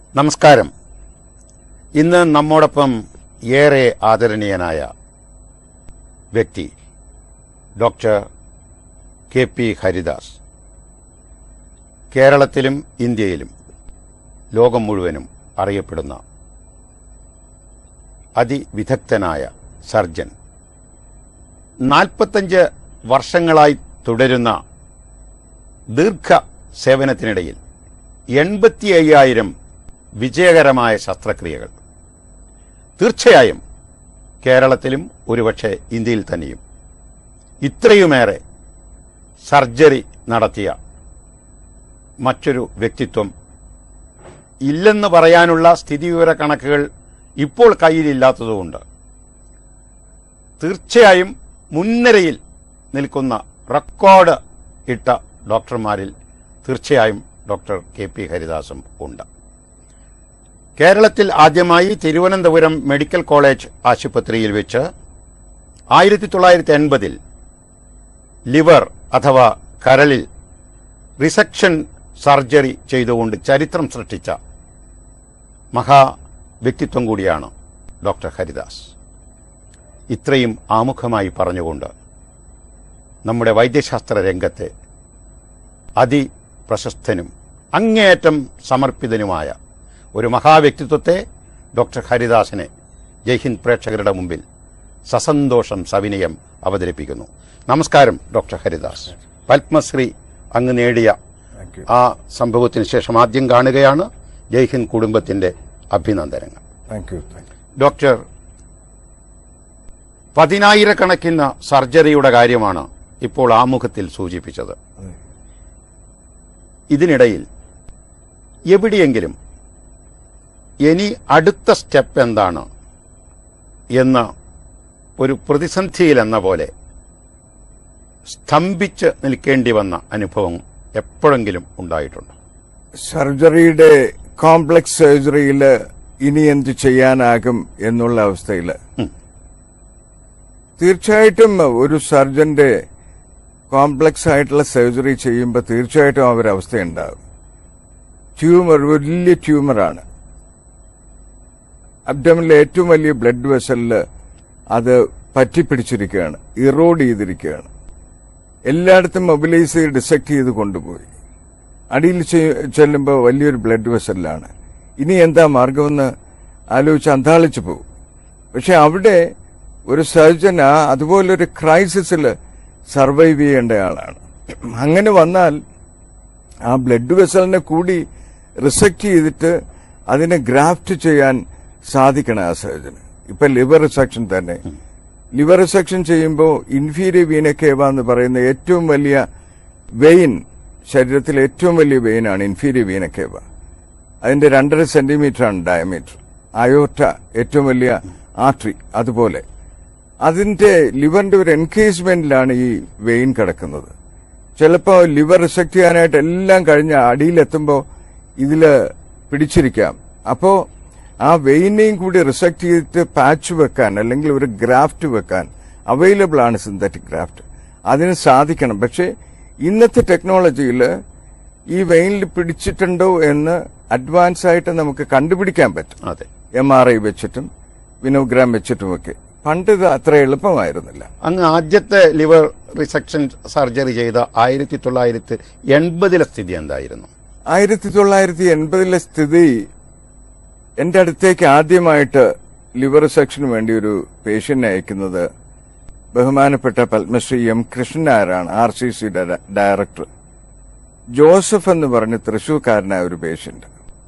നമസ്കാരം ഇന്ന് നമ്മോടൊപ്പം ഏറെ ആദരണീയനായ വ്യക്തി ഡോക്ടർ കെ പി ഹരിദാസ് കേരളത്തിലും ഇന്ത്യയിലും ലോകം മുഴുവനും അറിയപ്പെടുന്ന അതിവിദഗ്ധനായ സർജൻ നാൽപ്പത്തഞ്ച് വർഷങ്ങളായി തുടരുന്ന ദീർഘ സേവനത്തിനിടയിൽ എൺപത്തി അയ്യായിരം വിജയകരമായ ശസ്ത്രക്രിയകൾ തീർച്ചയായും കേരളത്തിലും ഒരുപക്ഷെ ഇന്ത്യയിൽ തന്നെയും ഇത്രയുമേറെ സർജറി നടത്തിയ മറ്റൊരു വ്യക്തിത്വം ഇല്ലെന്ന് പറയാനുള്ള സ്ഥിതിവിവര കണക്കുകൾ ഇപ്പോൾ കയ്യിലില്ലാത്തതുകൊണ്ട് തീർച്ചയായും മുൻനിരയിൽ നിൽക്കുന്ന റെക്കോർഡ് ഇട്ട ഡോക്ടർമാരിൽ തീർച്ചയായും ഡോക്ടർ കെ പി ഹരിദാസും ഉണ്ട് കേരളത്തിൽ ആദ്യമായി തിരുവനന്തപുരം മെഡിക്കൽ കോളേജ് ആശുപത്രിയിൽ വെച്ച് ആയിരത്തി തൊള്ളായിരത്തി എൺപതിൽ ലിവർ അഥവാ കരളിൽ റിസക്ഷൻ സർജറി ചെയ്തുകൊണ്ട് ചരിത്രം സൃഷ്ടിച്ച മഹാ വ്യക്തിത്വം കൂടിയാണ് ഡോക്ടർ ഹരിദാസ് ഇത്രയും ആമുഖമായി പറഞ്ഞുകൊണ്ട് നമ്മുടെ വൈദ്യശാസ്ത്ര രംഗത്തെ അതിപ്രശസ്തനും അങ്ങേയറ്റം സമർപ്പിതനുമായ ഒരു മഹാവ്യക്തിത്വത്തെ ഡോക്ടർ ഹരിദാസിനെ ജയ്ഹിന്ദ് പ്രേക്ഷകരുടെ മുമ്പിൽ സസന്തോഷം സവിനയം അവതരിപ്പിക്കുന്നു നമസ്കാരം ഡോക്ടർ ഹരിദാസ് പത്മശ്രീ അങ്ങ് നേടിയ താങ്ക് യു ആ സംഭവത്തിന് ശേഷം ആദ്യം കാണുകയാണ് ജയ്ഹിന്ദ് കുടുംബത്തിന്റെ അഭിനന്ദനങ്ങൾ thank you thank you doctor പതിനായിരക്കണക്കിന് സർജറിയുടെ കാര്യമാണ് ഇപ്പോൾ ആമുഖത്തിൽ സൂചിപ്പിച്ചത് അതെ. ഇതിനിടയിൽ എവിടെയെങ്കിലും ഇനി അടുത്ത സ്റ്റെപ്പ് എന്താണ് എന്ന് ഒരു പ്രതിസന്ധിയിലെന്ന പോലെ സ്തംഭിച്ച് നിൽക്കേണ്ടി വന്ന അനുഭവം എപ്പോഴെങ്കിലും ഉണ്ടായിട്ടുണ്ട് സർജറിയുടെ കോംപ്ലക്സ് സർജറിയിൽ ഇനി എന്ത് ചെയ്യാനാകും എന്നുള്ള അവസ്ഥയിൽ ഉം. തീർച്ചയായിട്ടും ഒരു സർജന്റെ കോംപ്ലക്സ് ആയിട്ടുള്ള സർജറി ചെയ്യുമ്പോൾ തീർച്ചയായിട്ടും ആ ഒരു അവസ്ഥയുണ്ടാകും ട്യൂമർ വലിയ ട്യൂമറാണ് അബ്ഡമിലെ ഏറ്റവും വലിയ ബ്ലഡ് വെസലിൽ അത് പറ്റിപ്പിടിച്ചിരിക്കുകയാണ് ഇറോഡ് ചെയ്തിരിക്കുകയാണ് എല്ലായിടത്തും മൊബിലൈസ് ചെയ്ത് ഡിസെക്ട് ചെയ്ത് കൊണ്ടുപോയി അടിയിൽ ചെ- ചെല്ലുമ്പോൾ വലിയൊരു ബ്ലഡ് വെസലിലാണ് ഇനി എന്താ മാർഗമെന്ന് ആലോചിച്ച് അന്താളിച്ചു പോകും പക്ഷെ അവിടെ ഒരു സർജന അതുപോലൊരു ക്രൈസിസിൽ സർവൈവ് ചെയ്യേണ്ട ആളാണ് അങ്ങനെ വന്നാൽ ആ ബ്ലഡ് വെസലിനെ കൂടി റിസെക്ട് ചെയ്തിട്ട് അതിനെ ഗ്രാഫ്റ്റ് ചെയ്യാൻ സാധിക്കണം ആ സർജന് ഇപ്പൊ ലിവർ റിസെക്ഷൻ തന്നെ ലിവർ റിസെക്ഷൻ ചെയ്യുമ്പോൾ ഇൻഫീരിയർ വീന കേവ എന്ന് പറയുന്ന ഏറ്റവും വലിയ വെയിൻ ശരീരത്തിലെ ഏറ്റവും വലിയ വെയിനാണ് ഇൻഫീരിയർ വീന കേവ അതിന്റെ രണ്ടര സെന്റിമീറ്റർ ആണ് ഡയമീറ്റർ അയോട്ട ഏറ്റവും വലിയ ആർട്ടറി അതുപോലെ അതിന്റെ ലിവറിന്റെ ഒരു എൻകേജ്മെന്റിലാണ് ഈ വെയിൻ കിടക്കുന്നത് ചിലപ്പോ ലിവർ റിസെക്ട് ചെയ്യാനായിട്ട് എല്ലാം കഴിഞ്ഞ അടിയിലെത്തുമ്പോൾ ഇതില് പിടിച്ചിരിക്കാം അപ്പോ ആ വെയിനെയും കൂടി റിസെക്ട് ചെയ്തിട്ട് പാച്ച് വെക്കാൻ അല്ലെങ്കിൽ ഒരു ഗ്രാഫ്റ്റ് വെക്കാൻ അവൈലബിൾ ആണ് സിന്തറ്റിക് ഗ്രാഫ്റ്റ് അതിന് സാധിക്കണം പക്ഷേ ഇന്നത്തെ ടെക്നോളജിയിൽ ഈ വെയിനിൽ പിടിച്ചിട്ടുണ്ടോ എന്ന് അഡ്വാൻസ് ആയിട്ട് നമുക്ക് കണ്ടുപിടിക്കാൻ പറ്റും അതെ എം ആർ ഐ വെച്ചിട്ടും വിനോഗ്രാം വെച്ചിട്ടുമൊക്കെ പണ്ട് ഇത് അത്ര എളുപ്പമായിരുന്നില്ല അങ്ങ് ആദ്യത്തെ ലിവർ റിസക്ഷൻ സർജറി ചെയ്ത ആയിരത്തി തൊള്ളായിരത്തി എൺപതിലെ സ്ഥിതി എന്തായിരുന്നു ആയിരത്തി തൊള്ളായിരത്തി എൺപതിലെ സ്ഥിതി എന്റെ അടുത്തേക്ക് ആദ്യമായിട്ട് ലിവർ സെക്ഷന് വേണ്ടി ഒരു പേഷ്യന്റിനെ അയക്കുന്നത് ബഹുമാനപ്പെട്ട പത്മശ്രീ എം കൃഷ്ണൻ നായരാണ് R C C director Joseph എന്ന് പറഞ്ഞ് തൃശൂർക്കാരനായ ഒരു പേഷ്യന്റ്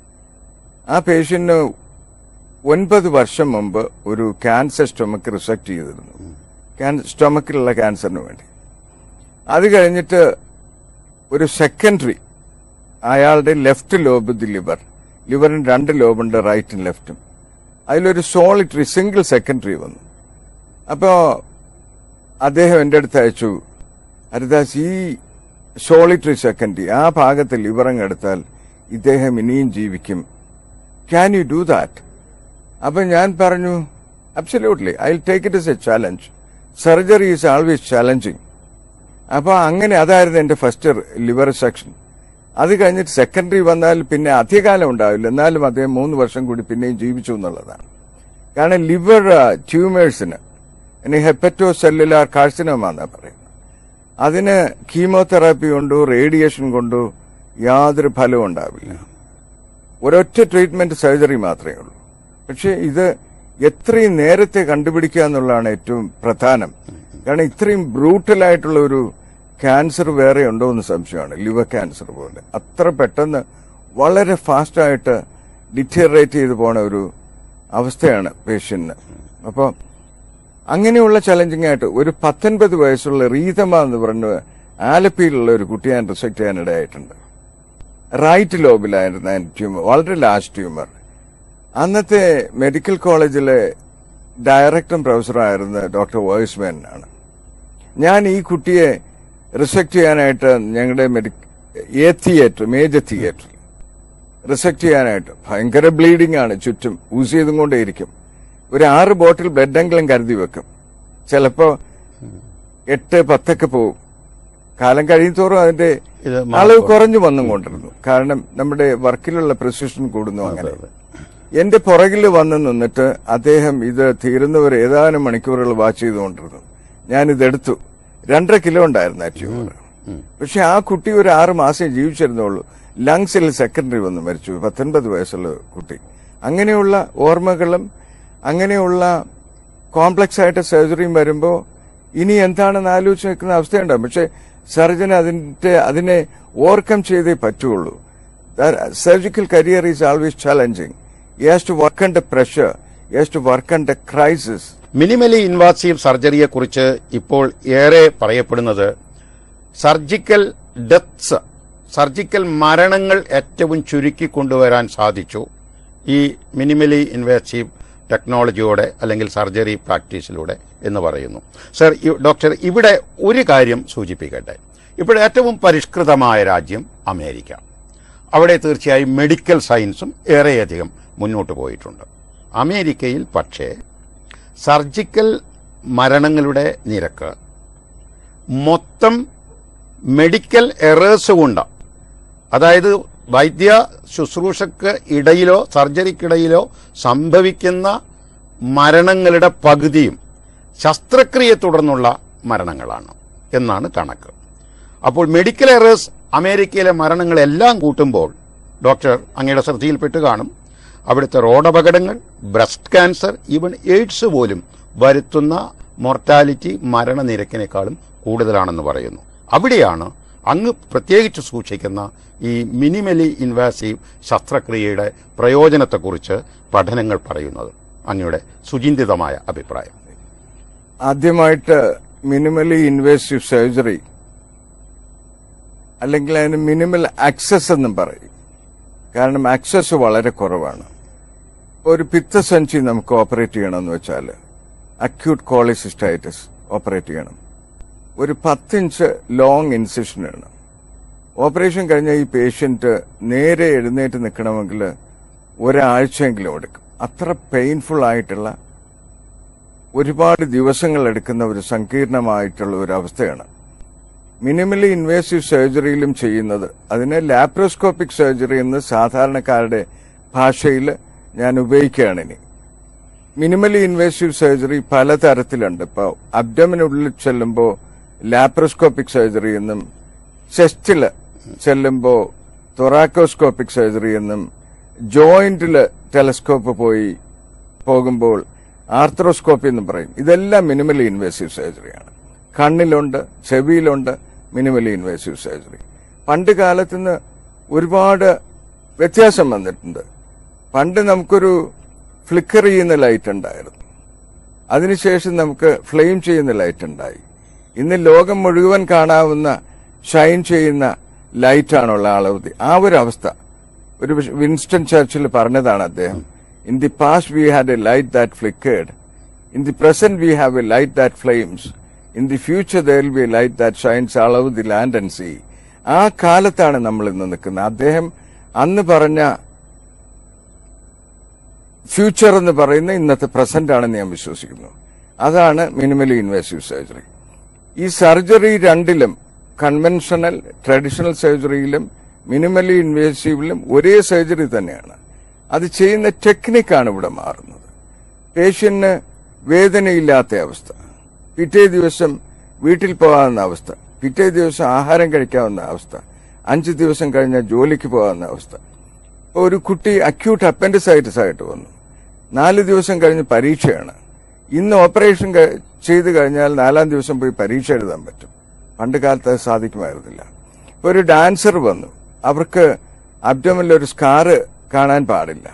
ആ പേഷ്യന്റിന് ഒൻപത് വർഷം മുമ്പ് ഒരു ക്യാൻസർ സ്റ്റൊമക്ക് റിസെക്ട് ചെയ്തിരുന്നു സ്റ്റൊമക്കിലുള്ള ക്യാൻസറിന് വേണ്ടി അത് കഴിഞ്ഞിട്ട് ഒരു സെക്കൻഡറി അയാളുടെ ലെഫ്റ്റ് ലോബ് ദി ലിവർ ലിവറിന് രണ്ട് ലോബുണ്ട് റൈറ്റും ലെഫ്റ്റും അതിലൊരു സോളിറ്ററി സിംഗിൾ സെക്കൻഡറി വന്നു അപ്പോ അദ്ദേഹം എന്റെ അടുത്ത് അയച്ചു ഹരിദാസ് ഈ സോളിറ്ററി സെക്കൻഡറി ആ ഭാഗത്ത് ലിവറങ്ങ് എടുത്താൽ ഇദ്ദേഹം ഇനിയും ജീവിക്കും ക്യാൻ യു ഡു ദാറ്റ് അപ്പൊ ഞാൻ പറഞ്ഞു absolutely I take it is a challenge surgery is always challenging അപ്പൊ അങ്ങനെ അതായിരുന്നു എന്റെ ഫസ്റ്റ് ലിവർ സെക്ഷൻ അത് കഴിഞ്ഞിട്ട് സെക്കൻഡറി വന്നാൽ പിന്നെ അധികകാലം ഉണ്ടാവില്ല എന്നാലും അദ്ദേഹം മൂന്ന് വർഷം കൂടി പിന്നെയും ജീവിച്ചു എന്നുള്ളതാണ് കാരണം ലിവർ ട്യൂമേഴ്സിന് ഇനി ഹെപ്പറ്റോ സെല്ലുലാർ കാഴ്ചനോമ എന്നാ പറയുന്നത് അതിന് കീമോതെറാപ്പി കൊണ്ടോ റേഡിയേഷൻ കൊണ്ടോ യാതൊരു ഫലവും ഉണ്ടാവില്ല ഒരൊറ്റ ട്രീറ്റ്മെന്റ് സർജറി മാത്രമേ ഉള്ളൂ പക്ഷെ ഇത് എത്രയും നേരത്തെ കണ്ടുപിടിക്കുക എന്നുള്ളതാണ് ഏറ്റവും പ്രധാനം കാരണം ഇത്രയും ബ്രൂട്ടലായിട്ടുള്ള ഒരു ക്യാൻസർ വേറെ ഉണ്ടോ എന്ന് സംശയമാണ് ലിവർ ക്യാൻസർ പോലെ അത്ര പെട്ടെന്ന് വളരെ ഫാസ്റ്റായിട്ട് ഡിറ്ററേറ്റ് ചെയ്തു പോണ ഒരു അവസ്ഥയാണ് പേഷ്യന്റിന് അപ്പോൾ അങ്ങനെയുള്ള ചലഞ്ചിങ് ആയിട്ട് ഒരു പത്തൊൻപത് വയസ്സുള്ള റീതമ എന്ന് പറഞ്ഞ ആലപ്പിയിലുള്ള ഒരു കുട്ടിയെ ഞാൻ റിസെക്ട് ചെയ്യാനിടയായിട്ടുണ്ട് റൈറ്റ് ലോബിലായിരുന്നു അതിന്റെ ട്യൂമർ വളരെ ലാസ്റ്റ് ട്യൂമർ അന്നത്തെ മെഡിക്കൽ കോളേജിലെ ഡയറക്ടറും പ്രൊഫസറായിരുന്ന ഡോക്ടർ വോയിസ്മാൻ ആണ് ഞാൻ ഈ കുട്ടിയെ റിസെക്ട് ചെയ്യാനായിട്ട് ഞങ്ങളുടെ A theatre major theatre resect ചെയ്യാനായിട്ട് ഭയങ്കര ബ്ലീഡിംഗ് ആണ് ചുറ്റും യൂസ് ചെയ്തും കൊണ്ടേയിരിക്കും ഒരു ആറ് ബോട്ടിൽ ബ്ലഡെങ്കിലും കരുതി വെക്കും ചിലപ്പോ എട്ട് പത്തൊക്കെ പോവും കാലം കഴിയുന്തോറും അതിന്റെ ഇത് അളവ് കുറഞ്ഞു വന്നും കൊണ്ടിരുന്നു കാരണം നമ്മുടെ വർക്കിലുള്ള പ്രിസിഷൻ കൂടുന്നു അങ്ങനെ എന്റെ പുറകിൽ വന്ന് നിന്നിട്ട് അദ്ദേഹം ഇത് തീരുന്നവർ ഏതാനും മണിക്കൂറുകൾ വാച്ച് ചെയ്തുകൊണ്ടിരുന്നു ഞാനിതെടുത്തു രണ്ടര കിലോ ഉണ്ടായിരുന്നു ആ ട്യൂമർ പക്ഷെ ആ കുട്ടി ഒരു ആറ് മാസം ജീവിച്ചിരുന്നുള്ളൂ ലങ്സിൽ സെക്കൻഡറി വന്ന് മരിച്ചു പത്തൊൻപത് വയസ്സുള്ള കുട്ടി അങ്ങനെയുള്ള ഓർമ്മകളും അങ്ങനെയുള്ള കോംപ്ലക്സ് ആയിട്ട് സർജറിയും വരുമ്പോൾ ഇനി എന്താണെന്ന് ആലോചിച്ച് നിൽക്കുന്ന അവസ്ഥയുണ്ടാവും പക്ഷെ സർജൻ അതിന്റെ അതിനെ ഓവർകം ചെയ്തേ പറ്റുള്ളൂ surgical career is always challenging you has to work under pressure you has to work under crisis minimally invasive സർജറിയെ കുറിച്ച് ഇപ്പോൾ ഏറെ പറയപ്പെടുന്നത് സർജിക്കൽ ഡെത്ത്സ് സർജിക്കൽ മരണങ്ങൾ ഏറ്റവും ചുരുക്കി കൊണ്ടുവരാൻ സാധിച്ചു ഈ മിനിമലി ഇൻവേസീവ് ടെക്നോളജിയോടെ അല്ലെങ്കിൽ സർജറി പ്രാക്ടീസിലൂടെ എന്ന് പറയുന്നു സർ ഈ- ഡോക്ടർ ഇവിടെ ഒരു കാര്യം സൂചിപ്പിക്കട്ടെ ഇപ്പോൾ ഏറ്റവും പരിഷ്കൃതമായ രാജ്യം അമേരിക്ക അവിടെ തീർച്ചയായും മെഡിക്കൽ സയൻസും ഏറെയധികം മുന്നോട്ട് പോയിട്ടുണ്ട് അമേരിക്കയിൽ പക്ഷേ സർജിക്കൽ മരണങ്ങളുടെ നിരക്ക് മൊത്തം മെഡിക്കൽ എറേഴ്സ് കൊണ്ട് അതായത് വൈദ്യ ശുശ്രൂഷക്ക് ഇടയിലോ സർജറിക്കിടയിലോ സംഭവിക്കുന്ന മരണങ്ങളുടെ പകുതിയും ശസ്ത്രക്രിയയെ തുടർന്നുള്ള മരണങ്ങളാണ് എന്നാണ് കണക്ക് അപ്പോൾ മെഡിക്കൽ എറേഴ്സ് അമേരിക്കയിലെ മരണങ്ങളെല്ലാം കൂട്ടുമ്പോൾ ഡോക്ടർ അങ്ങയുടെ ശ്രദ്ധയിൽപ്പെട്ട് കാണും അവിടുത്തെ റോഡപകടങ്ങൾ ബ്രസ്റ്റ് ക്യാൻസർ ഈവൻ എയ്ഡ്സ് പോലും വരുത്തുന്ന മോർട്ടാലിറ്റി മരണനിരക്കിനേക്കാളും കൂടുതലാണെന്ന് പറയുന്നു അവിടെയാണ് അങ്ങ് പ്രത്യേകിച്ച് സൂക്ഷിക്കുന്ന ഈ മിനിമലി ഇൻവാസീവ് ശസ്ത്രക്രിയയുടെ പ്രയോജനത്തെക്കുറിച്ച് പഠനങ്ങൾ പറയുന്നത് അങ്ങയുടെ സുചിന്തിതമായ അഭിപ്രായം ആദ്യമായിട്ട് മിനിമലി ഇൻവേസീവ് സർജറി അല്ലെങ്കിൽ അതിന് മിനിമൽ ആക്സസ് എന്നും പറയും കാരണം ആക്സസ് വളരെ കുറവാണ് ഒരു പിത്തസഞ്ചി നമുക്ക് ഓപ്പറേറ്റ് ചെയ്യണമെന്ന് വെച്ചാൽ അക്യൂട്ട് കോളിസിസ്റ്റൈറ്റിസ് ഓപ്പറേറ്റ് ചെയ്യണം ഒരു പത്തിഞ്ച് ലോങ് ഇൻസിഷനാണ് ഓപ്പറേഷൻ കഴിഞ്ഞ ഈ പേഷ്യന്റ് നേരെ എഴുന്നേറ്റ് നിൽക്കണമെങ്കിൽ ഒരാഴ്ചയെങ്കിലും എടുക്കും അത്ര പെയിൻഫുൾ ആയിട്ടുള്ള ഒരുപാട് ദിവസങ്ങൾ എടുക്കുന്ന ഒരു സങ്കീർണമായിട്ടുള്ള ഒരു അവസ്ഥയാണ് മിനിമലി ഇൻവേസീവ് സർജറിയിലും ചെയ്യുന്നത് അതിനെ ലാപ്രോസ്കോപ്പിക് സർജറി എന്ന് സാധാരണക്കാരുടെ ഭാഷയിൽ ഞാൻ ഉപയോഗിക്കുകയാണ് ഇനി മിനിമലി ഇൻവേസീവ് സർജറി പലതരത്തിലുണ്ട് ഇപ്പോൾ അബ്ഡമിനുള്ളിൽ ചെല്ലുമ്പോൾ ലാപ്രോസ്കോപ്പിക് സർജറി എന്നും ചെസ്റ്റിൽ ചെല്ലുമ്പോൾ തൊറാക്കോസ്കോപ്പിക് സർജറി എന്നും ജോയിന്റിൽ ടെലസ്കോപ്പ് പോയി പോകുമ്പോൾ ആർത്രോസ്കോപ്പി എന്നും പറയും ഇതെല്ലാം മിനിമലി ഇൻവേസീവ് സർജറിയാണ് കണ്ണിലുണ്ട് ചെവിയിലുണ്ട് മിനിമലി ഇൻവേസീവ് സർജറി പണ്ട് കാലത്ത് നിന്ന് ഒരുപാട് വ്യത്യാസം വന്നിട്ടുണ്ട് പണ്ട് നമുക്കൊരു ഫ്ലിക്കർ ചെയ്യുന്ന ലൈറ്റ് ഉണ്ടായിരുന്നു അതിനുശേഷം നമുക്ക് ഫ്ലെയിം ചെയ്യുന്ന ലൈറ്റ് ഉണ്ടായി ഇന്ന് ലോകം മുഴുവൻ കാണാവുന്ന ഷൈൻ ചെയ്യുന്ന ലൈറ്റാണുള്ള അളവ് ആ ഒരു അവസ്ഥ ഒരു പക്ഷേ വിൻസ്റ്റൺ ചർച്ചിൽ പറഞ്ഞതാണ് അദ്ദേഹം in the past we had a light that flickered in the present we have a light that flames in the future there will be light that shines all of the land and sea ആ കാലത്താണ് നമ്മൾ ഇന്ന് നിൽക്കുന്നത് അദ്ദേഹം അന്ന് പറഞ്ഞ future എന്ന് പറയുന്ന ഇന്നത്തെ പ്രസന്റ് ആണെന്ന് ഞാൻ വിശ്വസിക്കുന്നു അതാണ് മിനിമലി ഇൻവേസീവ് സർജറി ഈ സർജറി രണ്ടിലും കൺവെൻഷണൽ ട്രഡീഷണൽ സർജറിയിലും മിനിമലി ഇൻവേസീവിലും ഒരേ സർജറി തന്നെയാണ് അത് ചെയ്യുന്ന ടെക്നിക്കാണ് ഇവിടെ മാറുന്നത് പേഷ്യന്റിന് വേദനയില്ലാത്ത അവസ്ഥ പിറ്റേ ദിവസം വീട്ടിൽ പോകാവുന്ന അവസ്ഥ പിറ്റേ ദിവസം ആഹാരം കഴിക്കാവുന്ന അവസ്ഥ അഞ്ച് ദിവസം കഴിഞ്ഞാൽ ജോലിക്ക് പോകാവുന്ന അവസ്ഥ ഇപ്പൊ ഒരു കുട്ടി അക്യൂട്ട് അപ്പൻഡിസൈറ്റിസ് ആയിട്ട് വന്നു നാല് ദിവസം കഴിഞ്ഞ് പരീക്ഷയാണ് ഇന്ന് ഓപ്പറേഷൻ ക- ചെയ്തു കഴിഞ്ഞാൽ നാലാം ദിവസം പോയി പരീക്ഷ എഴുതാൻ പറ്റും പണ്ട് കാലത്ത് അത് സാധിക്കുമായിരുന്നില്ല ഇപ്പൊ ഒരു ഡാൻസർ വന്നു അവർക്ക് അബ്ഡോമിൽ ഒരു സ്കാറ് കാണാൻ പാടില്ല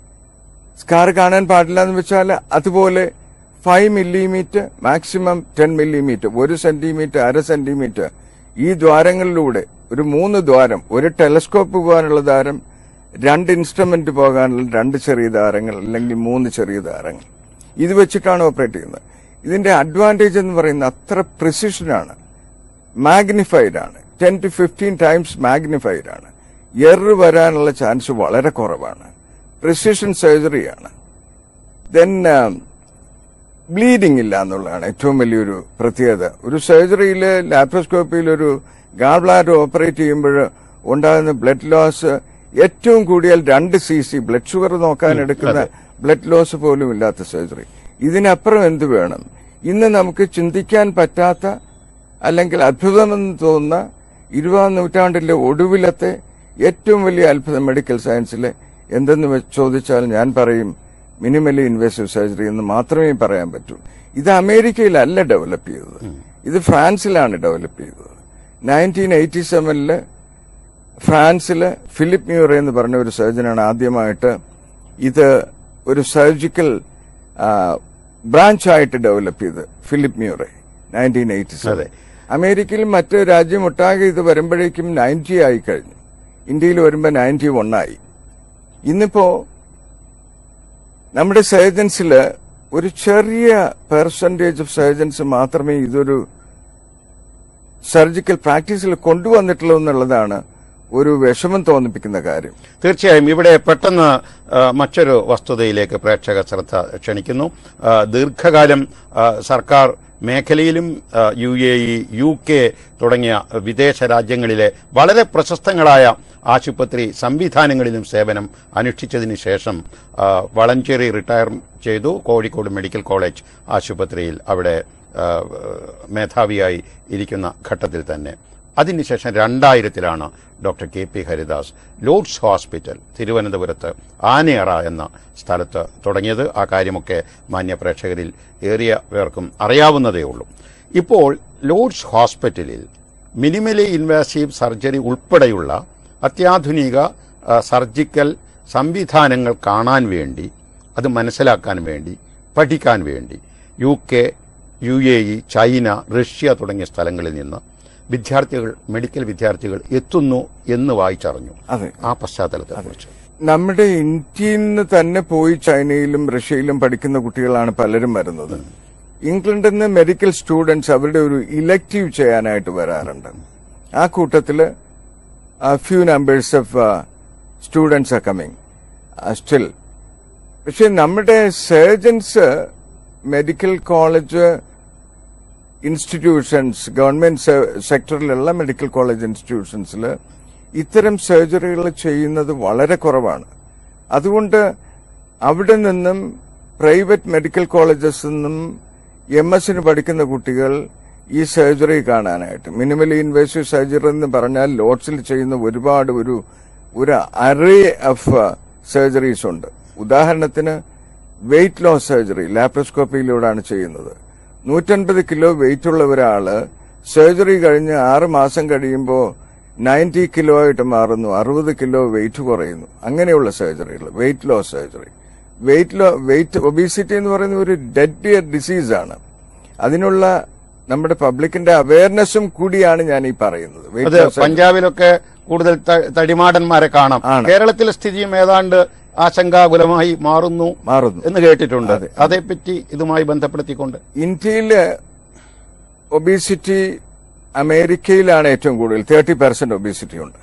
സ്കാർ കാണാൻ പാടില്ല എന്ന് വെച്ചാൽ അതുപോലെ five millimetre maximum ten millimetre ഒരു സെന്റിമീറ്റർ അര സെന്റിമീറ്റർ ഈ ദ്വാരങ്ങളിലൂടെ ഒരു മൂന്ന് ദ്വാരം ഒരു ടെലസ്കോപ്പ് പോകാനുള്ള ദ്വാരം രണ്ട് ഇൻസ്ട്രുമെന്റ് പോകാനുള്ള രണ്ട് ചെറിയ ദ്വാരങ്ങൾ അല്ലെങ്കിൽ മൂന്ന് ചെറിയ ദ്വാരങ്ങൾ ഇത് വെച്ചിട്ടാണ് ഓപ്പറേറ്റ് ചെയ്യുന്നത് ഇതിന്റെ അഡ്വാൻറ്റേജ് എന്ന് പറയുന്നത് അത്ര പ്രിസിഷനാണ് മാഗ്നിഫൈഡ് ആണ് ten to fifteen times magnified ആണ് എറർ വരാനുള്ള ചാൻസ് വളരെ കുറവാണ് പ്രിസിഷൻ സർജറിയാണ് ദെൻ ബ്ലീഡിംഗ് ഇല്ല എന്നുള്ളതാണ് ഏറ്റവും വലിയൊരു പ്രത്യേകത ഒരു സർജറിയിൽ ലാപ്രോസ്കോപ്പിയിൽ ഒരു ഗാൾ ബ്ലാഡർ ഓപ്പറേറ്റ് ചെയ്യുമ്പോൾ ഉണ്ടാകുന്ന ബ്ലഡ് ലോസ് ഏറ്റവും കൂടിയാൽ രണ്ട് സി സി ബ്ലഡ് ഷുഗർ നോക്കാൻ എടുക്കുന്ന ബ്ലഡ് ലോസ് പോലും ഇല്ലാത്ത സർജറി ഇതിനപ്പുറം എന്ത് വേണം ഇന്ന് നമുക്ക് ചിന്തിക്കാൻ പറ്റാത്ത അല്ലെങ്കിൽ അത്ഭുതമെന്ന് തോന്നുന്ന ഇരുപതാം നൂറ്റാണ്ടിലെ ഒടുവിലത്തെ ഏറ്റവും വലിയ അത്ഭുതം മെഡിക്കൽ സയൻസിലെ എന്തെന്ന് വെ- ചോദിച്ചാൽ ഞാൻ പറയും മിനിമലി ഇൻവേസീവ് സർജറി എന്ന് മാത്രമേ പറയാൻ പറ്റൂ ഇത് അമേരിക്കയിലല്ല ഡെവലപ്പ് ചെയ്തത് ഇത് ഫ്രാൻസിലാണ് ഡെവലപ്പ് ചെയ്തത് നയൻറ്റീൻ എയ്റ്റി സെവനില് ഫ്രാൻസില് ഫിലിപ്പ് മ്യൂറെ എന്ന് പറഞ്ഞ ഒരു സർജനാണ് ആദ്യമായിട്ട് ഇത് ഒരു സർജിക്കൽ ബ്രാഞ്ചായിട്ട് ഡെവലപ്പ് ചെയ്ത് Philippe Mouret nineteen eighty seven അതെ. അമേരിക്കയിലും മറ്റ് രാജ്യമൊട്ടാകെ ഇത് വരുമ്പോഴേക്കും നയൻറ്റി ആയി കഴിഞ്ഞു ഇന്ത്യയിൽ വരുമ്പോൾ നയൻറ്റി ആയി ഇന്നിപ്പോ നമ്മുടെ സർജൻസില് ഒരു ചെറിയ പെർസെന്റേജ് ഓഫ് സർജൻസ് മാത്രമേ ഇതൊരു സർജിക്കൽ പ്രാക്ടീസിൽ കൊണ്ടുവന്നിട്ടുള്ളൂ എന്നുള്ളതാണ് ഒരു വിഷമം തോന്നിപ്പിക്കുന്ന കാര്യം തീർച്ചയായും ഇവിടെ പെട്ടെന്ന് ആ, മറ്റൊരു വസ്തുതയിലേക്ക് പ്രേക്ഷക ശ്രദ്ധ ക്ഷണിക്കുന്നു ആ, ദീർഘകാലം ആ, സർക്കാർ മേഖലയിലും ആ, U A E U K തുടങ്ങിയ വിദേശ രാജ്യങ്ങളിലെ വളരെ പ്രശസ്തങ്ങളായ ആശുപത്രി സംവിധാനങ്ങളിലും സേവനം അനുഷ്ഠിച്ചതിന് ശേഷം ആ, വളഞ്ചേരി റിട്ടയർ ചെയ്തു കോഴിക്കോട് മെഡിക്കൽ കോളേജ് ആശുപത്രിയിൽ അവിടെ ആ, മേധാവിയായി ഇരിക്കുന്ന ഘട്ടത്തിൽ തന്നെ അതിനുശേഷം രണ്ടായിരത്തിലാണ് doctor K P Haridas Lords hospital തിരുവനന്തപുരത്ത് ആനയറ എന്ന സ്ഥലത്ത് തുടങ്ങിയത് ആ കാര്യമൊക്കെ മാന്യ പ്രേക്ഷകരിൽ ഏറിയ പേർക്കും അറിയാവുന്നതേ ഉള്ളൂ ഇപ്പോൾ ലോർഡ്സ് ഹോസ്പിറ്റലിൽ മിനിമലി ഇൻവാസീവ് സർജറി ഉൾപ്പെടെയുള്ള അത്യാധുനിക ആ, സർജിക്കൽ സംവിധാനങ്ങൾ കാണാൻ വേണ്ടി അത് മനസ്സിലാക്കാൻ വേണ്ടി പഠിക്കാൻ വേണ്ടി U K U A E China Russia തുടങ്ങിയ സ്ഥലങ്ങളിൽ നിന്ന് വിദ്യാർത്ഥികൾ മെഡിക്കൽ വിദ്യാർത്ഥികൾ എത്തുന്നു എന്ന് വായിച്ചറിഞ്ഞു അതെ ആ പശ്ചാത്തലത്തെ കുറിച്ച് നമ്മുടെ ഇന്ത്യയിൽ നിന്ന് തന്നെ പോയി ചൈനയിലും റഷ്യയിലും പഠിക്കുന്ന കുട്ടികളാണ് പലരും വരുന്നത് ഇംഗ്ലണ്ടിൽ നിന്ന് മെഡിക്കൽ സ്റ്റുഡൻസ് അവരുടെ ഒരു ഇലക്റ്റീവ് ചെയ്യാനായിട്ട് വരാറുണ്ട് ആ കൂട്ടത്തില് few numbers of students are coming still പക്ഷെ നമ്മുടെ surgeons medical college institutions government സെക്ടറിലുള്ള മെഡിക്കൽ കോളേജ് ഇൻസ്റ്റിറ്റ്യൂഷൻസിൽ ഇത്തരം സർജറികൾ ചെയ്യുന്നത് വളരെ കുറവാണ് അതുകൊണ്ട് അവിടെ നിന്നും പ്രൈവറ്റ് മെഡിക്കൽ കോളേജസ് നിന്നും എം എസിന് പഠിക്കുന്ന കുട്ടികൾ ഈ സർജറി കാണാനായിട്ട് മിനിമലി ഇൻവേസീവ് സർജറി എന്ന് പറഞ്ഞാൽ ലോഡ്സിൽ ചെയ്യുന്ന ഒരുപാട് ഒരു ഒരു അറേ ഓഫ് സർജറീസ് ഉണ്ട് ഉദാഹരണത്തിന് വെയിറ്റ് ലോസ് സർജറി ലാപ്രോസ്കോപ്പിയിലൂടെയാണ് ചെയ്യുന്നത് നൂറ്റൻപത് കിലോ വെയിറ്റ് ഉള്ള ഒരാള് സർജറി കഴിഞ്ഞ് ആറ് മാസം കഴിയുമ്പോൾ നയൻറ്റി കിലോ ആയിട്ട് മാറുന്നു അറുപത് കിലോ വെയിറ്റ് കുറയുന്നു അങ്ങനെയുള്ള സർജറികൾ weight loss surgery weight low weight obesity എന്ന് പറയുന്ന ഒരു ഡെഡ് ഡിസീസ് ആണ് അതിനുള്ള നമ്മുടെ പബ്ലിക്കിന്റെ അവയർനെസ്സും കൂടിയാണ് ഞാൻ ഈ പറയുന്നത് അത് വെയിറ്റ് ലോസ് പഞ്ചാബിലൊക്കെ കൂടുതൽ ത- തടിമാടന്മാരെ കാണാം ആണ്. കേരളത്തിലെ സ്ഥിതിയും ഏതാണ്ട് ആശങ്കാകുലമായി മാറുന്നു മാറുന്നു എന്ന് കേട്ടിട്ടുണ്ട് അതേപ്പറ്റി ഇതുമായി ബന്ധപ്പെടുത്തിക്കൊണ്ട് ഇന്ത്യയില് ഒബീസിറ്റി അമേരിക്കയിലാണ് ഏറ്റവും കൂടുതൽ തേർട്ടി പെർസെന്റ് ഒബീസിറ്റി ഉണ്ട്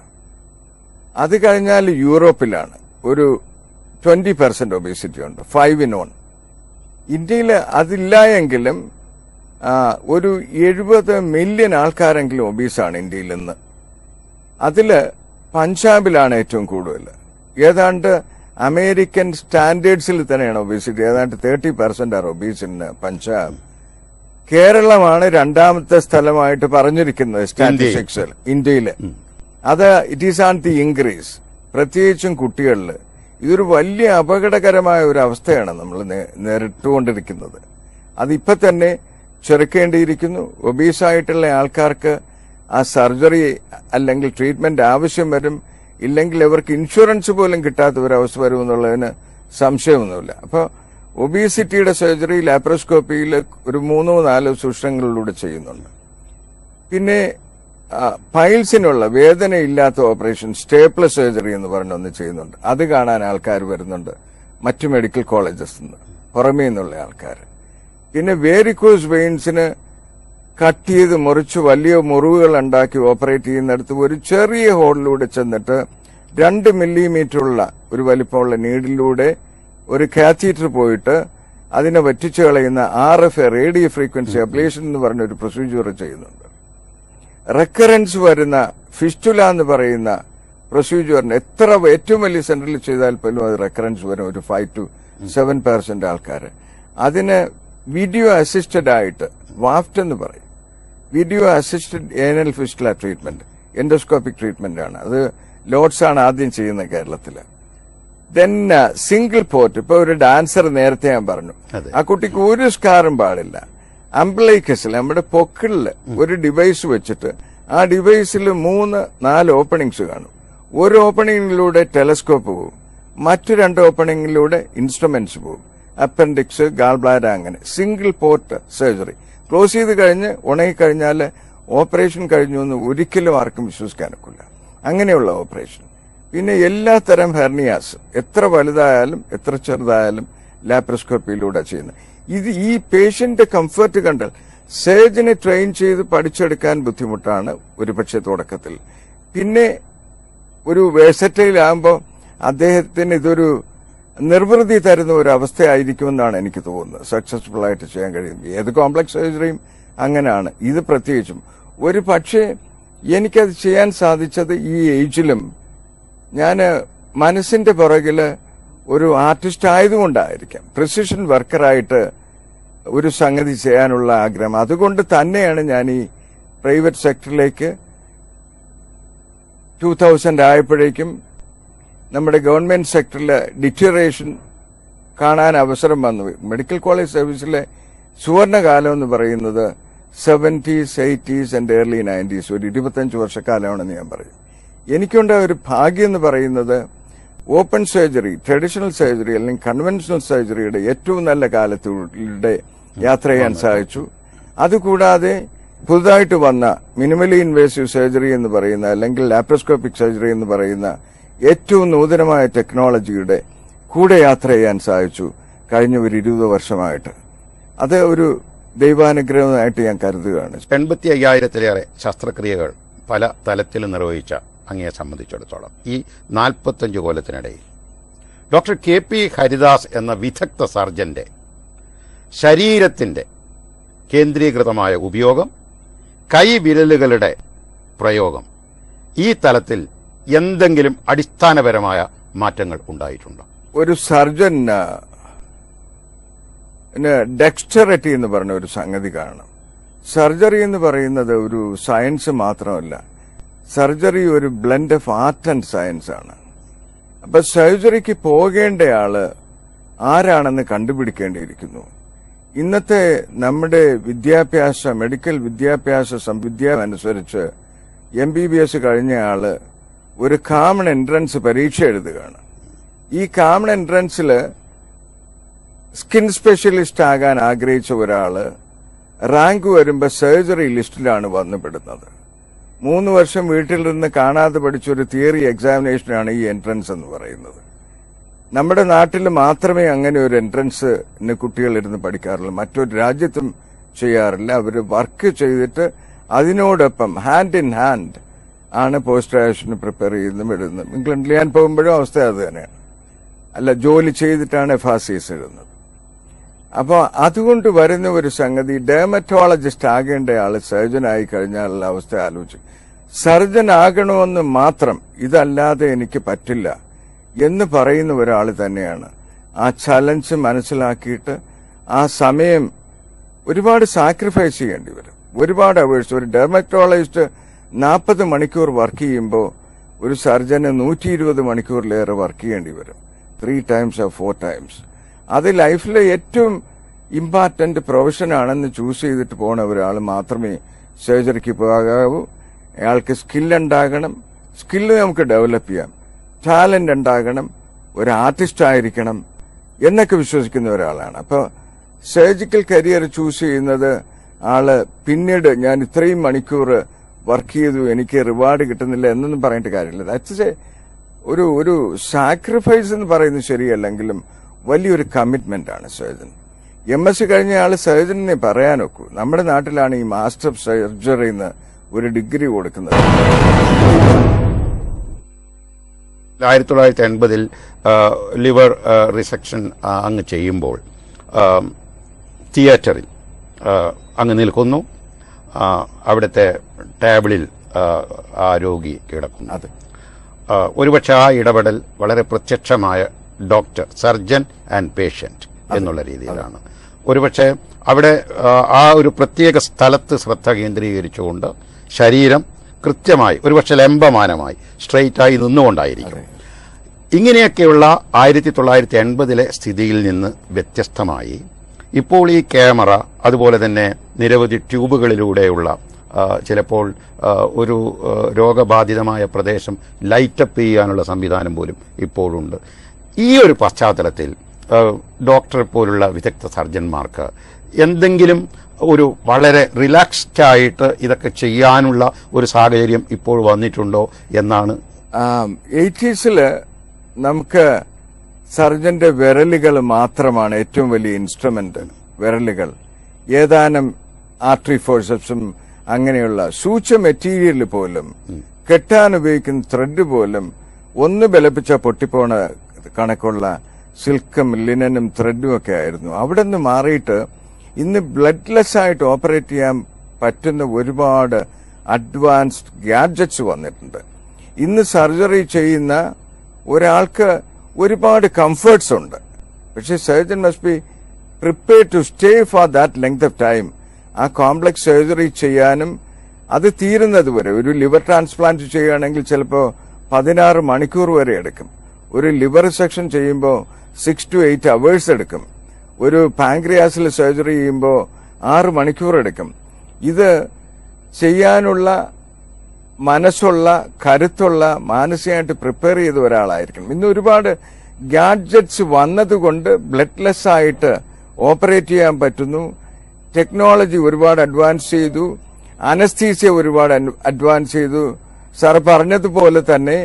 അത് കഴിഞ്ഞാൽ യൂറോപ്പിലാണ് ഒരു ട്വന്റി പെർസെന്റ് ഒബീസിറ്റി ഉണ്ട് ഫൈവ് ഇൻ വൺ ഇന്ത്യയിൽ അതില്ല എങ്കിലും ആ, ഒരു എഴുപത് മില്യൺ ആൾക്കാരെങ്കിലും ഒബീസാണ് ഇന്ത്യയിൽ നിന്ന് അതില് പഞ്ചാബിലാണ് ഏറ്റവും കൂടുതൽ ഏതാണ്ട് അമേരിക്കൻ സ്റ്റാൻഡേർഡ്സിൽ തന്നെയാണ് ഒബീസിറ്റി ഏതാണ്ട് തേർട്ടി പെർസെന്റ് ആണ് ഒബീസ് ഇൻ പഞ്ചാബ് കേരളമാണ് രണ്ടാമത്തെ സ്ഥലമായിട്ട് പറഞ്ഞിരിക്കുന്നത് സ്റ്റാറ്റിസ്റ്റിക്സിൽ ഇന്ത്യയില് അത് it is on the increase പ്രത്യേകിച്ചും കുട്ടികളിൽ ഇതൊരു വലിയ അപകടകരമായ ഒരു അവസ്ഥയാണ് നമ്മൾ നേ- നേരിട്ടുകൊണ്ടിരിക്കുന്നത് അതിപ്പോ തന്നെ ചെറുക്കേണ്ടിയിരിക്കുന്നു ഒബീസായിട്ടുള്ള ആൾക്കാർക്ക് ആ സർജറി അല്ലെങ്കിൽ ട്രീറ്റ്മെന്റ് ആവശ്യം വരും ഇല്ലെങ്കിൽ അവർക്ക് ഇൻഷുറൻസ് പോലും കിട്ടാത്ത ഒരു അവസ്ഥ വരുമെന്നുള്ളതിന് സംശയമൊന്നുമില്ല അപ്പോൾ ഒബീസിറ്റിയുടെ സർജറി ലാപ്രോസ്കോപ്പിയിൽ ഒരു മൂന്നോ നാലോ സൂക്ഷ്മങ്ങളിലൂടെ ചെയ്യുന്നുണ്ട് പിന്നെ ആ, പൈൽസിനുള്ള വേദനയില്ലാത്ത ഓപ്പറേഷൻ സ്റ്റേപ്പിൾ സർജറി എന്ന് പറഞ്ഞ ഒന്ന് ചെയ്യുന്നുണ്ട് അത് കാണാൻ ആൾക്കാർ വരുന്നുണ്ട് മറ്റു മെഡിക്കൽ കോളേജസ് നിന്ന് പുറമേ നിന്നുള്ള ആൾക്കാർ പിന്നെ വേരിക്കോസ് വെയിൻസിന് കട്ട് ചെയ്ത് മുറിച്ച് വലിയ മുറിവുകൾ ഉണ്ടാക്കി ഓപ്പറേറ്റ് ചെയ്യുന്നിടത്ത് ഒരു ചെറിയ ഹോളിലൂടെ ചെന്നിട്ട് രണ്ട് മില്ലിമീറ്ററുള്ള ഒരു വലിപ്പമുള്ള നീഡിലൂടെ ഒരു കാത്തീറ്റർ പോയിട്ട് അതിനെ വറ്റിച്ചു കളയുന്ന R F A radio frequency ablation എന്ന് പറഞ്ഞ ഒരു പ്രൊസീജിയർ ചെയ്യുന്നുണ്ട് റെക്കറൻസ് വരുന്ന ഫിസ്റ്റുല എന്ന് പറയുന്ന പ്രൊസീജിയറിന് എത്ര ഏറ്റവും വലിയ സെന്ററിൽ ചെയ്താൽ പോലും അത് റെക്കറൻസ് വരും ഒരു ഫൈവ് ടു സെവൻ പെർസെന്റ് ആൾക്കാർ അതിന് വീഡിയോ അസിസ്റ്റഡ് ആയിട്ട് വാഫ്റ്റ് എന്ന് പറയും video assisted anal fistula treatment endoscopic treatment ആണ് അത് ലോഡ്സ് ആണ് ആദ്യം ചെയ്യുന്നത് കേരളത്തില് ദെൻ സിംഗിൾ പോർട്ട് ഇപ്പൊ ഒരു ഡാൻസർ നേരത്തെ ഞാൻ പറഞ്ഞു അതെ. ആ കുട്ടിക്ക് ഒരു സ്കാറും പാടില്ല അംബ്ലൈക്കസിൽ നമ്മുടെ പൊക്കിളിൽ ഒരു ഡിവൈസ് വെച്ചിട്ട് ആ ഡിവൈസിൽ മൂന്ന് നാല് ഓപ്പണിങ്സ് കാണും ഒരു ഓപ്പണിങ്ങിലൂടെ ടെലസ്കോപ്പ് പോകും മറ്റു രണ്ട് ഓപ്പണിങ്ങിലൂടെ ഇൻസ്ട്രുമെന്റ്സ് പോകും അപ്പൻഡിക്സ് ഗാൾ ബ്ലാഡർ അങ്ങനെ സിംഗിൾ പോർട്ട് സർജറി ക്ലോസ് ചെയ്ത് കഴിഞ്ഞ് ഉണങ്ങിക്കഴിഞ്ഞാൽ ഓപ്പറേഷൻ കഴിഞ്ഞു എന്ന് ഒരിക്കലും ആർക്കും വിശ്വസിക്കാനൊക്കില്ല അങ്ങനെയുള്ള ഓപ്പറേഷൻ പിന്നെ എല്ലാ തരം ഹെർണിയാസ് എത്ര വലുതായാലും എത്ര ചെറുതായാലും ലാപ്രോസ്കോപ്പിയിലൂടെ ചെയ്യുന്നത് ഇത് ഈ പേഷ്യന്റ് കംഫർട്ട് കണ്ടാൽ സർജനെ ട്രെയിൻ ചെയ്ത് പഠിച്ചെടുക്കാൻ ബുദ്ധിമുട്ടാണ് ഒരുപക്ഷെ തുടക്കത്തിൽ പിന്നെ ഒരു വേഴ്സറ്റൈൽ ആകുമ്പോൾ അദ്ദേഹത്തിന് ഇതൊരു നിർവൃതി തരുന്ന ഒരു അവസ്ഥയായിരിക്കുമെന്നാണ് എനിക്ക് തോന്നുന്നത് സക്സസ്ഫുൾ ആയിട്ട് ചെയ്യാൻ കഴിയും ഏത് കോംപ്ലക്സ് സർജറിയും അങ്ങനെയാണ് ഇത് പ്രത്യേകിച്ചും ഒരു പക്ഷേ എനിക്കത് ചെയ്യാൻ സാധിച്ചത് ഈ ഏജിലും ഞാൻ മനസ്സിന്റെ പുറകില് ഒരു ആർട്ടിസ്റ്റ് ആയതുകൊണ്ടായിരിക്കാം പ്രിസിഷൻ വർക്കറായിട്ട് ഒരു സംഗതി ചെയ്യാനുള്ള ആഗ്രഹം അതുകൊണ്ട് തന്നെയാണ് ഞാൻ ഈ പ്രൈവറ്റ് സെക്ടറിലേക്ക് ടൂ തൗസൻഡ് ആയപ്പോഴേക്കും നമ്മുടെ ഗവൺമെന്റ് സെക്ടറിലെ ഡിറ്ററേഷൻ കാണാൻ അവസരം വന്നു മെഡിക്കൽ കോളേജ് സർവീസിലെ സുവർണകാലം എന്ന് പറയുന്നത് seventies eighties and early nineties ഒരു ഇരുപത്തഞ്ച് വർഷക്കാലമാണെന്ന് ഞാൻ പറയും എനിക്കുണ്ടായ ഒരു ഭാഗ്യം എന്ന് പറയുന്നത് ഓപ്പൺ സർജറി ട്രഡീഷണൽ സർജറി അല്ലെങ്കിൽ കൺവെൻഷണൽ സർജറിയുടെ ഏറ്റവും നല്ല കാലത്തിലൂടെ യാത്ര ചെയ്യാൻ സാധിച്ചു അതുകൂടാതെ പുതുതായിട്ട് വന്ന മിനിമലി ഇൻവേസീവ് സർജറി എന്ന് പറയുന്ന അല്ലെങ്കിൽ ലാപ്രോസ്കോപ്പിക് സർജറി എന്ന് പറയുന്ന ഏറ്റവും നൂതനമായ ടെക്നോളജിയുടെ കൂടെ യാത്ര ചെയ്യാൻ സാധിച്ചു കഴിഞ്ഞ ഒരു ഇരുപത് വർഷമായിട്ട് അത് ഒരു ദൈവാനുഗ്രഹമായിട്ട് ഞാൻ കരുതുകയാണ് എൺപത്തി അയ്യായിരത്തിലേറെ ശസ്ത്രക്രിയകൾ പല തലത്തിലും നിർവഹിച്ച അങ്ങയെ സംബന്ധിച്ചിടത്തോളം ഈ നാൽപ്പത്തഞ്ച് കൊല്ലത്തിനിടയിൽ ഡോക്ടർ കെ പി ഹരിദാസ് എന്ന വിദഗ്ധ സർജന്റെ ശരീരത്തിന്റെ കേന്ദ്രീകൃതമായ ഉപയോഗം കൈവിരലുകളുടെ പ്രയോഗം ഈ തലത്തിൽ എന്തെങ്കിലും അടിസ്ഥാനപരമായ മാറ്റങ്ങൾ ഉണ്ടായിട്ടുണ്ടോ ഒരു സർജൻ ഡെക്സ്റ്ററിറ്റി എന്ന് പറഞ്ഞ ഒരു സംഗതി കാണണം സർജറി എന്ന് പറയുന്നത് ഒരു സയൻസ് മാത്രമല്ല സർജറി ഒരു blend of art and science ആണ് അപ്പൊ സർജറിക്ക് പോകേണ്ടയാള് ആരാണെന്ന് കണ്ടുപിടിക്കേണ്ടിയിരിക്കുന്നു ഇന്നത്തെ നമ്മുടെ വിദ്യാഭ്യാസ മെഡിക്കൽ വിദ്യാഭ്യാസ സംവിധാനം അനുസരിച്ച് എം ബി ബി എസ് കഴിഞ്ഞ ആള് ഒരു കാമൺ എൻട്രൻസ് പരീക്ഷ എഴുതുകയാണ് ഈ കാമൺ എൻട്രൻസിൽ സ്കിൻ സ്പെഷ്യലിസ്റ്റ് ആകാൻ ആഗ്രഹിച്ച ഒരാള് റാങ്ക് വരുമ്പോൾ സർജറി ലിസ്റ്റിലാണ് വന്നുപെടുന്നത് മൂന്ന് വർഷം വീട്ടിൽ നിന്ന് കാണാതെ പഠിച്ച ഒരു തിയറി എക്സാമിനേഷനാണ് ഈ എൻട്രൻസ് എന്ന് പറയുന്നത് നമ്മുടെ നാട്ടിൽ മാത്രമേ അങ്ങനെ ഒരു എൻട്രൻസ് കുട്ടികൾ ഇരുന്ന് പഠിക്കാറുള്ളൂ മറ്റൊരു രാജ്യത്തും ചെയ്യാറില്ല അവർ വർക്ക് ചെയ്തിട്ട് അതിനോടൊപ്പം ഹാൻഡ് ഇൻ ഹാൻഡ് ആണ് പോസ്റ്റ് ഗ്രാജുവേഷന് പ്രിപ്പയർ ചെയ്യുന്നതും എഴുതുന്നതും ഇംഗ്ലണ്ടിൽ ഞാൻ പോകുമ്പോഴും അവസ്ഥ അത് തന്നെയാണ് അല്ല ജോലി ചെയ്തിട്ടാണ് എഫാസീസ് എഴുതുന്നത് അപ്പോൾ അതുകൊണ്ട് വരുന്ന ഒരു സംഗതി ഡെർമറ്റോളജിസ്റ്റ് ആകേണ്ട ആള് സർജൻ ആയി കഴിഞ്ഞാലുള്ള അവസ്ഥ ആലോചിക്കും സർജൻ ആകണമെന്ന് മാത്രം ഇതല്ലാതെ എനിക്ക് പറ്റില്ല എന്ന് പറയുന്ന ഒരാൾ തന്നെയാണ് ആ ചലഞ്ച് മനസ്സിലാക്കിയിട്ട് ആ സമയം ഒരുപാട് സാക്രിഫൈസ് ചെയ്യേണ്ടി വരും ഒരുപാട് അവേഴ്സ് ഒരു ഡെർമറ്റോളജിസ്റ്റ് നാൽപ്പത് മണിക്കൂർ വർക്ക് ചെയ്യുമ്പോൾ ഒരു സർജന് നൂറ്റി ഇരുപത് മണിക്കൂറിലേറെ വർക്ക് ചെയ്യേണ്ടി വരും three times or four times അത് ലൈഫിലെ ഏറ്റവും ഇമ്പോർട്ടന്റ് പ്രൊഫഷൻ ആണെന്ന് ചൂസ് ചെയ്തിട്ട് പോണ ഒരാൾ മാത്രമേ സർജറിക്ക് പോകാവൂ അയാൾക്ക് സ്കിൽ ഉണ്ടാകണം സ്കില്ല് നമുക്ക് ഡെവലപ്പ് ചെയ്യാം ടാലന്റ് ഉണ്ടാകണം ഒരു ആർട്ടിസ്റ്റ് ആയിരിക്കണം എന്നൊക്കെ വിശ്വസിക്കുന്ന ഒരാളാണ് അപ്പോൾ സർജിക്കൽ കരിയർ ചൂസ് ചെയ്യുന്നത് ആള് പിന്നീട് ഞാൻ ഇത്രയും മണിക്കൂർ വർക്ക് ചെയ്തു എനിക്ക് റിവാർഡ് കിട്ടുന്നില്ല എന്നൊന്നും പറഞ്ഞിട്ട് കാര്യമില്ല ദാറ്റ്സ് എ ഒരു ഒരു സാക്രിഫൈസ് എന്ന് പറയുന്നത് ശരിയല്ലെങ്കിലും വലിയൊരു കമ്മിറ്റ്മെന്റ് ആണ് സർജൻ എം എസ് സി കഴിഞ്ഞ ആള് സർജനെ പറയാനൊക്കൂ നമ്മുടെ നാട്ടിലാണ് ഈ മാസ്റ്റർ ഓഫ് സർജറി എന്ന് ഒരു ഡിഗ്രി കൊടുക്കുന്നത് ആയിരത്തി തൊള്ളായിരത്തി എൺപതിൽ ലിവർ റിസെക്ഷൻ അങ്ങ് ചെയ്യുമ്പോൾ ആ, തിയേറ്ററിൽ ആ, അങ്ങ് നിൽക്കുന്നു ആ, അവിടുത്തെ ടേബിളിൽ ആ, ആ രോഗി കിടക്കുന്നു അതെ ആ, ഒരുപക്ഷെ ആ ഇടപെടൽ വളരെ പ്രത്യക്ഷമായ ഡോക്ടർ സർജൻ ആൻഡ് പേഷ്യന്റ് എന്നുള്ള രീതിയിലാണ് ഒരുപക്ഷെ അവിടെ ആ, ആ ഒരു പ്രത്യേക സ്ഥലത്ത് ശ്രദ്ധ കേന്ദ്രീകരിച്ചുകൊണ്ട് ശരീരം കൃത്യമായി ഒരുപക്ഷെ ലംബമാനമായി സ്ട്രെയിറ്റ് ആയി നിന്നുകൊണ്ടായിരിക്കും ഇങ്ങനെയൊക്കെയുള്ള ആയിരത്തി തൊള്ളായിരത്തി എൺപതിലെ സ്ഥിതിയിൽ നിന്ന് വ്യത്യസ്തമായി ഇപ്പോൾ ഈ ക്യാമറ അതുപോലെ തന്നെ നിരവധി ട്യൂബുകളിലൂടെയുള്ള ആ, ചിലപ്പോൾ ആ, ഒരു ആ, രോഗബാധിതമായ പ്രദേശം ലൈറ്റപ്പ് ചെയ്യാനുള്ള സംവിധാനം പോലും ഇപ്പോഴുണ്ട് ഈ ഒരു പശ്ചാത്തലത്തിൽ ആ, ഡോക്ടറെ പോലുള്ള വിദഗ്ധ സർജന്മാർക്ക് എന്തെങ്കിലും ഒരു വളരെ റിലാക്സ്ഡ് ആയിട്ട് ഇതൊക്കെ ചെയ്യാനുള്ള ഒരു സാഹചര്യം ഇപ്പോൾ വന്നിട്ടുണ്ടോ എന്നാണ് എയ്റ്റീസില് നമുക്ക് സർജന്റെ വിരലുകൾ മാത്രമാണ് ഏറ്റവും വലിയ ഇൻസ്ട്രുമെന്റ് വിരലുകൾ ഏതാനും ആർട്ടറി ഫോഴ്സപ്സും അങ്ങനെയുള്ള സൂക്ഷ്മ മെറ്റീരിയൽ പോലും കെട്ടാൻ ഉപയോഗിക്കുന്ന ത്രെഡ് പോലും ഒന്ന് ബലപ്പിച്ച പൊട്ടിപ്പോണ കണക്കുള്ള സിൽക്കും ലിനനും ത്രെഡും ഒക്കെ ആയിരുന്നു അവിടെ നിന്ന് മാറിയിട്ട് ഇന്ന് ബ്ലഡ്ലെസ് ആയിട്ട് ഓപ്പറേറ്റ് ചെയ്യാൻ പറ്റുന്ന ഒരുപാട് അഡ്വാൻസ്ഡ് ഗാഡ്ജറ്റ്സ് വന്നിട്ടുണ്ട് ഇന്ന് സർജറി ചെയ്യുന്ന ഒരാൾക്ക് ഒരുപാട് കംഫർട്ട്സ് ഉണ്ട് പക്ഷേ surgeon must be prepare to stay for that length of time ആ കോംപ്ലക്സ് സർജറി ചെയ്യാനും അത് തീരുന്നത് വരെ ഒരു ലിവർ ട്രാൻസ്പ്ലാന്റ് ചെയ്യുകയാണെങ്കിൽ ചിലപ്പോൾ പതിനാറ് മണിക്കൂർ വരെ എടുക്കും ഒരു ലിവർ സെക്ഷൻ ചെയ്യുമ്പോൾ സിക്സ് ടു എയ്റ്റ് അവേഴ്സ് എടുക്കും ഒരു പാങ്ക്രിയാസിൽ സർജറി ചെയ്യുമ്പോൾ ആറ് മണിക്കൂർ എടുക്കും ഇത് ചെയ്യാനുള്ള മനസ്സുള്ള കരുത്തുള്ള മാനസികമായിട്ട് പ്രിപ്പയർ ചെയ്ത ഒരാളായിരിക്കണം ഇന്ന് ഒരുപാട് ഗാഡ്ജറ്റ്സ് വന്നതുകൊണ്ട് ബ്ലഡ്ലെസ് ആയിട്ട് ഓപ്പറേറ്റ് ചെയ്യാൻ പറ്റുന്നു ടെക്നോളജി ഒരുപാട് അഡ്വാൻസ് ചെയ്തു അനസ്തീസിയ ഒരുപാട് അഡ്വാൻസ് ചെയ്തു സാർ പറഞ്ഞതുപോലെ തന്നെ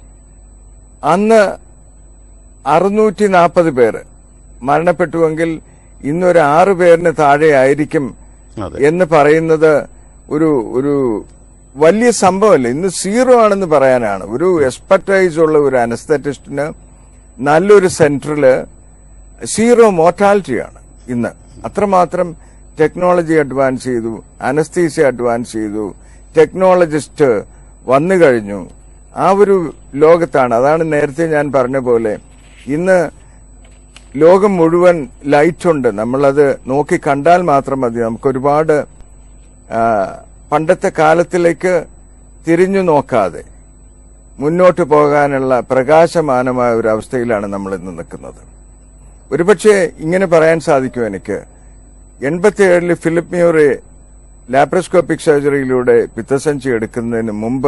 അന്ന് അറുന്നൂറ്റി നാൽപ്പത് പേര് മരണപ്പെട്ടുവെങ്കിൽ ഇന്നൊരു ആറ് പേരിന് താഴെ ആയിരിക്കും അതെ എന്ന് പറയുന്നത് ഒരു ഒരു വലിയ സംഭവമല്ല ഇന്ന് സീറോ ആണെന്ന് പറയാനാണ് ഒരു എക്സ്പെർട്ടൈസ് ഉള്ള ഒരു അനസ്തറ്റിസ്റ്റിന് നല്ലൊരു സെന്ററിൽ സീറോ മോർട്ടാലിറ്റിയാണ് ഇന്ന് അത്രമാത്രം ടെക്നോളജി അഡ്വാൻസ് ചെയ്തു അനസ്തീസിയ അഡ്വാൻസ് ചെയ്തു ടെക്നോളജിസ്റ്റ് വന്നു കഴിഞ്ഞു ആ ഒരു ലോകത്താണ് അതാണ് നേരത്തെ ഞാൻ പറഞ്ഞ പോലെ ഇന്ന് ലോകം മുഴുവൻ ലൈറ്റ് ഉണ്ട് നമ്മളത് നോക്കി കണ്ടാൽ മാത്രം മതി നമുക്ക് ഒരുപാട് ആ, പണ്ടത്തെ കാലത്തിലേക്ക് തിരിഞ്ഞു നോക്കാതെ മുന്നോട്ട് പോകാനുള്ള പ്രകാശമാനമായ ഒരു അവസ്ഥയിലാണ് നമ്മൾ ഇന്ന് നിൽക്കുന്നത് ഒരുപക്ഷെ ഇങ്ങനെ പറയാൻ സാധിക്കും എനിക്ക് എൺപത്തിയേഴില് ഫിലിപ്പ് മ്യൂറെ ലാപ്രോസ്കോപ്പിക് സർജറിയിലൂടെ പിത്തസഞ്ചി എടുക്കുന്നതിന് മുമ്പ്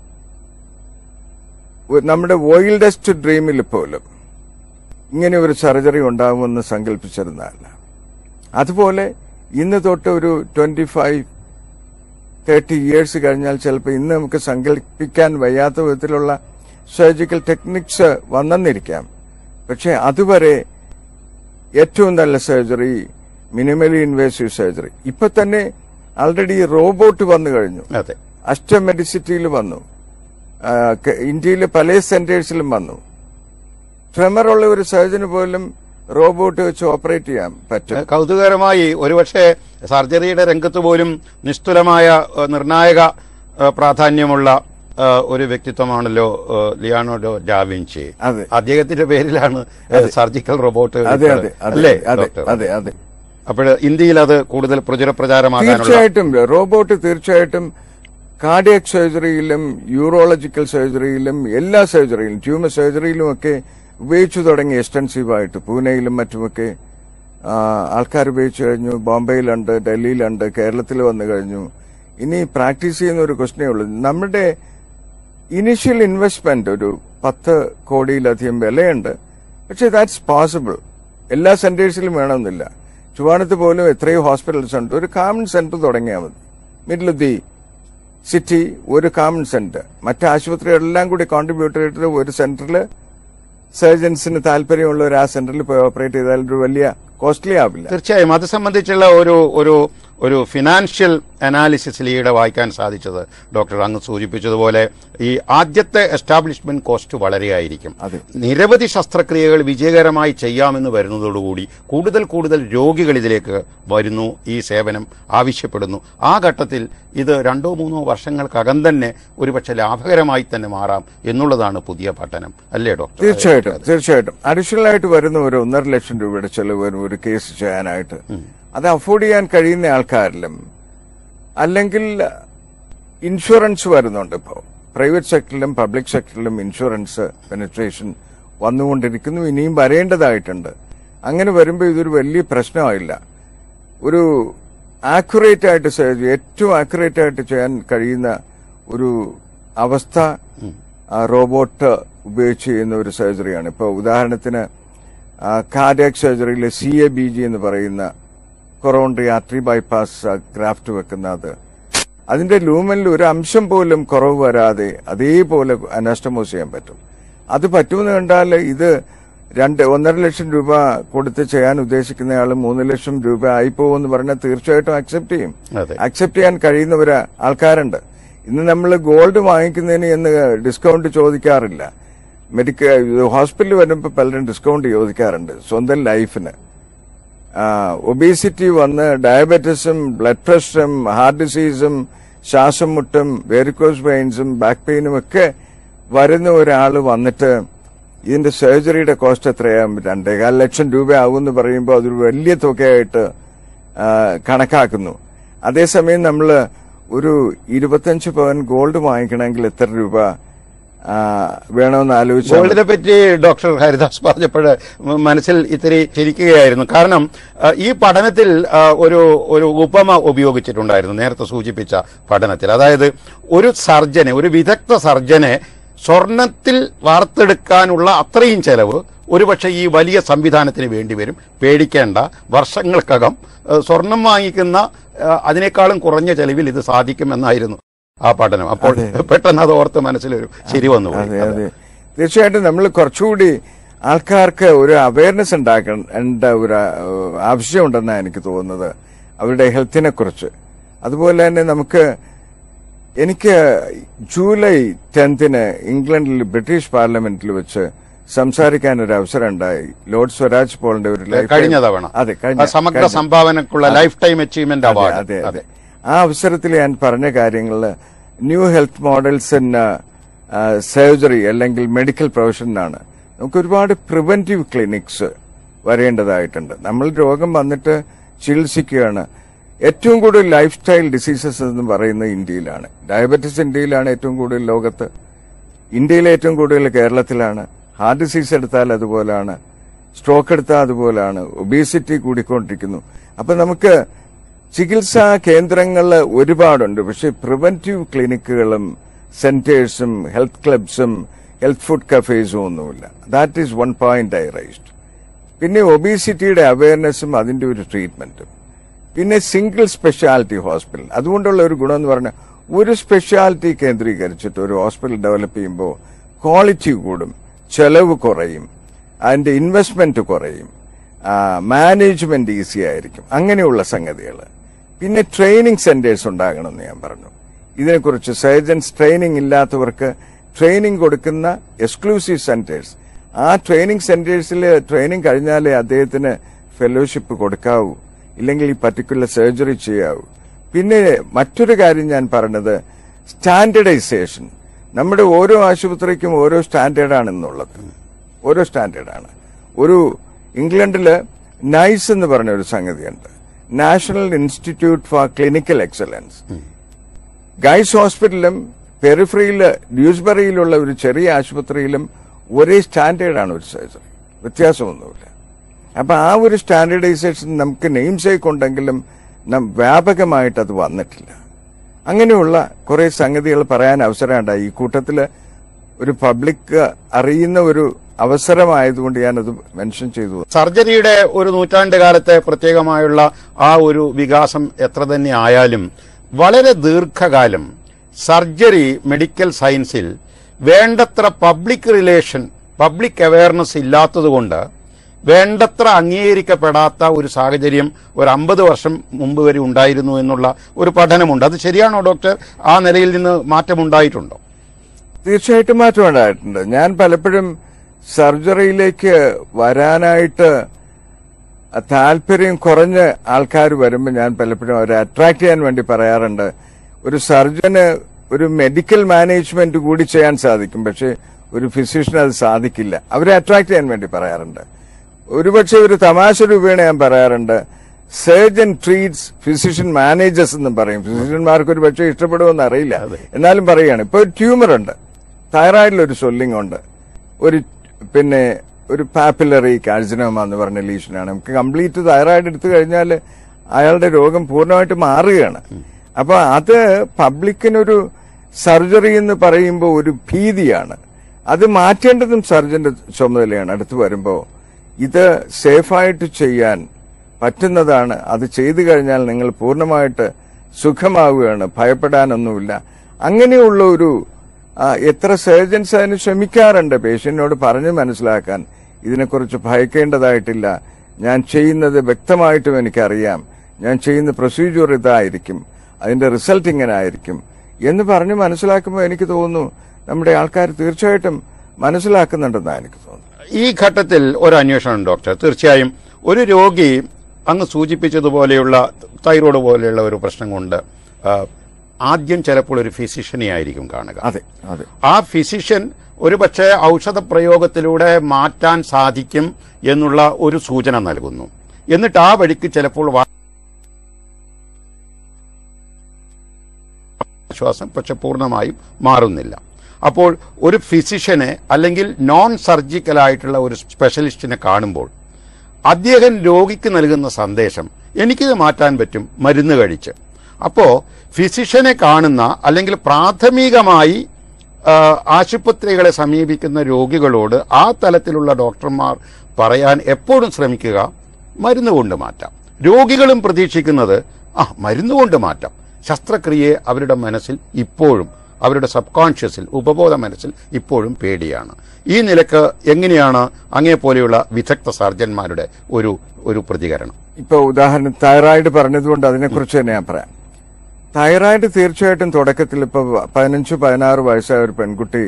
ഒ- നമ്മുടെ വൈൽഡസ്റ്റ് ഡ്രീമിൽ പോലും ഇങ്ങനെ ഒരു സർജറി ഉണ്ടാകുമെന്ന് സങ്കല്പിച്ചിരുന്നതല്ല അതുപോലെ ഇന്ന് തൊട്ട് ഒരു ട്വന്റി ഫൈവ് തേർട്ടി ഇയേഴ്സ് കഴിഞ്ഞാൽ ചിലപ്പോൾ ഇന്ന് നമുക്ക് സങ്കല്പിക്കാൻ വയ്യാത്ത വിധത്തിലുള്ള സർജിക്കൽ ടെക്നിക്സ് വന്നെന്നിരിക്കാം പക്ഷെ അതുവരെ ഏറ്റവും നല്ല സർജറി മിനിമലി ഇൻവേസീവ് സർജറി ഇപ്പൊ തന്നെ ആൾറെഡി റോബോട്ട് വന്നു കഴിഞ്ഞു അതെ അഷ്ടമെഡിസിറ്റിയിൽ വന്നു ആ, ക- ഇന്ത്യയിലെ പല സെന്റേഴ്സിലും വന്നു ട്രെമറുള്ള ഒരു സർജന് പോലും റോബോട്ട് വെച്ച് ഓപ്പറേറ്റ് ചെയ്യാൻ പറ്റും കൗതുകകരമായി ഒരുപക്ഷെ സർജറിയുടെ രംഗത്ത് പോലും നിസ്തുലമായ ഏഹ്, നിർണായക ആ, പ്രാധാന്യമുള്ള ആ, ഒരു വ്യക്തിത്വമാണല്ലോ ആ, ലിയാനോഡോ ഡാവിഞ്ചി അതെ. അദ്ദേഹത്തിന്റെ പേരിലാണ് സർജിക്കൽ റോബോട്ട് അതെ അതെ അതെ അല്ലേ അതെ ഡോക്ടർ അതെ അതെ അപ്പോൾ ഇന്ത്യയിൽ അത് കൂടുതൽ പ്രചുരപ്രചാരമാകാനുള്ള തീർച്ചയായിട്ടും റോബോട്ട് തീർച്ചയായിട്ടും കാർഡിയക് സർജറിയിലും യൂറോളജിക്കൽ സർജറിയിലും എല്ലാ സർജറിയിലും ട്യൂമർ സർജറിയിലും ഒക്കെ ഉപയോഗിച്ചു തുടങ്ങി എക്സ്റ്റൻസീവായിട്ട് പൂനെയിലും മറ്റുമൊക്കെ ആൾക്കാർ ഉപയോഗിച്ചു കഴിഞ്ഞു ബോംബെയിലുണ്ട് ഡൽഹിയിലുണ്ട് കേരളത്തിൽ വന്നു കഴിഞ്ഞു ഇനി പ്രാക്ടീസ് ചെയ്യുന്ന ഒരു ക്വസ്റ്റനേ ഉള്ളൂ നമ്മുടെ ഇനിഷ്യൽ ഇൻവെസ്റ്റ്മെന്റ് ഒരു പത്ത് കോടിയിലധികം വിലയുണ്ട് പക്ഷെ ദാറ്റ്സ് പോസിബിൾ എല്ലാ സെന്റേഴ്സിലും വേണമെന്നില്ല ചുവാനത്ത് പോലും എത്രയോ ഹോസ്പിറ്റൽസ് ഉണ്ട് ഒരു കോമൺ സെന്റർ തുടങ്ങിയാൽ മതി മിഡിൽ ഓഫ് ദി സിറ്റി ഒരു കോമൺ സെന്റർ മറ്റ് ആശുപത്രികളെല്ലാം കൂടി കോൺട്രിബ്യൂട്ട് ചെയ്തിട്ട് ഒരു സെന്ററിൽ സർജൻസിന് താല്പര്യമുള്ളവർ ആ സെന്ററിൽ പോയി ഓപ്പറേറ്റ് ചെയ്താൽ ഒരു വലിയ കോസ്റ്റ്ലി ആവില്ല തീർച്ചയായും അത് സംബന്ധിച്ചുള്ള ഒരു ഒരു ഒരു ഫിനാൻഷ്യൽ അനാലിസിസ് ലീയുടെ വായിക്കാൻ സാധിച്ചത് ഡോക്ടർ അങ്ങ് സൂചിപ്പിച്ചതുപോലെ ഈ ആദ്യത്തെ എസ്റ്റാബ്ലിഷ്മെന്റ് കോസ്റ്റ് വളരെയായിരിക്കും അതെ. നിരവധി ശസ്ത്രക്രിയകൾ വിജയകരമായി ചെയ്യാമെന്ന് വരുന്നതോടുകൂടി കൂടുതൽ കൂടുതൽ രോഗികൾ ഇതിലേക്ക് വരുന്നു ഈ സേവനം ആവശ്യപ്പെടുന്നു ആ ഘട്ടത്തിൽ ഇത് രണ്ടോ മൂന്നോ വർഷങ്ങൾക്കകം തന്നെ ഒരുപക്ഷെ ലാഭകരമായി തന്നെ മാറാം എന്നുള്ളതാണ് പുതിയ പഠനം അല്ലേ ഡോക്ടർ തീർച്ചയായിട്ടും തീർച്ചയായിട്ടും അഡീഷണൽ ആയിട്ട് വരുന്ന ഒരു ഒന്നര ലക്ഷം രൂപയുടെ ചെലവ് വരും ഒരു കേസ് ചെയ്യാനായിട്ട് അത് അഫോർഡ് ചെയ്യാൻ കഴിയുന്ന ആൾക്കാരിലും അല്ലെങ്കിൽ ഇൻഷുറൻസ് വരുന്നുണ്ട് ഇപ്പോൾ പ്രൈവറ്റ് സെക്ടറിലും പബ്ലിക് സെക്ടറിലും ഇൻഷുറൻസ് പെനട്രേഷൻ വന്നുകൊണ്ടിരിക്കുന്നു ഇനിയും വരേണ്ടതായിട്ടുണ്ട് അങ്ങനെ വരുമ്പോൾ ഇതൊരു വലിയ പ്രശ്നമായില്ല ഒരു ആക്യുറേറ്റ് ആയിട്ട് സർജറി ഏറ്റവും ആക്യുറേറ്റ് ആയിട്ട് ചെയ്യാൻ കഴിയുന്ന ഒരു അവസ്ഥ ആ, റോബോട്ട് ഉപയോഗിച്ച് ചെയ്യുന്ന ഒരു സർജറിയാണ് ഇപ്പോൾ ഉദാഹരണത്തിന് കാർഡിയാക് സർജറിയിൽ സി എ ബി ജി എന്ന് പറയുന്ന കൊറോണറി ആർട്ടറി ബൈപ്പാസ് ഗ്രാഫ്റ്റ് വെക്കുന്നത് അതിന്റെ ലൂമനിൽ ഒരു അംശം പോലും കുറവ് വരാതെ അതേപോലെ അനാസ്റ്റമോസ് ചെയ്യാൻ പറ്റും അത് പറ്റുമെന്ന് കണ്ടാൽ ഇത് രണ്ട് ഒന്നര ലക്ഷം രൂപ കൊടുത്ത് ചെയ്യാൻ ഉദ്ദേശിക്കുന്നയാൾ മൂന്ന് ലക്ഷം രൂപ ആയിപ്പോവെന്ന് പറഞ്ഞാൽ തീർച്ചയായിട്ടും അക്സെപ്റ്റ് ചെയ്യും അതെ. അക്സെപ്റ്റ് ചെയ്യാൻ കഴിയുന്നവർ ആൾക്കാരുണ്ട് ഇന്ന് നമ്മൾ ഗോൾഡ് വാങ്ങിക്കുന്നതിന് എന്ന് ഡിസ്കൗണ്ട് ചോദിക്കാറില്ല മെഡിക്കൽ ഹോസ്പിറ്റലിൽ വരുമ്പോൾ പലരും ഡിസ്കൗണ്ട് ചോദിക്കാറുണ്ട് സ്വന്തം ലൈഫിന് ഒബീസിറ്റി വന്ന് ഡയബറ്റീസും ബ്ലഡ് പ്രഷറും ഹാർട്ട് ഡിസീസും ശ്വാസം മുട്ടും വെരിക്കോസ് വെയിൻസും ബാക്ക് പെയിനും ഒക്കെ വരുന്ന ഒരാൾ വന്നിട്ട് ഇതിന്റെ സർജറിയുടെ കോസ്റ്റ് എത്രയാ രണ്ടേകാൽ ലക്ഷം രൂപയാകും എന്ന് പറയുമ്പോൾ അതൊരു വലിയ തുകയായിട്ട് ആ, കണക്കാക്കുന്നു അതേസമയം നമ്മൾ ഒരു ഇരുപത്തഞ്ച് പവൻ ഗോൾഡ് വാങ്ങിക്കണമെങ്കിൽ എത്ര രൂപ ആ, വേണമെന്ന് ആലോചിച്ചാൽ ഗോൾഡിനെ പറ്റി ഡോക്ടർ ഹരിദാസ് പറഞ്ഞപ്പോൾ മനസ്സിൽ ഇത്തിരി ചിരിക്കുകയായിരുന്നു കാരണം ആ, ഈ പഠനത്തിൽ ആ, ഒരു ഒരു ഉപമ ഉപയോഗിച്ചിട്ടുണ്ടായിരുന്നു നേരത്തെ സൂചിപ്പിച്ച പഠനത്തിൽ അതായത് ഒരു സർജനെ ഒരു വിദഗ്ധ സർജനെ സ്വർണത്തിൽ വാർത്തെടുക്കാനുള്ള അത്രയും ചെലവ് ഒരുപക്ഷെ ഈ വലിയ സംവിധാനത്തിന് വേണ്ടിവരും പേടിക്കേണ്ട വർഷങ്ങൾക്കകം ആ, സ്വർണം വാങ്ങിക്കുന്ന ആ, അതിനേക്കാളും കുറഞ്ഞ ചെലവിൽ ഇത് സാധിക്കുമെന്നായിരുന്നു ആ പഠനം അപ്പോൾ പെട്ടെന്ന് അത് ഓർത്ത് മനസ്സിലൊരു ശരി വന്നു പോയി. അതെ അതെ തീർച്ചയായിട്ടും നമ്മൾ കുറച്ചുകൂടി ആൾക്കാർക്ക് ഒരു അവയർനെസ് ഉണ്ടാക്കേണ്ട ഒരു ആ, ആവശ്യമുണ്ടെന്നാണ് എനിക്ക് തോന്നുന്നത് അവരുടെ ഹെൽത്തിനെ കുറിച്ച് അതുപോലെ തന്നെ നമുക്ക് എനിക്ക് ജൂലൈ ടെൻത്തിന് ഇംഗ്ലണ്ടിൽ ബ്രിട്ടീഷ് പാർലമെന്റിൽ വെച്ച് സംസാരിക്കാൻ ഒരു അവസരം ഉണ്ടായി ലോർഡ് സ്വരാജ് പോളിന്റെ ഒരു ലൈഫ് കഴിഞ്ഞ തവണ അതെ ആ കഴിഞ്ഞ സമഗ്ര കഴിഞ്ഞ- സംഭാവനക്കുള്ള ലൈഫ് ടൈം അച്ചീവ്മെന്റ് അതെ, അവാർഡ് അതെ അതെ ആ അവസരത്തിൽ ഞാൻ പറഞ്ഞ കാര്യങ്ങൾ new health models in surgery അല്ലെങ്കിൽ മെഡിക്കൽ പ്രൊഫഷനാണ് നമുക്ക് ഒരുപാട് പ്രിവെന്റീവ് ക്ലിനിക്സ് വരേണ്ടതായിട്ടുണ്ട് നമ്മൾ രോഗം വന്നിട്ട് ചികിത്സിക്കുകയാണ് ഏറ്റവും കൂടുതൽ ലൈഫ് സ്റ്റൈൽ ഡിസീസസ് എന്ന് പറയുന്നത് ഇന്ത്യയിലാണ് ഡയബറ്റിസ് ഇന്ത്യയിലാണ് ഏറ്റവും കൂടുതൽ ലോകത്ത് ഇന്ത്യയിൽ ഏറ്റവും കൂടുതൽ കേരളത്തിലാണ് ഹാർട്ട് ഡിസീസ് എടുത്താൽ അതുപോലാണ് സ്ട്രോക്ക് എടുത്താൽ അതുപോലാണ് ഒബീസിറ്റി കൂടിക്കൊണ്ടിരിക്കുന്നു അപ്പൊ നമുക്ക് ചികിത്സാ കേന്ദ്രങ്ങൾ ഒരുപാടുണ്ട് പക്ഷെ പ്രിവെന്റീവ് ക്ലിനിക്കുകളും സെന്റേഴ്സും ഹെൽത്ത് ക്ലബ്സും ഹെൽത്ത് ഫുഡ് കഫേസും ഒന്നുമില്ല that is one point I raised പിന്നെ ഒബീസിറ്റിയുടെ അവയർനെസ്സും അതിന്റെ ഒരു ട്രീറ്റ്മെന്റും പിന്നെ സിംഗിൾ സ്പെഷ്യാലിറ്റി ഹോസ്പിറ്റൽ അതുകൊണ്ടുള്ള ഒരു ഗുണം എന്ന് പറഞ്ഞാൽ ഒരു സ്പെഷ്യാലിറ്റി കേന്ദ്രീകരിച്ചിട്ട് ഒരു ഹോസ്പിറ്റൽ ഡെവലപ്പ് ചെയ്യുമ്പോൾ ക്വാളിറ്റി കൂടും ചെലവ് കുറയും അതിന്റെ ഇൻവെസ്റ്റ്മെന്റ് കുറയും മാനേജ്മെന്റ് ഈസി ആയിരിക്കും അങ്ങനെയുള്ള സംഗതികൾ പിന്നെ ട്രെയിനിങ് സെന്റേഴ്സ് ഉണ്ടാകണമെന്ന് ഞാൻ പറഞ്ഞു ഇതിനെക്കുറിച്ച് സർജൻസ് ട്രെയിനിങ് ഇല്ലാത്തവർക്ക് ട്രെയിനിങ് കൊടുക്കുന്ന എക്സ്ക്ലൂസീവ് സെന്റേഴ്സ് ആ ട്രെയിനിങ് സെന്റേഴ്സിൽ ട്രെയിനിങ് കഴിഞ്ഞാലേ അദ്ദേഹത്തിന് ഫെലോഷിപ്പ് കൊടുക്കാവൂ ഇല്ലെങ്കിൽ ഈ പർട്ടിക്കുലർ സർജറി ചെയ്യാവൂ പിന്നെ മറ്റൊരു കാര്യം ഞാൻ പറഞ്ഞത് സ്റ്റാൻഡർഡൈസേഷൻ നമ്മുടെ ഓരോ ആശുപത്രിക്കും ഓരോ സ്റ്റാൻഡേർഡാണ് ഇന്നുള്ളത് ഓരോ സ്റ്റാൻഡേർഡാണ് ഒരു ഇംഗ്ലണ്ടില് നൈസ് എന്ന് പറഞ്ഞ ഒരു സംഗതിയുണ്ട് National Institute for Clinical Excellence Guy's ഹോസ്പിറ്റലിലും പെരിഫറിയില് ഡ്യൂസ്ബറിയിലുള്ള ഒരു ചെറിയ ആശുപത്രിയിലും ഒരേ സ്റ്റാൻഡേർഡാണ് ഒരു സർജറി വ്യത്യാസമൊന്നുമില്ല അപ്പൊ ആ ഒരു സ്റ്റാൻഡേർഡൈസേഷൻ നമുക്ക് നെയിം സേക്ക് ഉണ്ടെങ്കിലും നം- വ്യാപകമായിട്ട് അത് വന്നിട്ടില്ല അങ്ങനെയുള്ള കുറെ സംഗതികൾ പറയാൻ അവസരമുണ്ടായി ഈ കൂട്ടത്തില് ഒരു പബ്ലിക് അറിയുന്ന ഒരു അവസരമായതുകൊണ്ട് ഞാനത് മെൻഷൻ ചെയ്തു സർജറിയുടെ ഒരു നൂറ്റാണ്ട് കാലത്തെ പ്രത്യേകമായുള്ള ആ ഒരു വികാസം എത്ര തന്നെ ആയാലും വളരെ ദീർഘകാലം സർജറി മെഡിക്കൽ സയൻസിൽ വേണ്ടത്ര പബ്ലിക് റിലേഷൻ പബ്ലിക് അവയർനെസ് ഇല്ലാത്തതുകൊണ്ട് വേണ്ടത്ര അംഗീകരിക്കപ്പെടാത്ത ഒരു സാഹചര്യം ഒരു അമ്പത് വർഷം മുമ്പ് വരെ ഉണ്ടായിരുന്നു എന്നുള്ള ഒരു പഠനമുണ്ട് അത് ശരിയാണോ ഡോക്ടർ ആ നിലയിൽ നിന്ന് മാറ്റമുണ്ടായിട്ടുണ്ടോ തീർച്ചയായിട്ടും മാറ്റം ഉണ്ടായിട്ടുണ്ട് ഞാൻ പലപ്പോഴും സർജറിയിലേക്ക് വരാനായിട്ട് താല്പര്യം കുറഞ്ഞ ആൾക്കാർ വരുമ്പോൾ ഞാൻ പലപ്പോഴും അവരെ അട്രാക്ട് ചെയ്യാൻ വേണ്ടി പറയാറുണ്ട് ഒരു സർജന് ഒരു മെഡിക്കൽ മാനേജ്മെന്റ് കൂടി ചെയ്യാൻ സാധിക്കും പക്ഷെ ഒരു ഫിസിഷ്യന് അത് സാധിക്കില്ല അവരെ അട്രാക്ട് ചെയ്യാൻ വേണ്ടി പറയാറുണ്ട് ഒരുപക്ഷെ ഒരു തമാശ രൂപേണ ഞാൻ പറയാറുണ്ട് സർജൻ ട്രീറ്റ്സ് ഫിസിഷ്യൻ മാനേജേഴ്സ് എന്നും പറയും ഫിസിഷ്യന്മാർക്ക് ഒരു പക്ഷേ ഇഷ്ടപ്പെടുമെന്ന് അറിയില്ല എന്നാലും പറയുകയാണ് ഇപ്പൊ ഒരു ട്യൂമർ ഉണ്ട് തൈറോയിഡിൽ ഒരു സ്വെല്ലിംഗ് ഉണ്ട് ഒരു പിന്നെ ഒരു പാപ്പിലറി കാഴ്ചനോമ എന്ന് പറഞ്ഞ ലീഷനാണ് നമുക്ക് കംപ്ലീറ്റ് തൈറോയിഡ് എടുത്തു കഴിഞ്ഞാൽ അയാളുടെ രോഗം പൂർണ്ണമായിട്ട് മാറുകയാണ് അപ്പൊ അത് പബ്ലിക്കിനൊരു സർജറി എന്ന് പറയുമ്പോൾ ഒരു ഭീതിയാണ് അത് മാറ്റേണ്ടതും സർജന്റെ ചുമതലയാണ് അടുത്ത് വരുമ്പോൾ ഇത് സേഫായിട്ട് ചെയ്യാൻ പറ്റുന്നതാണ് അത് ചെയ്തു കഴിഞ്ഞാൽ നിങ്ങൾ പൂർണ്ണമായിട്ട് സുഖമാവുകയാണ് ഭയപ്പെടാനൊന്നുമില്ല അങ്ങനെയുള്ള ഒരു ആ, എത്ര സർജൻസ് അതിന് ശ്രമിക്കാറുണ്ട് പേഷ്യന്റിനോട് പറഞ്ഞ് മനസ്സിലാക്കാൻ ഇതിനെക്കുറിച്ച് ഭയക്കേണ്ടതായിട്ടില്ല ഞാൻ ചെയ്യുന്നത് വ്യക്തമായിട്ടും എനിക്കറിയാം ഞാൻ ചെയ്യുന്ന പ്രൊസീജിയർ ഇതായിരിക്കും അതിന്റെ റിസൾട്ട് ഇങ്ങനെ ആയിരിക്കും എന്ന് പറഞ്ഞ് മനസ്സിലാക്കുമ്പോൾ എനിക്ക് തോന്നുന്നു നമ്മുടെ ആൾക്കാർ തീർച്ചയായിട്ടും മനസ്സിലാക്കുന്നുണ്ടെന്നാണ് എനിക്ക് തോന്നുന്നത് ഈ ഘട്ടത്തിൽ ഒരു അന്വേഷണം ഡോക്ടർ തീർച്ചയായും ഒരു രോഗി അങ്ങ് സൂചിപ്പിച്ചതുപോലെയുള്ള തൈറോയ്ഡ് പോലെയുള്ള ഒരു പ്രശ്നം കൊണ്ട് ആ, ആദ്യം ചിലപ്പോൾ ഒരു ഫിസിഷ്യനെ ആയിരിക്കും കാണുക അതെ അതെ ആ ഫിസിഷ്യൻ ഒരുപക്ഷെ ഔഷധ പ്രയോഗത്തിലൂടെ മാറ്റാൻ സാധിക്കും എന്നുള്ള ഒരു സൂചന നൽകുന്നു എന്നിട്ട് ആ വഴിക്ക് ചിലപ്പോൾ വാ- ആശ്വാസം പക്ഷെ പൂർണ്ണമായും മാറുന്നില്ല അപ്പോൾ ഒരു ഫിസിഷ്യനെ അല്ലെങ്കിൽ നോൺ സർജിക്കൽ ആയിട്ടുള്ള ഒരു സ്പെഷ്യലിസ്റ്റിനെ കാണുമ്പോൾ അദ്ദേഹം രോഗിക്ക് നൽകുന്ന സന്ദേശം എനിക്കിത് മാറ്റാൻ പറ്റും മരുന്ന് കഴിച്ച് അപ്പോ ഫിസിഷ്യനെ കാണുന്ന അല്ലെങ്കിൽ പ്രാഥമികമായി ആ, ആശുപത്രികളെ സമീപിക്കുന്ന രോഗികളോട് ആ തലത്തിലുള്ള ഡോക്ടർമാർ പറയാൻ എപ്പോഴും ശ്രമിക്കുക മരുന്ന് കൊണ്ട് മാറ്റാം രോഗികളും പ്രതീക്ഷിക്കുന്നത് ആ മരുന്ന് കൊണ്ട് മാറ്റാം ശസ്ത്രക്രിയയെ അവരുടെ മനസ്സിൽ ഇപ്പോഴും അവരുടെ സബ് കോൺഷ്യസിൽ ഉപബോധ മനസ്സിൽ ഇപ്പോഴും പേടിയാണ് ഈ നിലക്ക് എങ്ങനെയാണ് അങ്ങേ പോലെയുള്ള വിദഗ്ധ സർജന്മാരുടെ ഒരു ഒരു പ്രതികരണം ഇപ്പൊ ഉദാഹരണം തൈറോയിഡ് പറഞ്ഞതുകൊണ്ട് അതിനെക്കുറിച്ച് തന്നെ ഞാൻ പറയാം തൈറോയിഡ് തീർച്ചയായിട്ടും തുടക്കത്തിൽ ഇപ്പൊ പതിനഞ്ച് പതിനാറ് വയസ്സായ ഒരു പെൺകുട്ടി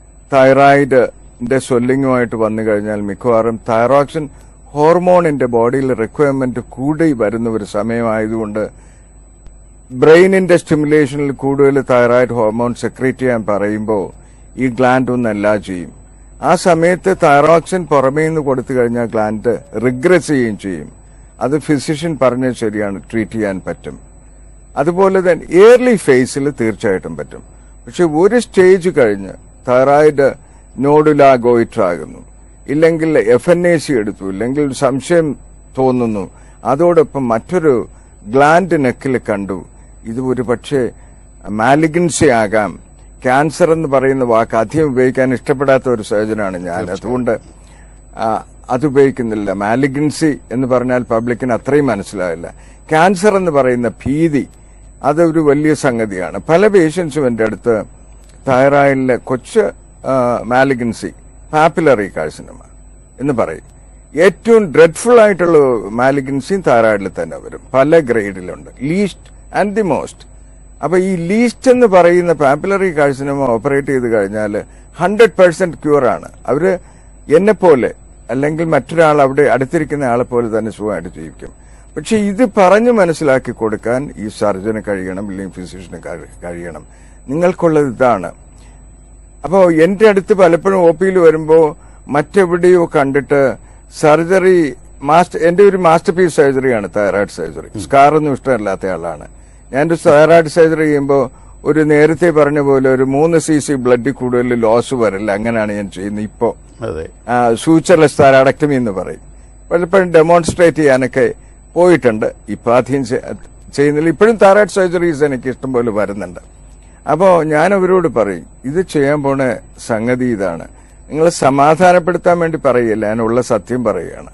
തൈറോയിഡിന്റെ സ്വെല്ലിങ്ങുമായിട്ട് വന്നു കഴിഞ്ഞാൽ മിക്കവാറും തൈറോക്സിൻ ഹോർമോണിന്റെ ബോഡിയിൽ റിക്വയർമെന്റ് കൂടി വരുന്ന ഒരു സമയമായതുകൊണ്ട് ബ്രെയിനിന്റെ സ്റ്റിമുലേഷനിൽ കൂടുതൽ തൈറോയിഡ് ഹോർമോൺ സെക്രീറ്റ് ചെയ്യാൻ പറയുമ്പോൾ ഈ ഗ്ലാൻഡ് ഒന്ന് എല്ലാ ചെയ്യും ആ സമയത്ത് തൈറോക്സിൻ പുറമേ നിന്ന് കൊടുത്തു കഴിഞ്ഞാൽ ഗ്ലാൻഡ് റിഗ്രസ് ചെയ്യുകയും ചെയ്യും അത് ഫിസിഷ്യൻ പറഞ്ഞത് ശരിയാണ് ട്രീറ്റ് ചെയ്യാൻ പറ്റും അതുപോലെ തന്നെ ഇയർലി ഫേസിൽ തീർച്ചയായിട്ടും പറ്റും പക്ഷെ ഒരു സ്റ്റേജ് കഴിഞ്ഞ് തൈറോയിഡ് നോഡുലാഗോയിറ്റ് ആകുന്നു ഇല്ലെങ്കിൽ എഫ് എൻ എ സി എടുത്തു ഇല്ലെങ്കിൽ ഒരു സംശയം തോന്നുന്നു അതോടൊപ്പം മറ്റൊരു ഗ്ലാൻഡ് നെക്കിൽ കണ്ടു ഇത് ഒരു പക്ഷേ മാലിഗൻസി ആകാം ക്യാൻസർ എന്ന് പറയുന്ന വാക്ക് അധികം ഉപയോഗിക്കാൻ ഇഷ്ടപ്പെടാത്ത ഒരു സർജനാണ് ഞാൻ അതുകൊണ്ട് ആ, അത് ഉപയോഗിക്കുന്നില്ല മാലിഗൻസി എന്ന് പറഞ്ഞാൽ പബ്ലിക്കിന് അത്രയും മനസ്സിലാവില്ല ക്യാൻസർ എന്ന് പറയുന്ന ഭീതി അതൊരു വലിയ സംഗതിയാണ് പല പേഷ്യൻസും എൻ്റെ അടുത്ത് തൈറോയിഡിലെ കൊച്ച് മാലിഗൻസി പാപ്പിലറി കാഴ്ചനമ എന്ന് പറയും ഏറ്റവും ഡ്രെഡ്ഫുൾ ആയിട്ടുള്ള മാലിഗൻസിയും തൈറോയിഡിൽ തന്നെ വരും പല ഗ്രേഡിലുണ്ട് ലീസ്റ്റ് ആൻഡ് ദി മോസ്റ്റ് അപ്പൊ ഈ ലീസ്റ്റ് എന്ന് പറയുന്ന പാപ്പിലറി കാഴ്ചനമ ഓപ്പറേറ്റ് ചെയ്ത് കഴിഞ്ഞാൽ ഹൺഡ്രഡ് പെർസെന്റ് ക്യൂർ ആണ് അവര് എന്നെ പോലെ അല്ലെങ്കിൽ മറ്റൊരാൾ അവിടെ അടുത്തിരിക്കുന്ന ആളെ പോലെ തന്നെ സുഖമായിട്ട് ജീവിക്കും പക്ഷെ ഇത് പറഞ്ഞു മനസ്സിലാക്കി കൊടുക്കാൻ ഈ സർജന് കഴിയണം ഇല്ലെങ്കിൽ ഫിസിഷ്യന് കഴിയണം നിങ്ങൾക്കുള്ളത് ഇതാണ് അപ്പോൾ എന്റെ അടുത്ത് പലപ്പോഴും ഒ പിയിൽ വരുമ്പോൾ മറ്റെവിടെയോ കണ്ടിട്ട് സർജറി മാസ്റ്റർ എന്റെ ഒരു മാസ്റ്റർ പീസ് സർജറിയാണ് തൈറോയിഡ് സർജറി സ്കാർ ഒന്നും ഇഷ്ടമില്ലാത്ത ആളാണ് ഞാൻ ഒരു തൈറോയിഡ് സർജറി ചെയ്യുമ്പോൾ ഒരു നേരത്തെ പറഞ്ഞ പോലെ ഒരു മൂന്ന് സി സി ബ്ലഡിൽ കൂടുതൽ ലോസ് വരില്ല അങ്ങനെയാണ് ഞാൻ ചെയ്യുന്നത് ഇപ്പോ അതെ സൂച്ചർലെസ് താരാടക്ടമി എന്ന് പറയും പലപ്പോഴും ഡെമോൺസ്ട്രേറ്റ് ചെയ്യാനൊക്കെ പോയിട്ടുണ്ട് ഇപ്പൊ അധികം ചെ- ചെയ്യുന്നില്ല ഇപ്പോഴും താരായ്ഡ് സർജറീസ് എനിക്ക് ഇഷ്ടംപോലെ വരുന്നുണ്ട് അപ്പോൾ ഞാൻ അവരോട് പറയും ഇത് ചെയ്യാൻ പോണ സംഗതി ഇതാണ് നിങ്ങൾ സമാധാനപ്പെടുത്താൻ വേണ്ടി പറയില്ല ഞാനുള്ള സത്യം പറയുകയാണ്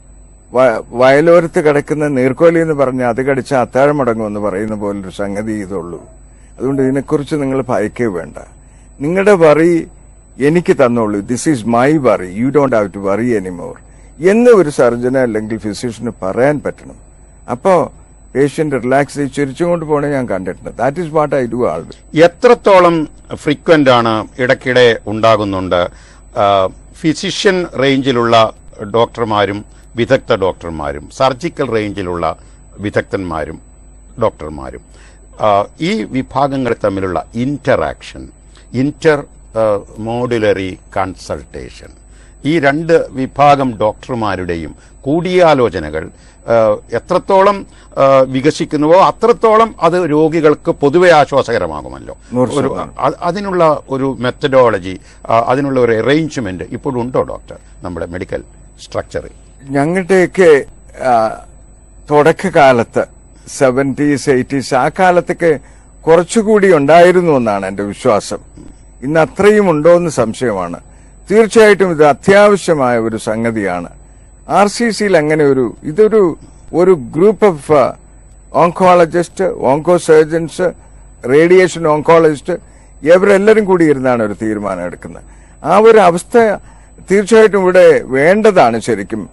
വ- വയലോരത്ത് കിടക്കുന്ന നീർക്കോലി എന്ന് പറഞ്ഞാൽ അത് കടിച്ച അത്താഴം മുടങ്ങുമെന്ന് പറയുന്ന പോലൊരു സംഗതി ഇതുള്ളൂ അതുകൊണ്ട് ഇതിനെക്കുറിച്ച് നിങ്ങൾ ഭയക്കേ വേണ്ട നിങ്ങളുടെ വറി എനിക്ക് തന്നോളൂ this is my worry you don't have to worry anymore എന്ന് ഒരു സർജന് അല്ലെങ്കിൽ ഫിസിഷ്യന് പറയാൻ പറ്റണം അപ്പോ പേഷ്യന്റ് റിലാക്സ് ചെയ്ത് ചിരിച്ചുകൊണ്ട് പോണേ ഞാൻ കണ്ടിട്ടുണ്ട് that is what I do always എത്രത്തോളം ഫ്രീക്വന്റ് ആണ് ഇടയ്ക്കിടെ ഉണ്ടാകുന്നുണ്ട് ആ, ഫിസിഷ്യൻ റേഞ്ചിലുള്ള ഡോക്ടർമാരും വിദഗ്ധ ഡോക്ടർമാരും സർജിക്കൽ റേഞ്ചിലുള്ള വിദഗ്ധന്മാരും ഡോക്ടർമാരും ആ, ഈ വിഭാഗങ്ങൾ തമ്മിലുള്ള ഇന്ററാക്ഷൻ ഇന്റർ മോഡുലറി കൺസൾട്ടേഷൻ ഈ രണ്ട് വിഭാഗം ഡോക്ടർമാരുടെയും കൂടിയാലോചനകൾ ആ, എത്രത്തോളം ആ, വികസിക്കുന്നുവോ അത്രത്തോളം അത് രോഗികൾക്ക് പൊതുവെ ആശ്വാസകരമാകുമല്ലോ നൂറ് ഒരു അ- അതിനുള്ള ഒരു മെത്തഡോളജി അതിനുള്ള ഒരു അറേഞ്ച്മെന്റ് ഇപ്പോഴുണ്ടോ ഡോക്ടർ നമ്മുടെ മെഡിക്കൽ സ്ട്രക്ചറിൽ ഞങ്ങളുടെയൊക്കെ ആ, തുടക്കകാലത്ത് സെവന്റീസ് എയ്റ്റീസ് ആ കാലത്തൊക്കെ കുറച്ചുകൂടി ഉണ്ടായിരുന്നു എന്നാണ് എന്റെ വിശ്വാസം ഇന്ന് അത്രയും ഉണ്ടോ എന്ന് സംശയമാണ് തീർച്ചയായിട്ടും ഇത് അത്യാവശ്യമായ ഒരു സംഗതിയാണ് ആർ സി സിയിൽ അങ്ങനെ ഒരു ഇതൊരു ഒരു group of oncologist onco surgeons radiation oncologist ഇവരെല്ലാരും കൂടി ഇരുന്നാണ് ഒരു തീരുമാനം എടുക്കുന്നത് ആ ഒരു അവസ്ഥ തീർച്ചയായിട്ടും ഇവിടെ വേണ്ടതാണ് ശരിക്കും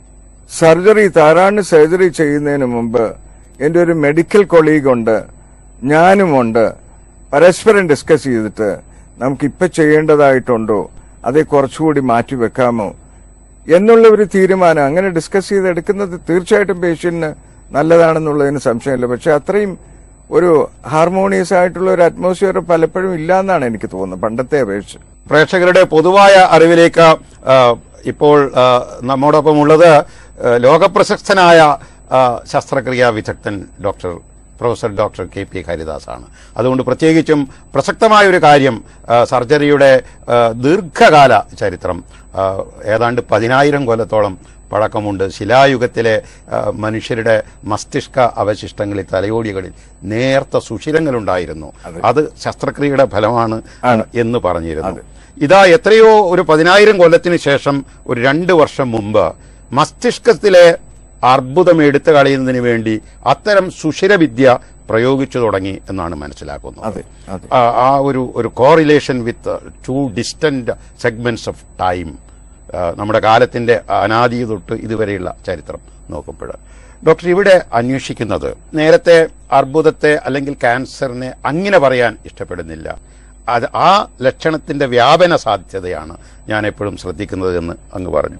സർജറി താരാണ് സർജറി ചെയ്യുന്നതിന് മുമ്പ് എന്റെ ഒരു മെഡിക്കൽ കൊളീഗ് ഉണ്ട് ഞാനുമുണ്ട് പരസ്പരം ഡിസ്കസ് ചെയ്തിട്ട് നമുക്ക് ഇപ്പൊ ചെയ്യേണ്ടതായിട്ടുണ്ടോ അതേ കുറച്ചുകൂടി മാറ്റി വെക്കാമോ എന്നുള്ള ഒരു തീരുമാനം അങ്ങനെ ഡിസ്കസ് ചെയ്തെടുക്കുന്നത് തീർച്ചയായിട്ടും പേഷ്യന്റിന് നല്ലതാണെന്നുള്ളതിന് സംശയമില്ല പക്ഷെ അത്രയും ഒരു ഹാർമോണിയസ് ആയിട്ടുള്ള ഒരു അറ്റ്മോസ്ഫിയർ പലപ്പോഴും ഇല്ലാന്നാണ് എനിക്ക് തോന്നുന്നത് പണ്ടത്തെ അപേക്ഷിച്ച് പ്രേക്ഷകരുടെ പൊതുവായ അറിവിലേക്ക് ആ, ഇപ്പോൾ ആ, നമ്മോടൊപ്പം ഉള്ളത് ആ, ലോകപ്രശസ്തനായ ആ, ശസ്ത്രക്രിയാ വിദഗ്ധൻ doctor professor doctor K P ഹരിദാസാണ് അതുകൊണ്ട് പ്രത്യേകിച്ചും പ്രസക്തമായ ഒരു കാര്യം ആ, സർജറിയുടെ ആ, ദീർഘകാല ചരിത്രം ആ, ഏതാണ്ട് പതിനായിരം കൊല്ലത്തോളം പഴക്കമുണ്ട് ശിലായുഗത്തിലെ ആ, മനുഷ്യരുടെ മസ്തിഷ്ക അവശിഷ്ടങ്ങളിൽ തലയോടികളിൽ നേർത്ത സുഷിരങ്ങളുണ്ടായിരുന്നു അത് ശസ്ത്രക്രിയയുടെ ഫലമാണ് എന്ന് പറഞ്ഞിരുന്നു ഇതാ എത്രയോ ഒരു പതിനായിരം കൊല്ലത്തിന് ശേഷം ഒരു രണ്ട് വർഷം മുമ്പ് മസ്തിഷ്കത്തിലെ അർബുദം എടുത്തു കളയുന്നതിന് വേണ്ടി അത്തരം സുഷിരവിദ്യ പ്രയോഗിച്ചു തുടങ്ങി എന്നാണ് മനസ്സിലാക്കുന്നത് അതെ അതെ ആ ആ ഒരു ഒരു correlation with two distant segments of time നമ്മുടെ കാലത്തിന്റെ അനാദി തൊട്ട് ഇതുവരെയുള്ള ചരിത്രം നോക്കുമ്പോൾ ഡോക്ടർ ഇവിടെ അന്വേഷിക്കുന്നത് നേരത്തെ അർബുദത്തെ അല്ലെങ്കിൽ ക്യാൻസറിനെ അങ്ങനെ പറയാൻ ഇഷ്ടപ്പെടുന്നില്ല അത് ആ ലക്ഷണത്തിന്റെ വ്യാപന സാധ്യതയാണ് ഞാൻ എപ്പോഴും ശ്രദ്ധിക്കുന്നത് എന്ന് അങ്ങ് പറഞ്ഞു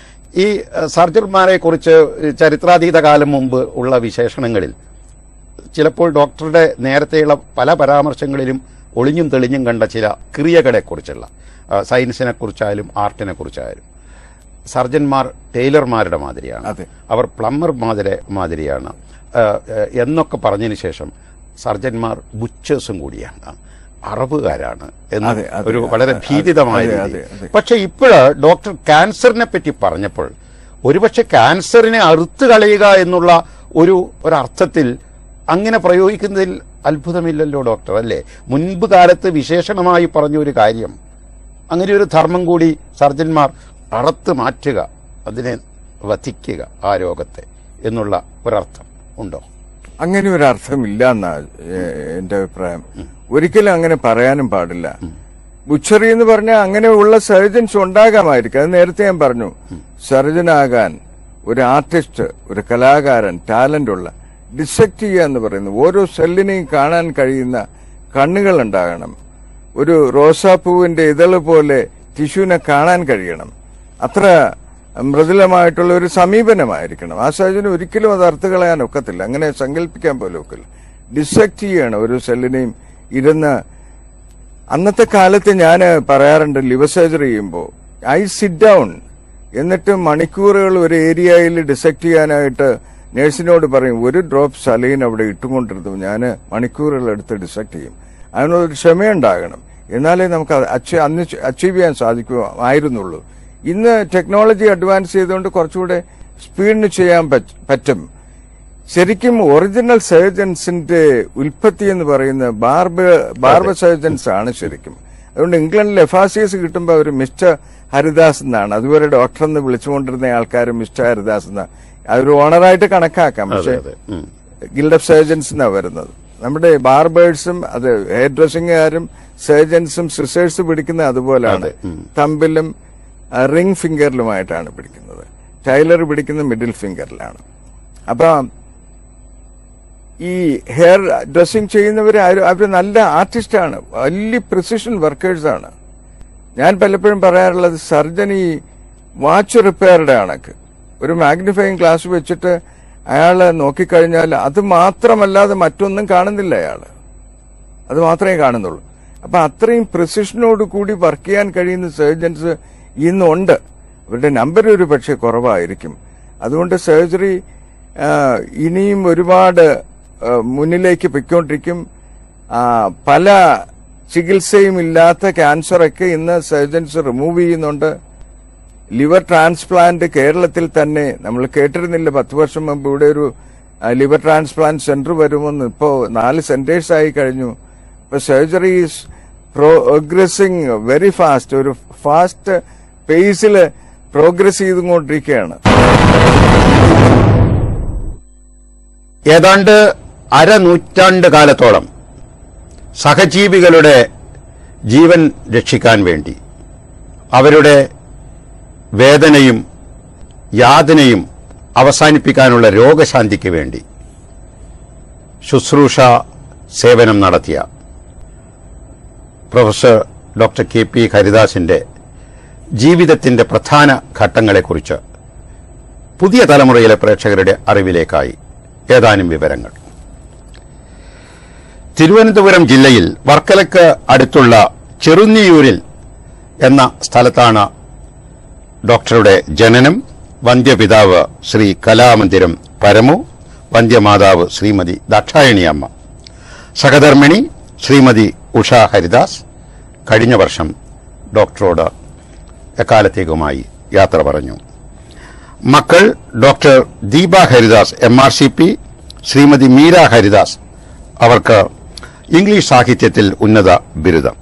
ഈ അഹ്, സർജന്മാരെ കുറിച്ച് ചരിത്രാതീത കാലം മുമ്പ് ഉള്ള വിശേഷണങ്ങളിൽ ചിലപ്പോൾ ഡോക്ടറുടെ നേരത്തെയുള്ള പല പരാമർശങ്ങളിലും ഒളിഞ്ഞും തെളിഞ്ഞും കണ്ട ചില ക്രിയകളെക്കുറിച്ചുള്ള ആ, സയൻസിനെ കുറിച്ചായാലും ആർട്ടിനെ കുറിച്ചായാലും സർജന്മാർ ടൈലർമാരുടെ മാതിരിയാണ് അതെ. അവർ പ്ലംബർ മാതിരി മാതിരിയാണ് ആ, ആ, എന്നൊക്കെ പറഞ്ഞതിന് ശേഷം സർജന്മാർ ബുച്ചേഴ്സും കൂടിയാണ് അറബുകാരാണ് എന്ന് അതെ, അതെ, ഒരു അതെ, വളരെ അതെ, ഭീതിതമായ അതെ, രീതി. അതെ, അതെ. പക്ഷെ ഇപ്പോഴ് ഡോക്ടർ ക്യാൻസറിനെ പറ്റി പറഞ്ഞപ്പോൾ ഒരുപക്ഷെ ക്യാൻസറിനെ അറുത്ത് കളയുക എന്നുള്ള ഒരു ഒരർത്ഥത്തിൽ അങ്ങനെ പ്രയോഗിക്കുന്നതിൽ അത്ഭുതമില്ലല്ലോ ഡോക്ടർ അല്ലേ മുൻപ് കാലത്ത് വിശേഷണമായി പറഞ്ഞ ഒരു കാര്യം അങ്ങനെ ഒരു ധർമ്മം കൂടി സർജന്മാർ അറുത്ത് മാറ്റുക അതിനെ വധിക്കുക ആ രോഗത്തെ എന്നുള്ള ഒരർത്ഥം ഉണ്ടോ അങ്ങനെ ഒരു അർത്ഥമില്ല എന്നാ ഏഹ്, എന്റെ അഭിപ്രായം ഒരിക്കലും അങ്ങനെ പറയാനും പാടില്ല ബുച്ചറി എന്ന് പറഞ്ഞാൽ അങ്ങനെയുള്ള സർജൻസ് ഉണ്ടാകാമായിരിക്കും അത് നേരത്തെ ഞാൻ പറഞ്ഞു സർജനാകാൻ ഒരു ആർട്ടിസ്റ്റ് ഒരു കലാകാരൻ ടാലന്റ് ഉള്ള ഡിസെക്ട് ചെയ്യുക എന്ന് പറയുന്നത് ഓരോ സെല്ലിനെയും കാണാൻ കഴിയുന്ന കണ്ണുകൾ ഉണ്ടാകണം ഒരു റോസാപ്പൂവിന്റെ ഇതള് പോലെ ടിഷ്യൂവിനെ കാണാൻ കഴിയണം അത്ര മൃദുലമായിട്ടുള്ള ഒരു സമീപനമായിരിക്കണം ആ സർജന് ഒരിക്കലും അത് അർത്ഥ കളയാൻ ഒക്കത്തില്ല അങ്ങനെ സങ്കല്പിക്കാൻ പോലും ഒക്കില്ല ഡിസെക്ട് ചെയ്യണം ഒരു സെല്ലിനെയും ഇരുന്ന് അന്നത്തെ കാലത്ത് ഞാൻ പറയാറുണ്ട് ലിവർ സർജറി ചെയ്യുമ്പോൾ ഐ സിറ്റ് ഡൗൺ എന്നിട്ട് മണിക്കൂറുകൾ ഒരു ഏരിയയിൽ ഡിസെക്ട് ചെയ്യാനായിട്ട് നഴ്സിനോട് പറയും ഒരു ഡ്രോപ്പ് സലൈൻ അവിടെ ഇട്ടുകൊണ്ടിരുന്നു ഞാൻ മണിക്കൂറുകൾ എടുത്ത് ഡിസെക്ട് ചെയ്യും അതിനൊരു ക്ഷമയുണ്ടാകണം എന്നാലേ നമുക്ക് അത് അച്ചീ- അന്ന് അച്ചീവ് ചെയ്യാൻ സാധിക്കുമായിരുന്നുള്ളൂ ഇന്ന് ടെക്നോളജി അഡ്വാൻസ് ചെയ്തുകൊണ്ട് കുറച്ചുകൂടെ സ്പീഡിന് ചെയ്യാൻ പറ്റ- പറ്റും ശരിക്കും ഒറിജിനൽ സർജൻസിന്റെ ഉൽപ്പത്തി എന്ന് പറയുന്ന ബാർബ് ബാർബർ സർജൻസ് ആണ് ശരിക്കും അതുകൊണ്ട് ഇംഗ്ലണ്ടിൽ എഫാസിയസ് കിട്ടുമ്പോൾ അവർ മിസ്റ്റർ ഹരിദാസ് എന്നാണ് അതുവരെ ഡോക്ടർ എന്ന് വിളിച്ചുകൊണ്ടിരുന്ന ആൾക്കാർ മിസ്റ്റർ ഹരിദാസ് എന്നാ അതൊരു ഓണറായിട്ട് കണക്കാക്കാം അതെ പക്ഷേ അതെ ഉം. ഗിൽഡ് ഓഫ് സർജൻസ് എന്നാ വരുന്നത് നമ്മുടെ ബാർബേഴ്സും അത് ഹെയർ ഡ്രസ്സിംഗുകാരും സർജൻസും സിസേഴ്സ് പിടിക്കുന്ന അതുപോലെയാണ് അതെ, ഉം. തമ്പിലും റിംഗ് ഫിംഗറിലുമായിട്ടാണ് പിടിക്കുന്നത് ടൈലർ പിടിക്കുന്ന മിഡിൽ ഫിംഗറിലാണ് അപ്പൊ ഈ ഹെയർ ഡ്രസ്സിംഗ് ചെയ്യുന്നവർ അവർ നല്ല ആർട്ടിസ്റ്റാണ് വലിയ പ്രിസിഷൻ വർക്കേഴ്സാണ് ഞാൻ പലപ്പോഴും പറയാറുള്ളത് സർജൻ ഈ വാച്ച് റിപ്പയറുടെ കണക്ക് ഒരു മാഗ്നിഫൈങ് ഗ്ലാസ് വെച്ചിട്ട് അയാൾ നോക്കിക്കഴിഞ്ഞാൽ അത് മാത്രമല്ലാതെ മറ്റൊന്നും കാണുന്നില്ല അയാൾ അത് മാത്രമേ കാണുന്നുള്ളൂ അപ്പൊ അത്രയും പ്രിസിഷനോട് കൂടി വർക്ക് ചെയ്യാൻ കഴിയുന്ന സർജൻസ് ഇന്നുണ്ട് അവരുടെ നമ്പർ ഒരു പക്ഷേ കുറവായിരിക്കും അതുകൊണ്ട് സർജറി ഇനിയും ഒരുപാട് ആ, മുന്നിലേക്ക് പൊയ്ക്കൊണ്ടിരിക്കും ആ, പല ചികിത്സയും ഇല്ലാത്ത ക്യാൻസറൊക്കെ ഇന്ന് സർജൻസ് റിമൂവ് ചെയ്യുന്നുണ്ട് ലിവർ ട്രാൻസ്പ്ലാന്റ് കേരളത്തിൽ തന്നെ നമ്മൾ കേട്ടിരുന്നില്ല പത്ത് വർഷം മുമ്പ് ഇവിടെ ഒരു ആ, ലിവർ ട്രാൻസ്പ്ലാന്റ് സെന്റർ വരുമെന്ന് ഇപ്പോ നാല് സെന്റേഴ്സ് ആയി കഴിഞ്ഞു ഇപ്പൊ surgery is progressing very fast ഒരു ഫാസ്റ്റ് പേസിൽ പ്രോഗ്രസ് ചെയ്തുകൊണ്ടിരിക്കുകയാണ് ഏതാണ്ട് അരനൂറ്റാണ്ട് കാലത്തോളം സഹജീവികളുടെ ജീവൻ രക്ഷിക്കാൻ വേണ്ടി അവരുടെ വേദനയും യാതനയും അവസാനിപ്പിക്കാനുള്ള രോഗശാന്തിക്ക് വേണ്ടി ശുശ്രൂഷ സേവനം നടത്തിയ പ്രൊഫസർ ഡോക്ടർ കെ പി ഹരിദാസിന്റെ ജീവിതത്തിന്റെ പ്രധാന ഘട്ടങ്ങളെക്കുറിച്ച് പുതിയ തലമുറയിലെ പ്രേക്ഷകരുടെ അറിവിലേക്കായി ഏതാനും വിവരങ്ങൾ തിരുവനന്തപുരം ജില്ലയിൽ വർക്കലക്ക് അടുത്തുള്ള ചെറുന്നിയൂരിൽ എന്ന സ്ഥലത്താണ് ഡോക്ടറുടെ ജനനം വന്ധ്യപിതാവ് ശ്രീ കലാമന്ദിരം പരമു വന്ധ്യമാതാവ് ശ്രീമതി ദക്ഷായണിയമ്മ സഹധർമ്മിണി ശ്രീമതി ഉഷ ഹരിദാസ് കഴിഞ്ഞ വർഷം ഡോക്ടറോട് എക്കാലത്തേക്കുമായി യാത്ര പറഞ്ഞു മക്കൾ doctor Deepa Haridas M R C P Shrimati Meera Haridas അവർക്ക് ഇംഗ്ലീഷ് സാഹിത്യത്തിൽ ഉന്നത ബിരുദം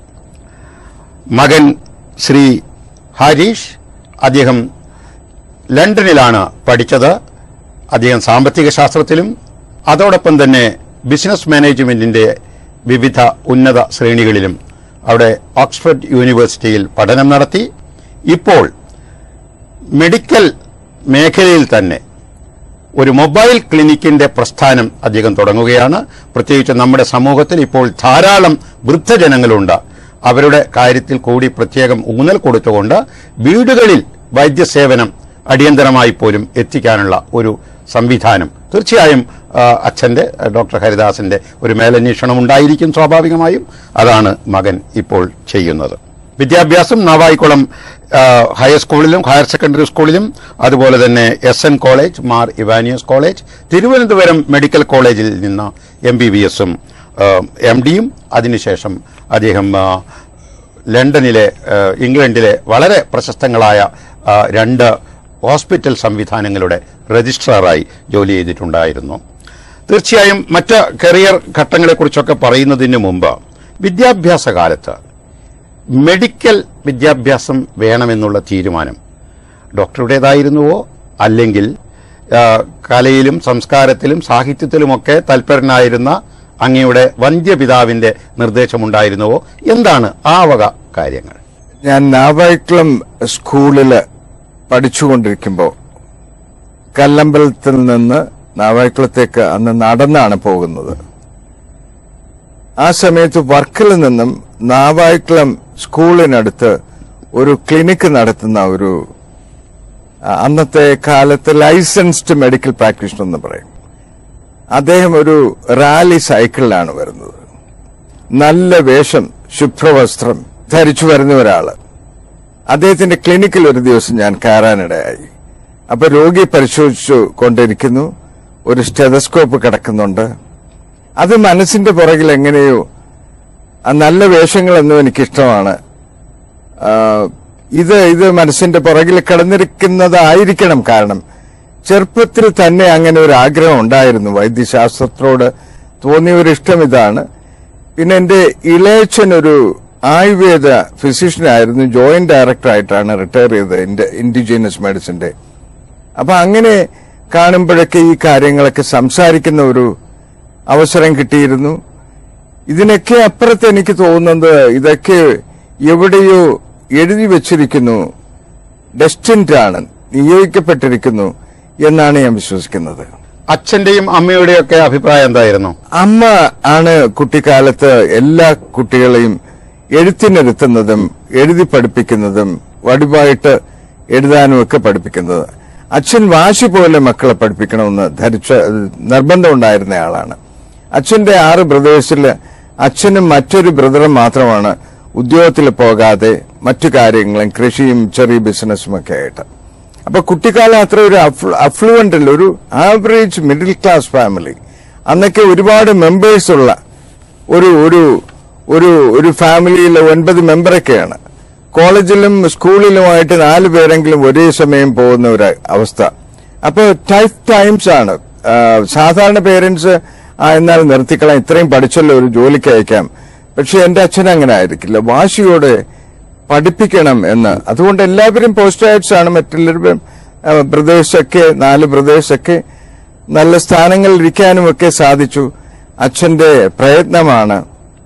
മകൻ ശ്രീ ഹരീഷ് അദ്ദേഹം ലണ്ടനിലാണ് പഠിച്ചത് അദ്ദേഹം സാമ്പത്തിക ശാസ്ത്രത്തിലും അതോടൊപ്പം തന്നെ ബിസിനസ് മാനേജ്മെന്റിന്റെ വിവിധ ഉന്നത ശ്രേണികളിലും അവിടെ ഓക്സ്ഫോർഡ് യൂണിവേഴ്സിറ്റിയിൽ പഠനം നടത്തി ഇപ്പോൾ മെഡിക്കൽ മേഖലയിൽ തന്നെ ഒരു മൊബൈൽ ക്ലിനിക്കിന്റെ പ്രസ്ഥാനം അദ്ദേഹം തുടങ്ങുകയാണ് പ്രത്യേകിച്ച് നമ്മുടെ സമൂഹത്തിൽ ഇപ്പോൾ ധാരാളം വൃദ്ധജനങ്ങളുണ്ട് അവരുടെ കാര്യത്തിൽ കൂടി പ്രത്യേകം ഊന്നൽ കൊടുത്തുകൊണ്ട് വീടുകളിൽ വൈദ്യസേവനം അടിയന്തരമായി പോലും എത്തിക്കാനുള്ള ഒരു സംവിധാനം തീർച്ചയായും ആ, അച്ഛന്റെ ആ, ഡോക്ടർ ഹരിദാസിന്റെ ഒരു മേലന്വേഷണം ഉണ്ടായിരിക്കും സ്വാഭാവികമായും അതാണ് മകൻ ഇപ്പോൾ ചെയ്യുന്നത് വിദ്യാഭ്യാസം നാവായിക്കുളം ആ, ഹൈസ്കൂളിലും ഹയർ സെക്കൻഡറി സ്കൂളിലും അതുപോലെ തന്നെ S N college Mar Ivanios college Thiruvananthapuram medical കോളേജിൽ നിന്ന് എം ബി ബി എസും എം ഡിയും അതിനുശേഷം അദ്ദേഹം ആ, ലണ്ടനിലെ ആ, ഇംഗ്ലണ്ടിലെ വളരെ പ്രശസ്തങ്ങളായ ആ, രണ്ട് ഹോസ്പിറ്റൽ സംവിധാനങ്ങളുടെ രജിസ്ട്രാറായി ജോലി ചെയ്തിട്ടുണ്ടായിരുന്നു തീർച്ചയായും മറ്റ് കരിയർ ഘട്ടങ്ങളെക്കുറിച്ചൊക്കെ പറയുന്നതിന് മുമ്പ് വിദ്യാഭ്യാസ കാലത്ത് മെഡിക്കൽ വിദ്യാഭ്യാസം വേണമെന്നുള്ള തീരുമാനം ഡോക്ടറുടേതായിരുന്നുവോ അല്ലെങ്കിൽ ആ, കലയിലും സംസ്കാരത്തിലും സാഹിത്യത്തിലുമൊക്കെ തൽപരനായിരുന്ന അങ്ങയുടെ വന്ധ്യപിതാവിന്റെ നിർദ്ദേശമുണ്ടായിരുന്നുവോ എന്താണ് ആ വക കാര്യങ്ങൾ ഞാൻ നാവായിക്കുളം സ്കൂളില് പഠിച്ചുകൊണ്ടിരിക്കുമ്പോൾ കല്ലമ്പലത്തിൽ നിന്ന് നാവായിക്കുളത്തേക്ക് അന്ന് നടന്നാണ് പോകുന്നത് ആ സമയത്ത് വർക്കിൽ നിന്നും നാവായിക്കുളം സ്കൂളിനടുത്ത് ഒരു ക്ലിനിക്ക് നടത്തുന്ന ഒരു ആ, അന്നത്തെ കാലത്ത് ലൈസൻസ്ഡ് മെഡിക്കൽ പ്രാക്ടീഷണർ എന്ന് പറയും അദ്ദേഹം ഒരു റാലി സൈക്കിളിലാണ് വരുന്നത് നല്ല വേഷം ശുഭ്രവസ്ത്രം ധരിച്ചു വരുന്ന ഒരാള് അദ്ദേഹത്തിന്റെ ക്ലിനിക്കിൽ ഒരു ദിവസം ഞാൻ കയറാനിടയായി അപ്പൊ രോഗി പരിശോധിച്ചു കൊണ്ടിരിക്കുന്നു ഒരു സ്റ്റെതസ്കോപ്പ് കിടക്കുന്നുണ്ട് അത് മനസ്സിന്റെ പുറകിൽ എങ്ങനെയോ ആ നല്ല വേഷങ്ങളൊന്നും എനിക്കിഷ്ടമാണ് ആ, ഇത് ഇത് മനസ്സിന്റെ പുറകിൽ കിടന്നിരിക്കുന്നതായിരിക്കണം കാരണം ചെറുപ്പത്തിൽ തന്നെ അങ്ങനെ ഒരു ആഗ്രഹം ഉണ്ടായിരുന്നു വൈദ്യശാസ്ത്രത്തോട് തോന്നിയ ഒരു ഇഷ്ടം ഇതാണ് പിന്നെ എന്റെ ഇളയച്ചൻ ഒരു ആയുർവേദ ഫിസിഷ്യനായിരുന്നു ജോയിന്റ് ഡയറക്ടറായിട്ടാണ് റിട്ടയർ ചെയ്തത് ഇൻഡിജീനസ് മെഡിസിന്റെ അപ്പൊ അങ്ങനെ കാണുമ്പോഴൊക്കെ ഈ കാര്യങ്ങളൊക്കെ സംസാരിക്കുന്ന ഒരു അവസരം കിട്ടിയിരുന്നു ഇതിനൊക്കെ അപ്പുറത്ത് എനിക്ക് തോന്നുന്നത് ഇതൊക്കെ എവിടെയോ എഴുതി വച്ചിരിക്കുന്നു ഡെസ്റ്റിൻഡ് ആണ് നിയോഗിക്കപ്പെട്ടിരിക്കുന്നു എന്നാണ് ഞാൻ വിശ്വസിക്കുന്നത് അച്ഛന്റെയും അമ്മയുടെയും ഒക്കെ അഭിപ്രായം എന്തായിരുന്നു അമ്മ ആണ് കുട്ടിക്കാലത്ത് എല്ലാ കുട്ടികളെയും എഴുത്തിനിരുത്തുന്നതും എഴുതി പഠിപ്പിക്കുന്നതും വടിവായിട്ട് എഴുതാനും ഒക്കെ പഠിപ്പിക്കുന്നത് അച്ഛൻ വാശി പോലെ മക്കളെ പഠിപ്പിക്കണമെന്ന് ധരിച്ച നിർബന്ധം ഉണ്ടായിരുന്ന ആളാണ് അച്ഛന്റെ ആറ് ബ്രദേഴ്സിൽ അച്ഛനും മറ്റൊരു ബ്രദറും മാത്രമാണ് ഉദ്യോഗത്തിൽ പോകാതെ മറ്റു കാര്യങ്ങളും കൃഷിയും ചെറിയ ബിസിനസ്സും ഒക്കെ ആയിട്ട് അപ്പൊ കുട്ടിക്കാലം അത്ര ഒരു അഫ്ലുവന്റ് അല്ല ഒരു ആവറേജ് മിഡിൽ ക്ലാസ് ഫാമിലി അന്നൊക്കെ ഒരുപാട് മെമ്പേഴ്സ് ഉള്ള ഒരു ഒരു ഒരു ഒരു ഫാമിലിയിൽ ഒൻപത് മെമ്പറൊക്കെയാണ് കോളേജിലും സ്കൂളിലുമായിട്ട് നാല് പേരെങ്കിലും ഒരേ സമയം പോകുന്ന ഒരു അവസ്ഥ അപ്പോൾ ടൈഫ് ടൈംസ് ആണ് ആ, സാധാരണ പേരൻസ് എന്നാൽ നിർത്തിക്കളാം ഇത്രയും പഠിച്ചല്ലോ ഒരു ജോലിക്ക് അയക്കാം പക്ഷെ എന്റെ അച്ഛൻ അങ്ങനെ ആയിരിക്കില്ല വാശിയോടെ പഠിപ്പിക്കണം എന്ന് അതുകൊണ്ട് എല്ലാവരും പോസ്റ്റ് ഗ്രാജുവേറ്റ്സ് ആണ് മറ്റുള്ളവരും ബ്രദേഴ്സൊക്കെ നാല് ബ്രദേഴ്സൊക്കെ നല്ല സ്ഥാനങ്ങളിൽ ഇരിക്കാനും ഒക്കെ സാധിച്ചു അച്ഛന്റെ പ്രയത്നമാണ്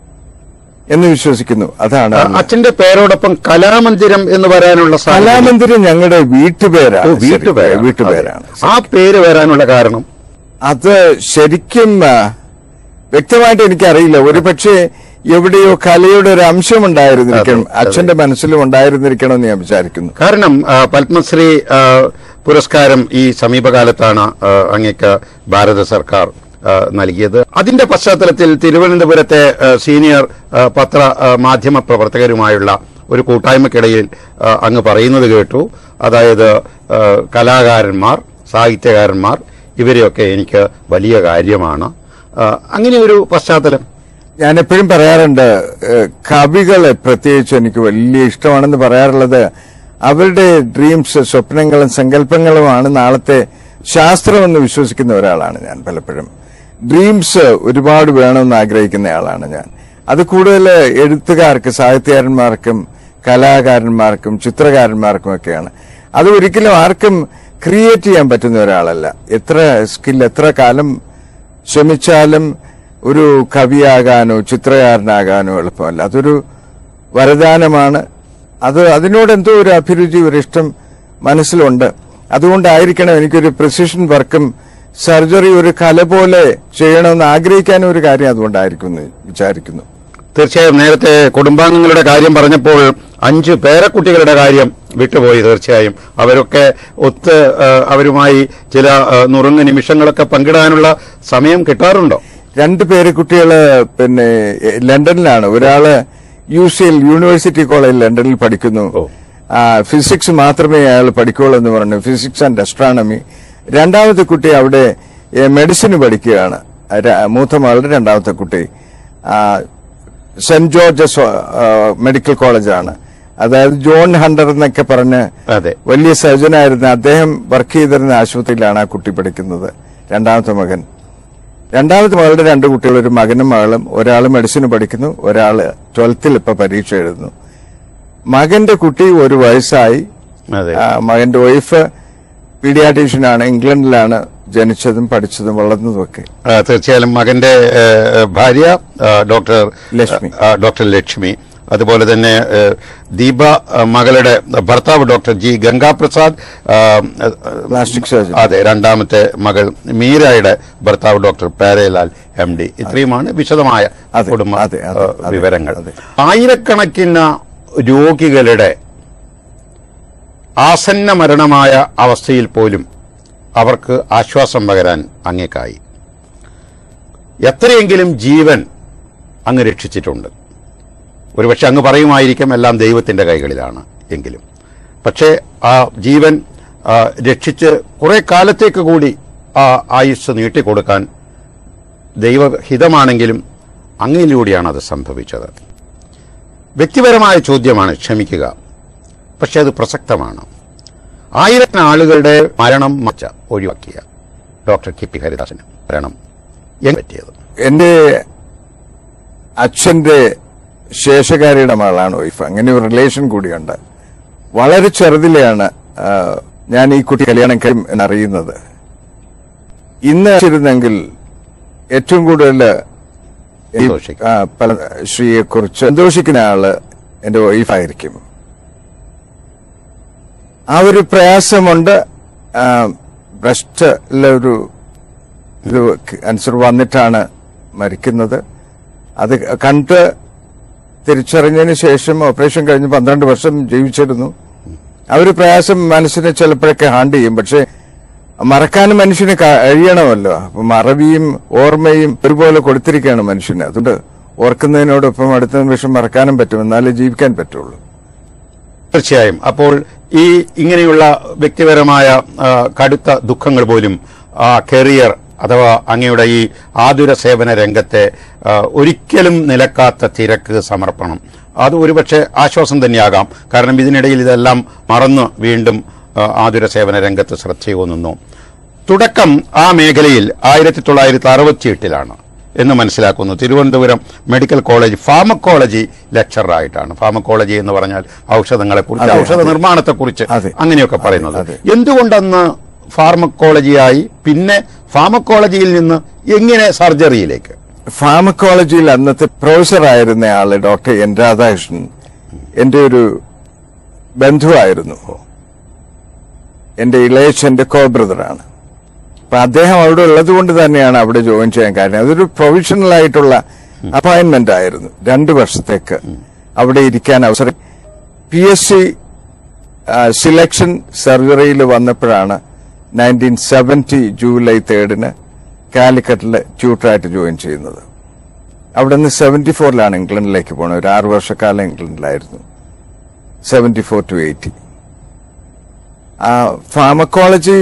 എന്ന് വിശ്വസിക്കുന്നു അതാണ് ആ, അച്ഛന്റെ പേരോടൊപ്പം കലാമന്ദിരം എന്ന് വരാനുള്ള സാധ്യത- കലാമന്ദിരം ഞങ്ങളുടെ വീട്ടുപേരാണ് ഓ, വീട്ടുപേരാണ്. ശരിക്കും. വീട്ടുപേരാണ് ആ പേര് വരാനുള്ള കാരണം അത് ശരിക്കും ആ, വ്യക്തമായിട്ട് എനിക്കറിയില്ല ഒരു പക്ഷേ എവിടെയോ കലയുടെ ഒരു അംശം ഉണ്ടായിരുന്നിരിക്കണം അതെ, അതെ. അച്ഛന്റെ മനസ്സിലും ഉണ്ടായിരുന്നിരിക്കണമെന്ന് ഞാൻ വിചാരിക്കുന്നു കാരണം ആ, പത്മശ്രീ ആ, പുരസ്കാരം ഈ സമീപകാലത്താണ് ആ, അങ്ങേക്ക് ഭാരത സർക്കാർ ആ, നൽകിയത് അതിന്റെ പശ്ചാത്തലത്തിൽ തിരുവനന്തപുരത്തെ ആ, സീനിയർ ആ, പത്ര ആ, മാധ്യമ പ്രവർത്തകരുമായുള്ള ഒരു കൂട്ടായ്മക്കിടയിൽ ആ, അങ്ങ് പറയുന്നത് കേട്ടു അതായത് ആ, കലാകാരന്മാർ സാഹിത്യകാരന്മാർ ഇവരെയൊക്കെ എനിക്ക് വലിയ കാര്യമാണ് ആ, അങ്ങനെ ഒരു പശ്ചാത്തലം ഞാൻ എപ്പോഴും പറയാറുണ്ട് ഏഹ്, കവികളെ പ്രത്യേകിച്ച് എനിക്ക് വലിയ ഇഷ്ടമാണെന്ന് പറയാറുള്ളത് അവരുടെ ഡ്രീംസ് സ്വപ്നങ്ങളും സങ്കല്പങ്ങളുമാണ് നാളത്തെ ശാസ്ത്രമെന്ന് വിശ്വസിക്കുന്ന ഒരാളാണ് ഞാൻ പലപ്പോഴും ഡ്രീംസ് ഒരുപാട് വേണമെന്ന് ആഗ്രഹിക്കുന്ന ആളാണ് ഞാൻ അത് കൂടുതൽ എഴുത്തുകാർക്ക് സാഹിത്യകാരന്മാർക്കും കലാകാരന്മാർക്കും ചിത്രകാരന്മാർക്കും ഒക്കെയാണ് അത് ഒരിക്കലും ആർക്കും ക്രിയേറ്റ് ചെയ്യാൻ പറ്റുന്ന ഒരാളല്ല എത്ര സ്കിൽ എത്ര കാലം ശ്രമിച്ചാലും ഒരു കവിയാകാനോ ചിത്രകാരനാകാനോ എളുപ്പമല്ല അതൊരു വരദാനമാണ് അത് അതിനോട് എന്തോ ഒരു അഭിരുചി ഒരു ഇഷ്ടം മനസ്സിലുണ്ട് അതുകൊണ്ടായിരിക്കണം എനിക്കൊരു പ്രിസിഷൻ വർക്കും സർജറി ഒരു കല പോലെ ചെയ്യണമെന്ന് ആഗ്രഹിക്കാനും ഒരു കാര്യം അതുകൊണ്ടായിരിക്കും എന്ന് വിചാരിക്കുന്നു തീർച്ചയായും നേരത്തെ കുടുംബാംഗങ്ങളുടെ കാര്യം പറഞ്ഞപ്പോൾ അഞ്ച് പേരക്കുട്ടികളുടെ കാര്യം വിട്ടുപോയി തീർച്ചയായും അവരൊക്കെ ഒത്ത് ആ, അവരുമായി ചില ആ, നുറുങ്ങ് നിമിഷങ്ങളൊക്കെ പങ്കിടാനുള്ള സമയം കിട്ടാറുണ്ടോ രണ്ട് പേര് കുട്ടികള് പിന്നെ എ, ലണ്ടനിലാണ് ഒരാള് U C L university college ലണ്ടനിൽ പഠിക്കുന്നു ഓ. ആ, ഫിസിക്സ് മാത്രമേ അയാൾ പഠിക്കുള്ളൂ എന്ന് പറഞ്ഞു ഫിസിക്സ് ആൻഡ് അസ്ട്രോണമി രണ്ടാമത്തെ കുട്ടി അവിടെ എ, മെഡിസിന് പഠിക്കുകയാണ് ര- മൂത്ത മകളുടെ രണ്ടാമത്തെ കുട്ടി ആ, സെന്റ് ജോർജസ് ആ, മെഡിക്കൽ കോളേജാണ് അതായത് ജോൺ ഹണ്ടർ എന്നൊക്കെ പറഞ്ഞ് അതെ വലിയ സർജനായിരുന്ന അദ്ദേഹം വർക്ക് ചെയ്തിരുന്ന ആശുപത്രിയിലാണ് ആ കുട്ടി പഠിക്കുന്നത് രണ്ടാമത്തെ മകൻ രണ്ടാമത്തെ മകളുടെ രണ്ട് കുട്ടികൾ ഒരു മകനും മകളും ഒരാൾ മെഡിസിന് പഠിക്കുന്നു ഒരാൾ ട്വൽത്തിൽ ഇപ്പൊ പരീക്ഷ എഴുതുന്നു മകന്റെ കുട്ടി ഒരു വയസ്സായി അതെ ആ, മകന്റെ വൈഫ് പീഡിയാട്രീഷ്യനാണ് ഇംഗ്ലണ്ടിലാണ് ജനിച്ചതും പഠിച്ചതും വളർന്നതും ഒക്കെ ആ, തീർച്ചയായും മകന്റെ ഏ, ഭാര്യ ആ, ഡോക്ടർ ലക്ഷ്മി. ആ, ഡോക്ടർ ലക്ഷ്മി അതുപോലെ തന്നെ ഏ, ദീപ ആ, മകളുടെ ഭർത്താവ് ഡോക്ടർ ജി ഗംഗാപ്രസാദ് ആ, പ്ലാസ്റ്റിക് സർജൻ അതെ രണ്ടാമത്തെ മകൾ മീരയുടെ ഭർത്താവ് ഡോക്ടർ പാരേലാൽ എം ഡി ഇത്രയുമാണ് വിശദമായ അതെ, കുടുംബ അതെ, അതെ, ആ, അതെ, വിവരങ്ങൾ അതെ. ആയിരക്കണക്കിന് രോഗികളുടെ ആസന്ന മരണമായ അവസ്ഥയിൽ പോലും അവർക്ക് ആശ്വാസം പകരാൻ അങ്ങേക്കായി എത്രയെങ്കിലും ജീവൻ അങ്ങ് രക്ഷിച്ചിട്ടുണ്ട് ഒരുപക്ഷെ അങ്ങ് പറയുമായിരിക്കും എല്ലാം ദൈവത്തിന്റെ കൈകളിലാണ് എങ്കിലും പക്ഷേ ആ ജീവൻ ആ, രക്ഷിച്ച് കുറെ കാലത്തേക്ക് കൂടി ആ ആയുസ് നീട്ടിക്കൊടുക്കാൻ ദൈവഹിതമാണെങ്കിലും അങ്ങയിലൂടെയാണ് അത് സംഭവിച്ചത് വ്യക്തിപരമായ ചോദ്യമാണ് ക്ഷമിക്കുക പക്ഷെ അത് പ്രസക്തമാണ് ആയിരത്തിന് ആളുകളുടെ മരണം മച്ച ഒഴിവാക്കിയ ഡോക്ടർ കെ പി ഹരിദാസന് മരണം എങ്ങനെ പറ്റിയത് എന്റെ അച്ഛന്റെ ശേഷകാരിയുടെ മകളാണ് വൈഫ് അങ്ങനെ ഒരു റിലേഷൻ കൂടിയുണ്ട് വളരെ ചെറുതിലെയാണ് ആ, ഞാൻ ഈ കുട്ടി കല്യാണം കഴിയും എന്നറിയുന്നത് ഇന്ന് ഇരുന്നെങ്കിൽ ഏറ്റവും കൂടുതൽ ഈ, സന്തോഷിക്കും. ആ, പല ശ്രീയെ കുറിച്ച് സന്തോഷിക്കുന്ന ആള് എന്റെ വൈഫായിരിക്കും ആ ഒരു പ്രയാസമുണ്ട് ബ്രസ്റ്റിലെ ഒരു ഇത് ക്യാൻസർ വന്നിട്ടാണ് മരിക്കുന്നത് അത് കണ്ട് തിരിച്ചറിഞ്ഞതിന് ശേഷം ഓപ്പറേഷൻ കഴിഞ്ഞ് പന്ത്രണ്ട് വർഷം ജീവിച്ചിരുന്നു ആ ഒരു പ്രയാസം മനസ്സിനെ ചിലപ്പോഴൊക്കെ ഹാൻഡ് ചെയ്യും പക്ഷെ മറക്കാനും മനുഷ്യന് കഴിയണമല്ലോ അപ്പൊ മറവിയും ഓർമ്മയും ഒരുപോലെ കൊടുത്തിരിക്കുകയാണ് മനുഷ്യന് അതുകൊണ്ട് ഓർക്കുന്നതിനോടൊപ്പം അടുത്ത നിമിഷം മറക്കാനും പറ്റും എന്നാലേ ജീവിക്കാൻ പറ്റുള്ളൂ തീർച്ചയായും അപ്പോൾ ഈ ഇങ്ങനെയുള്ള വ്യക്തിപരമായ ആ, കടുത്ത ദുഃഖങ്ങൾ പോലും ആ കരിയർ അഥവാ അങ്ങയുടെ ഈ ആതുര സേവന രംഗത്തെ ആ, ഒരിക്കലും നിലക്കാത്ത തിരക്ക് സമർപ്പണം അത് ഒരുപക്ഷെ ആശ്വാസം തന്നെയാകാം കാരണം ഇതിനിടയിൽ ഇതെല്ലാം മറന്ന് വീണ്ടും ആ, ആതുര സേവന രംഗത്ത് ശ്രദ്ധയൂന്നുന്നു തുടക്കം ആ മേഖലയിൽ ആയിരത്തി തൊള്ളായിരത്തി അറുപത്തിയെട്ടിലാണ് എന്ന് മനസ്സിലാക്കുന്നു തിരുവനന്തപുരം മെഡിക്കൽ കോളേജ് ഫാർമക്കോളജി ലെക്ചറായിട്ടാണ് ഫാർമക്കോളജി എന്ന് പറഞ്ഞാൽ ഔഷധങ്ങളെ കുറിച്ച് അതെ, ഔഷധ അതെ. നിർമ്മാണത്തെ കുറിച്ച് അതെ. അങ്ങനെയൊക്കെ പറയുന്നത് അതെ. എന്തുകൊണ്ടന്ന് ഫാർമക്കോളജിയായി പിന്നെ ഫാർമക്കോളജിയിൽ നിന്ന് എങ്ങനെ സർജറിയിലേക്ക് ഫാർമക്കോളജിയിൽ അന്നത്തെ പ്രൊഫസർ ആയിരുന്ന ആള് ഡോക്ടർ എൻ രാധാകൃഷ്ണൻ എന്റെ ഒരു ബന്ധുവായിരുന്നു എന്റെ ഇളയച്ചന്റെ കോ ബ്രദറാണ് അപ്പൊ അദ്ദേഹം അവിടെ ഉള്ളത് കൊണ്ട് തന്നെയാണ് അവിടെ ജോയിൻ ചെയ്യാൻ കാരണം അതൊരു പ്രൊഫഷണൽ ആയിട്ടുള്ള അപ്പോയിന്റ്മെന്റ് ആയിരുന്നു രണ്ടു വർഷത്തേക്ക് അവിടെ ഇരിക്കാൻ അവസരം പി എസ് സി സിലക്ഷൻ സർജറിയിൽ വന്നപ്പോഴാണ് നയൻറ്റീൻ സെവൻറ്റി ജൂലൈ തേർഡിന് കാലിക്കറ്റിൽ ട്യൂട്ടറായിട്ട് ജോയിൻ ചെയ്യുന്നത് അവിടെ നിന്ന് സെവന്റി ഫോറിലാണ് ഇംഗ്ലണ്ടിലേക്ക് പോണത് ഒരു ആറു വർഷക്കാലം ഇംഗ്ലണ്ടിലായിരുന്നു seventy four to eighty pharmacology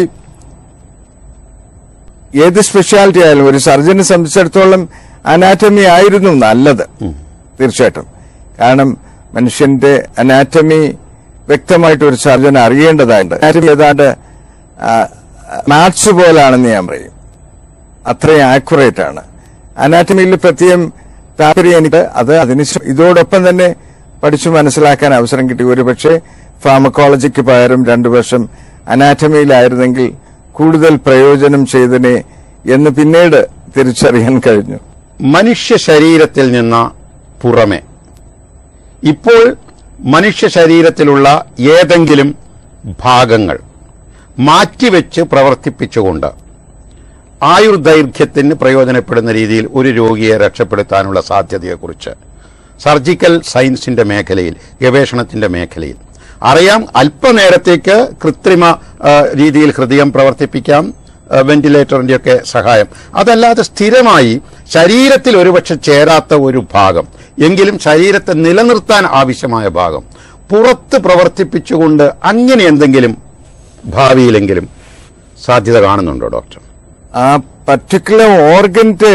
ഏത് സ്പെഷ്യാലിറ്റി ആയാലും ഒരു സർജനെ സംബന്ധിച്ചിടത്തോളം അനാറ്റമി ആയിരുന്നു നല്ലത് തീർച്ചയായിട്ടും കാരണം മനുഷ്യന്റെ അനാറ്റമി വ്യക്തമായിട്ട് ഒരു സർജൻ അറിയേണ്ടതായിട്ട് അനാറ്റമി ഏതാണ്ട് മാത്സ് പോലാണെന്ന് ഞാൻ പറയും അത്രയും ആക്യുറേറ്റ് ആണ് അനാറ്റമിയിൽ പ്രത്യേകം താല്പര്യം എനിക്ക് അത് അതിന് ശേ- ഇതോടൊപ്പം തന്നെ പഠിച്ചു മനസ്സിലാക്കാൻ അവസരം കിട്ടി ഒരുപക്ഷെ ഫാർമക്കോളജിക്ക് പകരം രണ്ടു വർഷം അനാറ്റമിയിലായിരുന്നെങ്കിൽ കൂടുതൽ പ്രയോജനം ചെയ്തനെ എന്ന് പിന്നീട് തിരിച്ചറിയാൻ കഴിഞ്ഞു മനുഷ്യ ശരീരത്തിൽ നിന്ന് പുറമെ ഇപ്പോൾ മനുഷ്യ ശരീരത്തിലുള്ള ഏതെങ്കിലും ഭാഗങ്ങൾ മാറ്റിവെച്ച് പ്രവർത്തിപ്പിച്ചുകൊണ്ട് ആയുർദൈർഘ്യത്തിന് പ്രയോജനപ്പെടുന്ന രീതിയിൽ ഒരു രോഗിയെ രക്ഷപ്പെടുത്താനുള്ള സാധ്യതയെക്കുറിച്ച് സർജിക്കൽ സയൻസിന്റെ മേഖലയിൽ ഗവേഷണത്തിന്റെ മേഖലയിൽ അറിയാം അല്പനേരത്തേക്ക് കൃത്രിമ ആ, രീതിയിൽ ഹൃദയം പ്രവർത്തിപ്പിക്കാം ആ, വെന്റിലേറ്ററിന്റെയൊക്കെ സഹായം അതല്ലാതെ സ്ഥിരമായി ശരീരത്തിൽ ഒരുപക്ഷെ ചേരാത്ത ഒരു ഭാഗം എങ്കിലും ശരീരത്തെ നിലനിർത്താൻ ആവശ്യമായ ഭാഗം പുറത്ത് പ്രവർത്തിപ്പിച്ചുകൊണ്ട് അങ്ങനെ എന്തെങ്കിലും ഭാവിയിലെങ്കിലും സാധ്യത കാണുന്നുണ്ടോ ഡോക്ടർ ആ പർട്ടിക്കുലർ ഓർഗന്റെ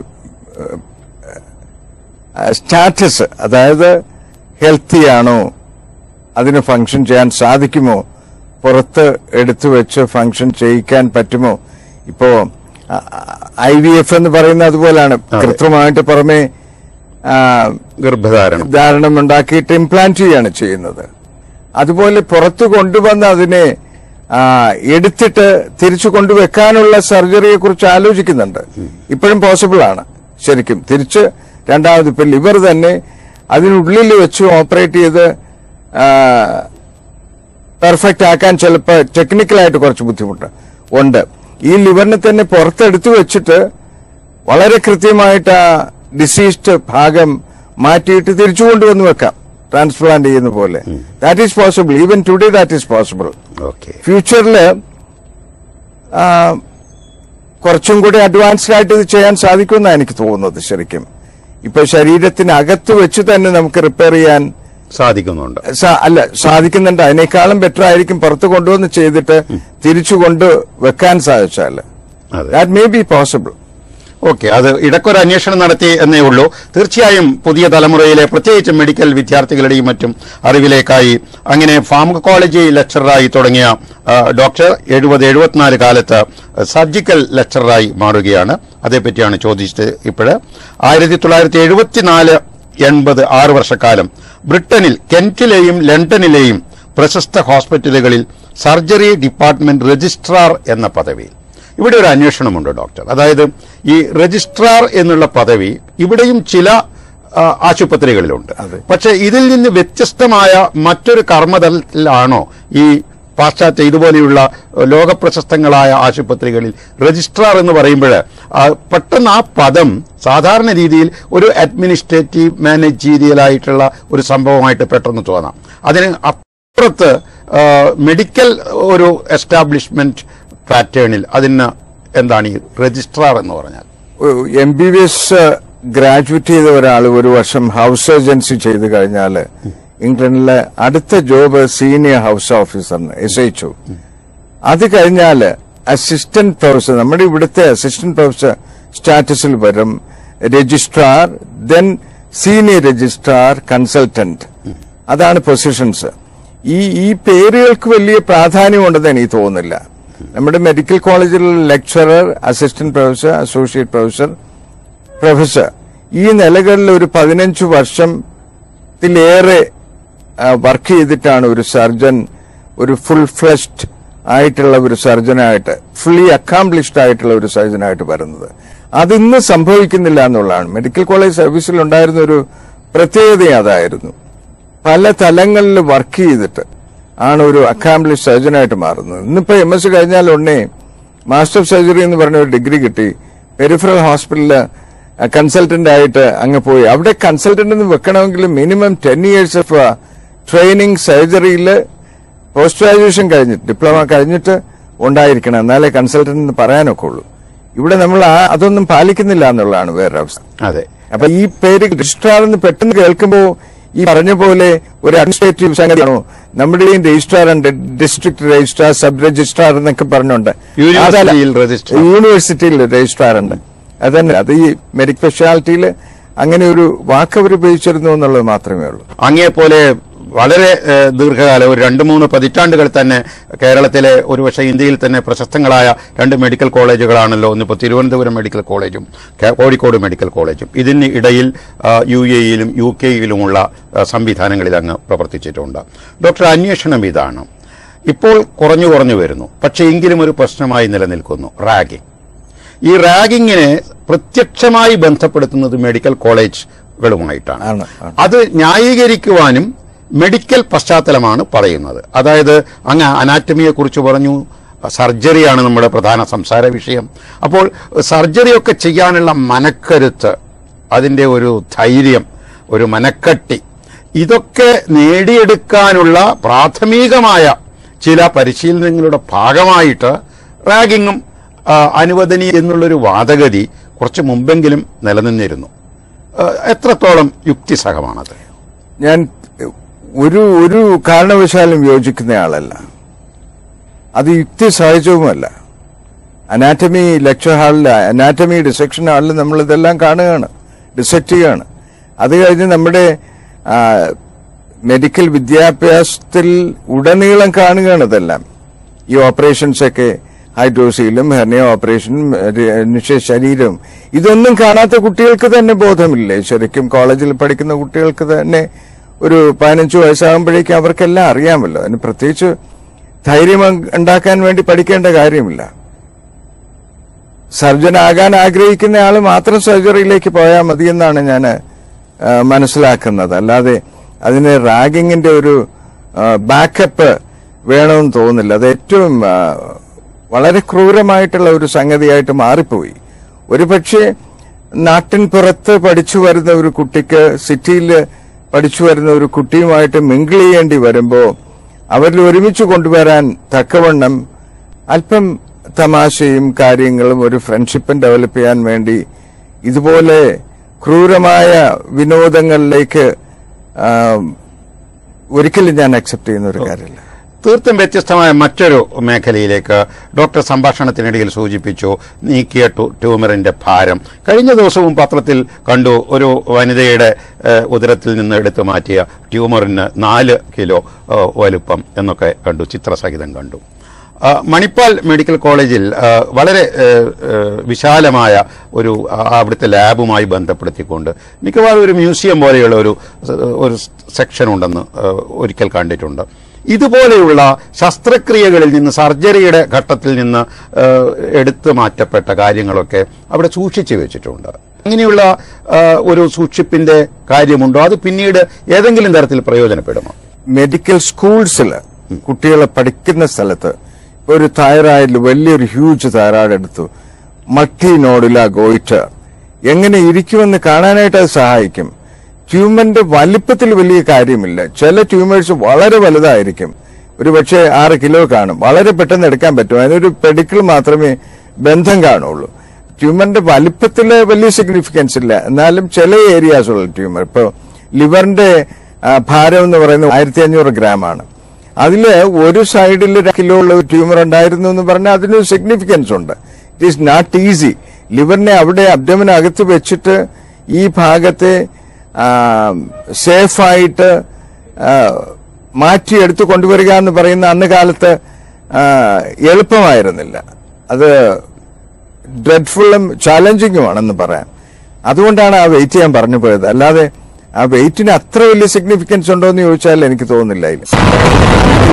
സ്റ്റാറ്റസ് അതായത് ഹെൽത്തി ആണോ അതിന് ഫംഗ്ഷൻ ചെയ്യാൻ സാധിക്കുമോ പുറത്ത് എടുത്തു വെച്ച് ഫംഗ്ഷൻ ചെയ്യിക്കാൻ പറ്റുമോ ഇപ്പോ ഐ വി എഫ് എന്ന് പറയുന്ന അതുപോലാണ് അതെ. കൃത്രിമമായിട്ട് പുറമെ ആ, ഗർഭധാരണം ധാരണം ഉണ്ടാക്കിയിട്ട് ഇംപ്ലാന്റ് ചെയ്യാണ് ചെയ്യുന്നത് അതുപോലെ പുറത്തു കൊണ്ടുവന്ന് അതിനെ ആ, എടുത്തിട്ട് തിരിച്ചു കൊണ്ടുവെക്കാനുള്ള സർജറിയെ കുറിച്ച് ആലോചിക്കുന്നുണ്ട് ഇപ്പോഴും പോസിബിൾ ആണ് ശരിക്കും തിരിച്ച് രണ്ടാമത് ഇപ്പൊ ലിവർ തന്നെ അതിനുള്ളിൽ വെച്ച് ഓപ്പറേറ്റ് ചെയ്ത് പെർഫെക്റ്റ് ആക്കാൻ ചിലപ്പോൾ ടെക്നിക്കലായിട്ട് കുറച്ച് ബുദ്ധിമുട്ട് ഉണ്ട് ഈ ലിവറിനെ തന്നെ പുറത്തെടുത്തു വെച്ചിട്ട് വളരെ കൃത്യമായിട്ട് ആ ഡിസീസ്ഡ് ഭാഗം മാറ്റിയിട്ട് തിരിച്ചു കൊണ്ടുവന്ന് വെക്കാം ട്രാൻസ്പ്ലാന്റ് ചെയ്യുന്ന പോലെ that is possible even today that is possible okay ഫ്യൂച്ചറിൽ കുറച്ചും കൂടി അഡ്വാൻസ്ഡ് ആയിട്ട് ഇത് ചെയ്യാൻ സാധിക്കുമെന്നാണ് എനിക്ക് തോന്നുന്നത് ശരിക്കും ഇപ്പൊ ശരീരത്തിനകത്ത് വെച്ച് തന്നെ നമുക്ക് റിപ്പയർ ചെയ്യാൻ സാധിക്കുന്നുണ്ട് സാ- അല്ല സാധിക്കുന്നുണ്ട് അതിനേക്കാളും ബെറ്റർ ആയിരിക്കും പുറത്ത് കൊണ്ടുവന്ന് ചെയ്തിട്ട് തിരിച്ചു കൊണ്ട് വെക്കാൻ സാധിച്ചാൽ അതെ that may be possible okay അത് ഇടയ്ക്കൊരു അന്വേഷണം നടത്തി എന്നേ ഉള്ളൂ തീർച്ചയായും പുതിയ തലമുറയിലെ പ്രത്യേകിച്ച് മെഡിക്കൽ വിദ്യാർത്ഥികളുടെയും മറ്റും അറിവിലേക്കായി അങ്ങനെ ഫാർമക്കോളജി ലെക്ചററായി തുടങ്ങിയ ആ, ഡോക്ടർ എഴുപത് എഴുപത്തിനാല് കാലത്ത് സർജിക്കൽ ലെക്ചററായി മാറുകയാണ് അതേപ്പറ്റിയാണ് ചോദിച്ചത് ഇപ്പോഴ് ആയിരത്തി തൊള്ളായിരത്തി എഴുപത്തിനാല് എൺപത് ആറ് വർഷക്കാലം ബ്രിട്ടനിൽ കെന്റിലെയും ലണ്ടനിലെയും പ്രശസ്ത ഹോസ്പിറ്റലുകളിൽ സർജറി ഡിപ്പാർട്ട്മെന്റ് രജിസ്ട്രാർ എന്ന പദവിയിൽ ഇവിടെ ഒരു അന്വേഷണമുണ്ട് ഡോക്ടർ അതായത് ഈ രജിസ്ട്രാർ എന്നുള്ള പദവി ഇവിടെയും ചില ആ, ആശുപത്രികളിലുണ്ട് അതെ. പക്ഷെ ഇതിൽ നിന്ന് വ്യത്യസ്തമായ മറ്റൊരു കർമ്മതലാണോ ഈ പാശ്ചാത്യ ഇതുപോലെയുള്ള ലോകപ്രശസ്തങ്ങളായ ആശുപത്രികളിൽ രജിസ്ട്രാർ എന്ന് പറയുമ്പോൾ പെട്ടെന്ന് ആ പദം സാധാരണ രീതിയിൽ ഒരു അഡ്മിനിസ്ട്രേറ്റീവ് മാനേജീരിയൽ ആയിട്ടുള്ള ഒരു സംഭവമായിട്ട് പെട്ടെന്ന് തോന്നാം അതിന് അപ്പുറത്ത് ആ, മെഡിക്കൽ ഒരു എസ്റ്റാബ്ലിഷ്മെന്റ് പാറ്റേണിൽ അതിന് എന്താണ് ഈ രജിസ്ട്രാർ എന്ന് പറഞ്ഞാൽ M B B S graduate ചെയ്ത ഒരാൾ ഒരു വർഷം ഹൗസ് ഏജൻസി ചെയ്ത് കഴിഞ്ഞാൽ ഇംഗ്ലണ്ടിലെ അടുത്ത ജോബ് സീനിയർ ഹൗസ് ഓഫീസറിന് എസ് എച്ച് അത് കഴിഞ്ഞാൽ അസിസ്റ്റന്റ് പ്രൊഫസർ നമ്മുടെ ഇവിടുത്തെ അസിസ്റ്റന്റ് പ്രൊഫസർ സ്റ്റാറ്റസിൽ വരും registrar then senior registrar consultant അതാണ് പൊസിഷൻസ് ഈ ഈ പേരുകൾക്ക് വലിയ പ്രാധാന്യമുണ്ടെന്ന് എനിക്ക് തോന്നുന്നില്ല നമ്മുടെ മെഡിക്കൽ കോളേജിൽ lecturer assistant professor associate professor professor ഈ നിലകളിൽ ഒരു പതിനഞ്ച് വർഷത്തിലേറെ വർക്ക് ചെയ്തിട്ടാണ് ഒരു സർജൻ ഒരു ഫുൾ ഫ്ലഷ്ഡ് ആയിട്ടുള്ള ഒരു സർജനായിട്ട് ഫുള്ളി അക്കാംപ്ലിഷ്ഡ് ആയിട്ടുള്ള ഒരു സർജനായിട്ട് വരുന്നത് അതിന്ന് സംഭവിക്കുന്നില്ല എന്നുള്ളതാണ് മെഡിക്കൽ കോളേജ് സർവീസിൽ ഉണ്ടായിരുന്ന ഒരു പ്രത്യേകത അതായിരുന്നു പല തലങ്ങളിൽ വർക്ക് ചെയ്തിട്ട് ആണ് ഒരു അക്കാംപ്ലിഷ് സർജനായിട്ട് മാറുന്നത് ഇന്നിപ്പോ എം എസ് കഴിഞ്ഞാൽ ഉടനെ മാസ്റ്റർ ഓഫ് സർജറി എന്ന് പറഞ്ഞ ഒരു ഡിഗ്രി കിട്ടി പെരിഫറൽ ഹോസ്പിറ്റലില് കൺസൾട്ടന്റ് ആയിട്ട് അങ്ങ് പോയി അവിടെ കൺസൾട്ടന്റ് എന്ന് വെക്കണമെങ്കിൽ minimum ten years of training സർജറിയിൽ പോസ്റ്റ് ഗ്രാജുവേഷൻ കഴിഞ്ഞിട്ട് ഡിപ്ലോമ കഴിഞ്ഞിട്ട് ഉണ്ടായിരിക്കണം എന്നാലേ കൺസൾട്ടന്റ് എന്ന് പറയാനൊക്കെ ഉള്ളൂ ഇവിടെ നമ്മൾ ആ അതൊന്നും പാലിക്കുന്നില്ല എന്നുള്ളതാണ് വേറെ അവസ്ഥ അതെ അപ്പൊ ഈ പേര് രജിസ്ട്രാർ എന്ന് പെട്ടെന്ന് കേൾക്കുമ്പോ ഈ പറഞ്ഞ പോലെ ഒരു അഡ്മിനിസ്ട്രേറ്റീവ് സംഗതിയാണോ നമ്മുടെ ഈ രജിസ്ട്രാർ ഉണ്ട് ഡിസ്ട്രിക്ട് രജിസ്ട്രാർ സബ് രജിസ്ട്രാർ എന്നൊക്കെ പറഞ്ഞുണ്ട് യൂണിവേഴ്സിറ്റിയിൽ അതല്ല, registrar. യൂണിവേഴ്സിറ്റിയിൽ രജിസ്ട്രാർ ഉണ്ട് അതന്നെ അത് ഈ മെഡിക്കൽ സ്പെഷ്യാലിറ്റിയിൽ അങ്ങനെ ഒരു വാക്ക് അവർ ഉപയോഗിച്ചിരുന്നു എന്നുള്ളത് മാത്രമേ ഉള്ളൂ അങ്ങേ പോലെ വളരെ ഏഹ്, ദീർഘകാലം ഒരു രണ്ട് മൂന്ന് പതിറ്റാണ്ടുകൾ തന്നെ കേരളത്തിലെ ഒരുപക്ഷെ ഇന്ത്യയിൽ തന്നെ പ്രശസ്തങ്ങളായ രണ്ട് മെഡിക്കൽ കോളേജുകളാണല്ലോ ഒന്നിപ്പോൾ തിരുവനന്തപുരം മെഡിക്കൽ കോളേജും കേ- കോഴിക്കോട് മെഡിക്കൽ കോളേജും ഇതിന് ഇടയിൽ ആ, യു എയിലും യു കെയിലുമുള്ള ആ, സംവിധാനങ്ങളിൽ അങ്ങ് പ്രവർത്തിച്ചിട്ടുണ്ട് ഡോക്ടർ അന്വേഷണം ഇതാണ് ഇപ്പോൾ കുറഞ്ഞു കുറഞ്ഞു വരുന്നു പക്ഷേ എങ്കിലും ഒരു പ്രശ്നമായി നിലനിൽക്കുന്നു റാഗിംഗ് ഈ റാഗിങ്ങിനെ പ്രത്യക്ഷമായി ബന്ധപ്പെടുത്തുന്നത് മെഡിക്കൽ കോളേജുകളുമായിട്ടാണ് ആണ്, ആണ്. അത് ന്യായീകരിക്കുവാനും മെഡിക്കൽ പശ്ചാത്തലമാണ് പറയുന്നത് അതായത് അങ്ങ് അനാറ്റമിയെ കുറിച്ച് പറഞ്ഞു സർജറിയാണ് നമ്മുടെ പ്രധാന സംസാര വിഷയം അപ്പോൾ സർജറിയൊക്കെ ചെയ്യാനുള്ള മനക്കരുത്ത് അതിന്റെ ഒരു ധൈര്യം ഒരു മനക്കട്ടി ഇതൊക്കെ നേടിയെടുക്കാനുള്ള പ്രാഥമികമായ ചില പരിശീലനങ്ങളുടെ ഭാഗമായിട്ട് റാഗിങ്ങും ആ, അനുവദനീയ എന്നുള്ളൊരു വാദഗതി കുറച്ച് മുമ്പെങ്കിലും നിലനിന്നിരുന്നു ആ, എത്രത്തോളം യുക്തിസഹമാണത് ഞാൻ ഒരു ഒരു കാരണവശാലും യോജിക്കുന്ന ആളല്ല അത് യുക്തി സഹജവുമല്ല അനാറ്റമി ലെക്ചർ ഹാളിൽ അനാറ്റമി ഡിസെക്ഷൻ ഹാളിൽ നമ്മൾ ഇതെല്ലാം കാണുകയാണ് ഡിസെക്ട് ചെയ്യുകയാണ് അത് കഴിഞ്ഞ് നമ്മുടെ ആ, മെഡിക്കൽ വിദ്യാഭ്യാസത്തിൽ ഉടനീളം കാണുകയാണ് ഇതെല്ലാം ഈ ഓപ്പറേഷൻസ് ഒക്കെ ഹൈഡ്രോസിയിലും ഹെർണിയ ഓപ്പറേഷനും നിശ്ചയ ശരീരവും ഇതൊന്നും കാണാത്ത കുട്ടികൾക്ക് തന്നെ ബോധമില്ലേ ശരിക്കും കോളേജിൽ പഠിക്കുന്ന കുട്ടികൾക്ക് തന്നെ ഒരു പതിനഞ്ച് വയസ്സാകുമ്പോഴേക്കും അവർക്കെല്ലാം അറിയാമല്ലോ അതിന് പ്രത്യേകിച്ച് ധൈര്യം ഉണ്ടാക്കാൻ വേണ്ടി പഠിക്കേണ്ട കാര്യമില്ല സർജൻ ആകാൻ ആഗ്രഹിക്കുന്ന ആൾ മാത്രം സർജറിയിലേക്ക് പോയാൽ മതിയെന്നാണ് ഞാൻ മനസ്സിലാക്കുന്നത് അല്ലാതെ അതിന് റാഗിങ്ങിന്റെ ഒരു ബാക്കപ്പ് വേണമെന്ന് തോന്നുന്നില്ല അത് ഏറ്റവും ആ, വളരെ ക്രൂരമായിട്ടുള്ള ഒരു സംഗതിയായിട്ട് മാറിപ്പോയി ഒരു പക്ഷേ നാട്ടിൻ പുറത്ത് പഠിച്ചു വരുന്ന ഒരു കുട്ടിക്ക് സിറ്റിയിൽ പഠിച്ചു വരുന്ന ഒരു കുട്ടിയുമായിട്ട് മിങ്കിൾ ചെയ്യേണ്ടി വരുമ്പോ അവരിൽ ഒരുമിച്ച് കൊണ്ടുവരാൻ തക്കവണ്ണം അല്പം തമാശയും കാര്യങ്ങളും ഒരു ഫ്രണ്ട്ഷിപ്പും ഡെവലപ്പ് ചെയ്യാൻ വേണ്ടി ഇതുപോലെ ക്രൂരമായ വിനോദങ്ങളിലേക്ക് ആ, ഒരിക്കലും ഞാൻ അക്സെപ്റ്റ് ചെയ്യുന്ന ഒരു കാര്യമില്ല തീർത്തും വ്യത്യസ്തമായ മറ്റൊരു മേഖലയിലേക്ക് ഡോക്ടർ സംഭാഷണത്തിനിടയിൽ സൂചിപ്പിച്ചു നീക്കിയ ടു- ട്യൂമറിന്റെ ഭാരം കഴിഞ്ഞ ദിവസവും പത്രത്തിൽ കണ്ടു ഒരു വനിതയുടെ ഏഹ്, ഉദരത്തിൽ നിന്ന് എടുത്തു മാറ്റിയ ട്യൂമറിന് നാല് കിലോ ഏഹ്, വലുപ്പം എന്നൊക്കെ കണ്ടു ചിത്രസഹിതം കണ്ടു ആ, മണിപ്പാൽ മെഡിക്കൽ കോളേജിൽ ആ, വളരെ ഏഹ്, ഏഹ്, വിശാലമായ ഒരു ആ, അവിടുത്തെ ലാബുമായി ബന്ധപ്പെടുത്തിക്കൊണ്ട് മിക്കവാറും ഒരു മ്യൂസിയം പോലെയുള്ള ഒരു ഒരു സെക്ഷൻ ഉണ്ടെന്ന് ഏഹ്, ഒരിക്കൽ കണ്ടിട്ടുണ്ട് ഇതുപോലെയുള്ള ശസ്ത്രക്രിയകളിൽ നിന്ന് സർജറിയുടെ ഘട്ടത്തിൽ നിന്ന് ഏഹ്, എടുത്തു മാറ്റപ്പെട്ട കാര്യങ്ങളൊക്കെ അവിടെ സൂക്ഷിച്ചു വെച്ചിട്ടുണ്ട് അങ്ങനെയുള്ള ആ, ഒരു സൂക്ഷിപ്പിന്റെ കാര്യമുണ്ടോ അത് പിന്നീട് ഏതെങ്കിലും തരത്തിൽ പ്രയോജനപ്പെടുമോ മെഡിക്കൽ സ്കൂൾസിൽ കുട്ടികളെ പഠിക്കുന്ന സ്ഥലത്ത് ഇപ്പൊ ഒരു തൈറോയിഡിൽ വലിയൊരു ഹ്യൂജ് തൈറോയിഡ് എടുത്തു മൾട്ടി നോഡുല ഗോയിറ്റർ എങ്ങനെ ഇരിക്കുമെന്ന് കാണാനായിട്ട് അത് സഹായിക്കും ട്യൂമറിന്റെ വലിപ്പത്തിൽ വലിയ കാര്യമില്ല ചില ട്യൂമേഴ്സ് വളരെ വലുതായിരിക്കും ഒരു പക്ഷേ ആറ് കിലോ കാണും വളരെ പെട്ടെന്ന് എടുക്കാൻ പറ്റും അതിനൊരു പെഡിക്കിൾ മാത്രമേ ബന്ധം കാണുള്ളൂ ട്യൂമറിന്റെ വലിപ്പത്തിൽ വലിയ സിഗ്നിഫിക്കൻസ് ഇല്ല എന്നാലും ചില ഏരിയാസ് ഉള്ള ട്യൂമർ ഇപ്പൊ ലിവറിന്റെ ആ, ഭാരം എന്ന് പറയുന്നത് ആയിരത്തി അഞ്ഞൂറ് ഗ്രാം ആണ് അതില് ഒരു സൈഡിൽ ഒരു കിലോ ഉള്ള ഒരു ട്യൂമർ ഉണ്ടായിരുന്നു എന്ന് പറഞ്ഞാൽ അതിന് സിഗ്നിഫിക്കൻസ് ഉണ്ട് ഇറ്റ് ഈസ് നോട്ട് ഈസി ലിവറിനെ അവിടെ അബ്ഡമിനകത്ത് വെച്ചിട്ട് ഈ ഭാഗത്തെ സേഫായിട്ട് മാറ്റിയെടുത്ത് കൊണ്ടുവരിക എന്ന് പറയുന്ന അന്ന് കാലത്ത് ആ, എളുപ്പമായിരുന്നില്ല അത് ഡ്രെഡ്ഫുള്ളും ചാലഞ്ചിങ്ങുമാണെന്ന് പറയാം അതുകൊണ്ടാണ് ആ വെയിറ്റ് ചെയ്യാൻ പറഞ്ഞു പോയത് അല്ലാതെ ആ വെയിറ്റിന് അത്ര വലിയ സിഗ്നിഫിക്കൻസ് ഉണ്ടോ എന്ന് ചോദിച്ചാൽ എനിക്ക് തോന്നുന്നില്ല അതിൽ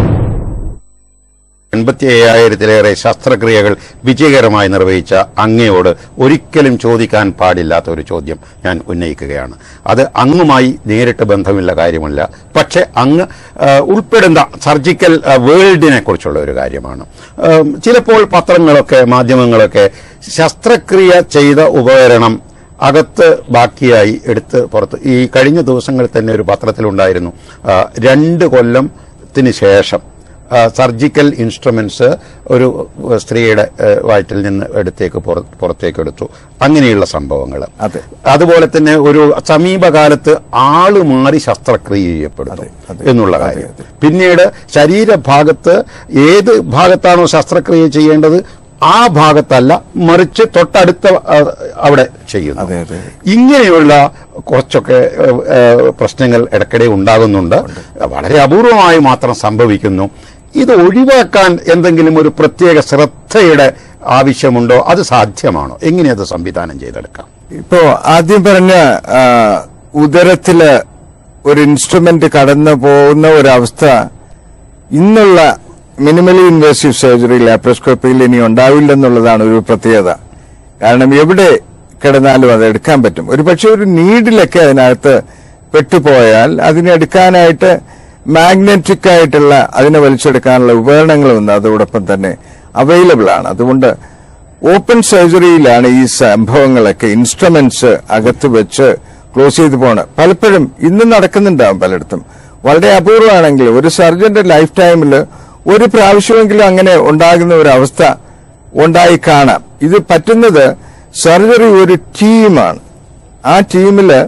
എൺപത്തി അയ്യായിരത്തിലേറെ ശസ്ത്രക്രിയകൾ വിജയകരമായി നിർവഹിച്ച അങ്ങയോട് ഒരിക്കലും ചോദിക്കാൻ പാടില്ലാത്ത ഒരു ചോദ്യം ഞാൻ ഉന്നയിക്കുകയാണ് അത് അങ്ങുമായി നേരിട്ട് ബന്ധമില്ല കാര്യമല്ല പക്ഷെ അങ്ങ് ആ, ഉൾപ്പെടുന്ന സർജിക്കൽ ആ, വേൾഡിനെ കുറിച്ചുള്ള ഒരു കാര്യമാണ് ആ, ചിലപ്പോൾ പത്രങ്ങളൊക്കെ മാധ്യമങ്ങളൊക്കെ ശസ്ത്രക്രിയ ചെയ്ത ഉപകരണം അകത്ത് ബാക്കിയായി എടുത്ത് പുറത്ത് ഈ കഴിഞ്ഞ ദിവസങ്ങളിൽ തന്നെ ഒരു പത്രത്തിലുണ്ടായിരുന്നു ആ, രണ്ട് കൊല്ലത്തിന് ശേഷം ആ, സർജിക്കൽ ഇൻസ്ട്രുമെന്റ്സ് ഒരു സ്ത്രീയുടെ ഏ, വയറ്റിൽ നിന്ന് എടുത്തേക്ക് പുറ- പുറത്തേക്ക് എടുത്തു അങ്ങനെയുള്ള സംഭവങ്ങൾ അതെ. അതുപോലെ തന്നെ ഒരു സമീപകാലത്ത് ആള് മാറി ശസ്ത്രക്രിയ ചെയ്യപ്പെടുന്നു അതെ, അതെ. എന്നുള്ള അതെ, കാര്യം അതെ. പിന്നീട് ശരീരഭാഗത്ത് ഏത് ഭാഗത്താണോ ശസ്ത്രക്രിയ ചെയ്യേണ്ടത് ആ ഭാഗത്തല്ല മറിച്ച് തൊട്ടടുത്ത ആ, അവിടെ ചെയ്യുന്നു അതെ, അതെ. ഇങ്ങനെയുള്ള കുറച്ചൊക്കെ ഏഹ്, ഏഹ്, പ്രശ്നങ്ങൾ ഇടയ്ക്കിടെ ഉണ്ടാകുന്നുണ്ട് വളരെ അപൂർവമായി മാത്രം സംഭവിക്കുന്നു ഇത് ഒഴിവാക്കാൻ എന്തെങ്കിലും ഒരു പ്രത്യേക ശ്രദ്ധയുടെ ആവശ്യമുണ്ടോ അത് സാധ്യമാണോ എങ്ങനെ അത് സംവിധാനം ചെയ്തെടുക്കാം ഇപ്പോ ആദ്യം പറഞ്ഞ ആ, ഉദരത്തില് ഒരു ഇൻസ്ട്രുമെന്റ് കടന്നു പോകുന്ന ഒരവസ്ഥ ഇന്നുള്ള മിനിമലി ഇൻവേസീവ് സർജറി ലാപ്രോസ്കോപ്പിയിൽ ഇനി ഉണ്ടാവില്ലെന്നുള്ളതാണ് ഒരു പ്രത്യേകത കാരണം എവിടെ കിടന്നാലും അത് എടുക്കാൻ പറ്റും ഒരു പക്ഷെ ഒരു നീഡിലൊക്കെ അതിനകത്ത് പെട്ടുപോയാൽ അതിനെടുക്കാനായിട്ട് മാഗ്നറ്റിക് ആയിട്ടുള്ള അതിനെ വലിച്ചെടുക്കാനുള്ള ഉപകരണങ്ങളും അതോടൊപ്പം തന്നെ അവൈലബിൾ ആണ് അതുകൊണ്ട് ഓപ്പൺ സർജറിയിലാണ് ഈ സംഭവങ്ങളൊക്കെ ഇൻസ്ട്രുമെന്റ്സ് അകത്ത് വെച്ച് ക്ലോസ് ചെയ്ത് പോണ് പലപ്പോഴും ഇന്നും നടക്കുന്നുണ്ടാവും പലയിടത്തും വളരെ അപൂർവമാണെങ്കിൽ ഒരു സർജന്റെ ലൈഫ് ടൈമിൽ ഒരു പ്രാവശ്യമെങ്കിലും അങ്ങനെ ഉണ്ടാകുന്ന ഒരു അവസ്ഥ ഉണ്ടായി കാണാം ഇത് പറ്റുന്നത് സർജറി ഒരു ടീമാണ് ആ ടീമില്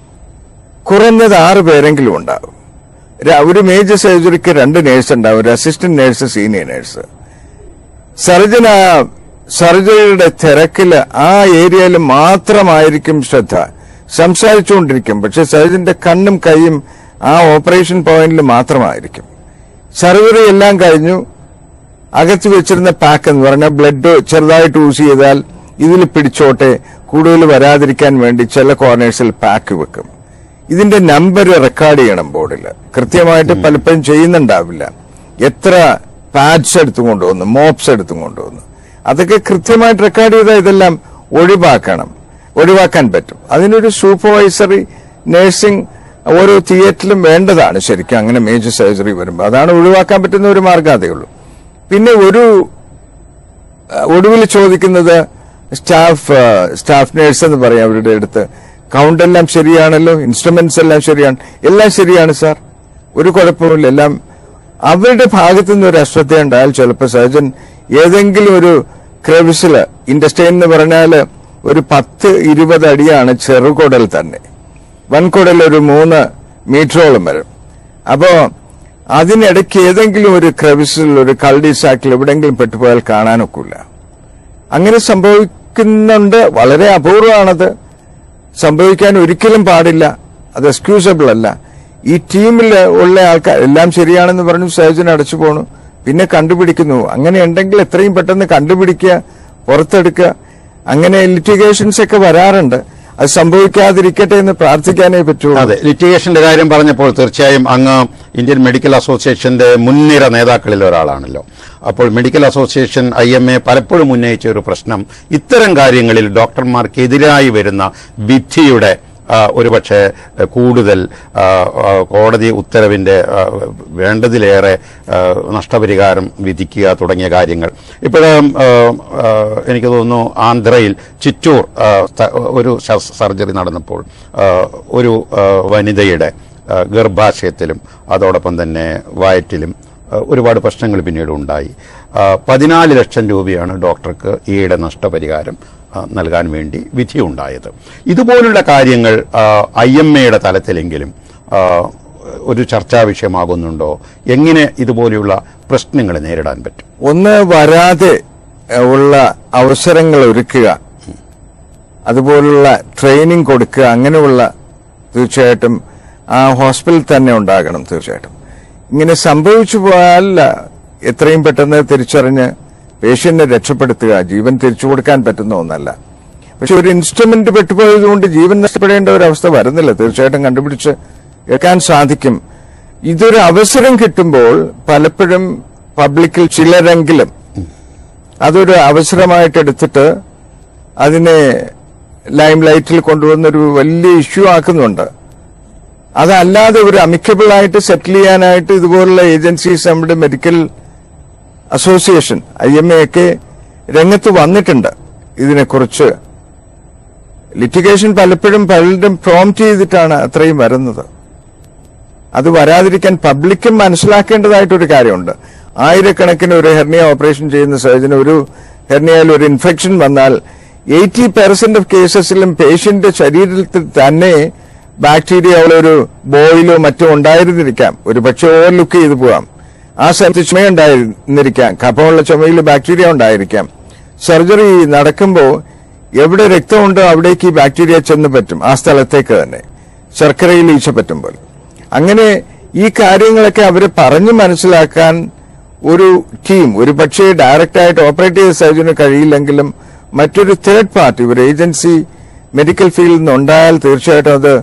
കുറഞ്ഞത് ആറ് പേരെങ്കിലും ഉണ്ടാവും ര- ഒരു മേജർ സർജറിക്ക് രണ്ട് നേഴ്സ് ഉണ്ടാവും ഒരു assistant nurse senior nurse surgeon ആ സർജറിയുടെ തിരക്കില് ആ ഏരിയയിൽ മാത്രമായിരിക്കും ശ്രദ്ധ സംസാരിച്ചുകൊണ്ടിരിക്കും പക്ഷെ സർജന്റെ കണ്ണും കൈയും ആ ഓപ്പറേഷൻ പോയിന്റിൽ മാത്രമായിരിക്കും സർജറി എല്ലാം കഴിഞ്ഞു അകത്ത് വെച്ചിരുന്ന പാക്ക് എന്ന് പറഞ്ഞാൽ ബ്ലഡ് ചെറുതായിട്ട് യൂസ് ചെയ്താൽ ഇതിൽ പിടിച്ചോട്ടെ കൂടുതൽ വരാതിരിക്കാൻ വേണ്ടി ചില കോർണേഴ്സിൽ പാക്ക് വെക്കും ഇതിന്റെ നമ്പർ റെക്കോർഡ് ചെയ്യണം ബോർഡിൽ കൃത്യമായിട്ട് പലപ്പോഴും ചെയ്യുന്നുണ്ടാവില്ല എത്ര പാഡ്സ് എടുത്തും കൊണ്ടുവന്നു മോപ്സ് എടുത്തും കൊണ്ടുവന്നു അതൊക്കെ കൃത്യമായിട്ട് റെക്കോർഡ് ചെയ്താൽ ഇതെല്ലാം ഒഴിവാക്കണം ഒഴിവാക്കാൻ പറ്റും അതിനൊരു സൂപ്പർവൈസറി നഴ്സിംഗ് ഓരോ തിയേറ്ററിലും വേണ്ടതാണ് ശരിക്കും അങ്ങനെ മേജർ സർജറി വരുമ്പോൾ അതാണ് ഒഴിവാക്കാൻ പറ്റുന്ന ഒരു മാർഗ്ഗം അതേ ഉള്ളൂ പിന്നെ ഒരു ഒടുവിൽ ചോദിക്കുന്നത് സ്റ്റാഫ് സ്റ്റാഫ് നേഴ്സ് എന്ന് പറയും അവരുടെ അടുത്ത് കൗണ്ട് എല്ലാം ശരിയാണല്ലോ ഇൻസ്ട്രുമെന്റ്സ് എല്ലാം ശരിയാണ് എല്ലാം ശരിയാണ് സാർ ഒരു കുഴപ്പമില്ല എല്ലാം അവരുടെ ഭാഗത്തു നിന്ന് ഒരു അശ്രദ്ധ ഉണ്ടായാൽ ചിലപ്പോൾ സർജൻ ഏതെങ്കിലും ഒരു ക്രെവിസില് ഇൻഡസ്ട്രി എന്ന് പറഞ്ഞാൽ ഒരു പത്ത് ഇരുപത് അടിയാണ് ചെറുകുടൽ തന്നെ വൻകുടൽ ഒരു മൂന്ന് മീറ്ററോളം വരും അപ്പോ അതിനിടയ്ക്ക് ഏതെങ്കിലും ഒരു ക്രെവിസിൽ ഒരു കൾഡി സാക്കിൽ എവിടെയെങ്കിലും പെട്ടുപോയാൽ കാണാനൊക്കില്ല അങ്ങനെ സംഭവിക്കുന്നുണ്ട് വളരെ അപൂർവമാണത് സംഭവിക്കാൻ ഒരിക്കലും പാടില്ല അത് എക്സ്ക്യൂസബിൾ അല്ല ഈ ടീമിൽ ഉള്ള ആൾക്കാർ എല്ലാം ശരിയാണെന്ന് പറഞ്ഞു സർജൻ അടച്ചു പോണു പിന്നെ കണ്ടുപിടിക്കുന്നു അങ്ങനെ ഉണ്ടെങ്കിൽ എത്രയും പെട്ടെന്ന് കണ്ടുപിടിക്കുക പുറത്തെടുക്കുക അങ്ങനെ ലിറ്റിഗേഷൻസ് ഒക്കെ വരാറുണ്ട് അത് സംഭവിക്കാതിരിക്കട്ടെ എന്ന് പ്രാർത്ഥിക്കാനേ പറ്റുള്ളൂ അതെ ലിറ്റിഗേഷന്റെ കാര്യം പറഞ്ഞപ്പോൾ തീർച്ചയായും അങ്ങ് ഇന്ത്യൻ മെഡിക്കൽ അസോസിയേഷന്റെ മുൻനിര നേതാക്കളിൽ ഒരാളാണല്ലോ അപ്പോൾ medical association I M A പലപ്പോഴും ഉന്നയിച്ച ഒരു പ്രശ്നം ഇത്തരം കാര്യങ്ങളിൽ ഡോക്ടർമാർക്കെതിരായി വരുന്ന വിധിയുടെ ആ, ഒരുപക്ഷെ ആ, കൂടുതൽ ആ, ആ, കോടതി ഉത്തരവിന്റെ ആ, വേണ്ടതിലേറെ ആ, നഷ്ടപരിഹാരം വിധിക്കുക തുടങ്ങിയ കാര്യങ്ങൾ ഇപ്പോഴും എനിക്ക് തോന്നുന്നു ആന്ധ്രയിൽ ചിറ്റൂർ ആ, സ്ഥ- ഒരു ശ- സർജറി നടന്നപ്പോൾ ആ, ഒരു ആ, വനിതയുടെ ആ, ഗർഭാശയത്തിലും അതോടൊപ്പം തന്നെ വയറ്റിലും ആ, ഒരുപാട് പ്രശ്നങ്ങൾ പിന്നീട് ഉണ്ടായി ആ, പതിനാല് ലക്ഷം രൂപയാണ് ഡോക്ടർക്ക് ഈയിടെ നഷ്ടപരിഹാരം ആ, നൽകാൻ വേണ്ടി വിധിയുണ്ടായത് ഇതുപോലുള്ള കാര്യങ്ങൾ ഐ എം എയുടെ തലത്തിലെങ്കിലും ആ, ഒരു ചർച്ചാ വിഷയമാകുന്നുണ്ടോ എങ്ങനെ ഇതുപോലെയുള്ള പ്രശ്നങ്ങൾ നേരിടാൻ പറ്റും ഒന്ന് വരാതെ എഹ്, ഉള്ള അവസരങ്ങൾ ഒരുക്കുക അതുപോലുള്ള ട്രെയിനിങ് കൊടുക്കുക അങ്ങനെയുള്ള തീർച്ചയായിട്ടും ആ ഹോസ്പിറ്റലിൽ തന്നെ ഉണ്ടാകണം തീർച്ചയായിട്ടും ഇങ്ങനെ സംഭവിച്ചു പോയാൽ എത്രയും പെട്ടെന്ന് തിരിച്ചറിഞ്ഞ് പേഷ്യന്റിനെ രക്ഷപ്പെടുത്തുക ജീവൻ തിരിച്ചു കൊടുക്കാൻ പറ്റുന്ന ഒന്നല്ല പക്ഷെ ഒരു ഇൻസ്ട്രുമെന്റ് പെട്ടുപോയതുകൊണ്ട് ജീവൻ നഷ്ടപ്പെടേണ്ട ഒരു അവസ്ഥ വരുന്നില്ല തീർച്ചയായിട്ടും കണ്ടുപിടിച്ച് എടുക്കാൻ സാധിക്കും ഇതൊരു അവസരം കിട്ടുമ്പോൾ പലപ്പോഴും പബ്ലിക്കിൽ ചിലരെങ്കിലും അതൊരു അവസരമായിട്ട് എടുത്തിട്ട് അതിനെ ലൈം ലൈറ്റിൽ കൊണ്ടുവന്നൊരു വലിയ ഇഷ്യൂ ആക്കുന്നുണ്ട് അതല്ലാതെ ഒരു അമിക്കബിൾ ആയിട്ട് സെറ്റിൽ ചെയ്യാനായിട്ട് ഇതുപോലുള്ള ഏജൻസീസ് നമ്മുടെ medical association I M A ഒക്കെ രംഗത്ത് വന്നിട്ടുണ്ട് ഇതിനെക്കുറിച്ച് ലിറ്റിഗേഷൻ പലപ്പോഴും പലരും പ്രോംപ്റ്റ് ചെയ്തിട്ടാണ് അത്രയും വരുന്നത് അത് വരാതിരിക്കാൻ പബ്ലിക്കും മനസ്സിലാക്കേണ്ടതായിട്ടൊരു കാര്യമുണ്ട് ആയിരക്കണക്കിന് ഒരു ഹെർണിയ ഓപ്പറേഷൻ ചെയ്യുന്ന സർജന് ഒരു ഹെർണിയയിൽ ഒരു ഇൻഫെക്ഷൻ വന്നാൽ എയ്റ്റി പെർസെന്റ് ഓഫ് കേസസിലും പേഷ്യന്റ് ശരീരത്തിൽ തന്നെ ബാക്ടീരിയ ഒരു ബോയിലോ മറ്റോ ഉണ്ടായിരുന്നിരിക്കാം ഒരു പക്ഷെ ഓവർലുക്ക് ചെയ്തു പോകാം ആ സ്ഥലത്ത് ചുമയുണ്ടായിരുന്നിരിക്കാം കഫമുള്ള ചുമയിൽ ബാക്ടീരിയ ഉണ്ടായിരിക്കാം സർജറി നടക്കുമ്പോൾ എവിടെ രക്തമുണ്ടോ അവിടേക്ക് ഈ ബാക്ടീരിയ ചെന്ന് പറ്റും ആ സ്ഥലത്തേക്ക് തന്നെ ശർക്കരയിൽ ഈച്ച പറ്റുമ്പോൾ അങ്ങനെ ഈ കാര്യങ്ങളൊക്കെ അവരെ പറഞ്ഞു മനസ്സിലാക്കാൻ ഒരു ടീം ഒരു പക്ഷേ ഡയറക്റ്റ് ആയിട്ട് ഓപ്പറേറ്റ് ചെയ്ത സർജന് കഴിയില്ലെങ്കിലും മറ്റൊരു തേർഡ് പാർട്ടി ഒരു ഏജൻസി മെഡിക്കൽ ഫീൽഡിൽ നിന്ന് ഉണ്ടായാൽ തീർച്ചയായിട്ടും അത്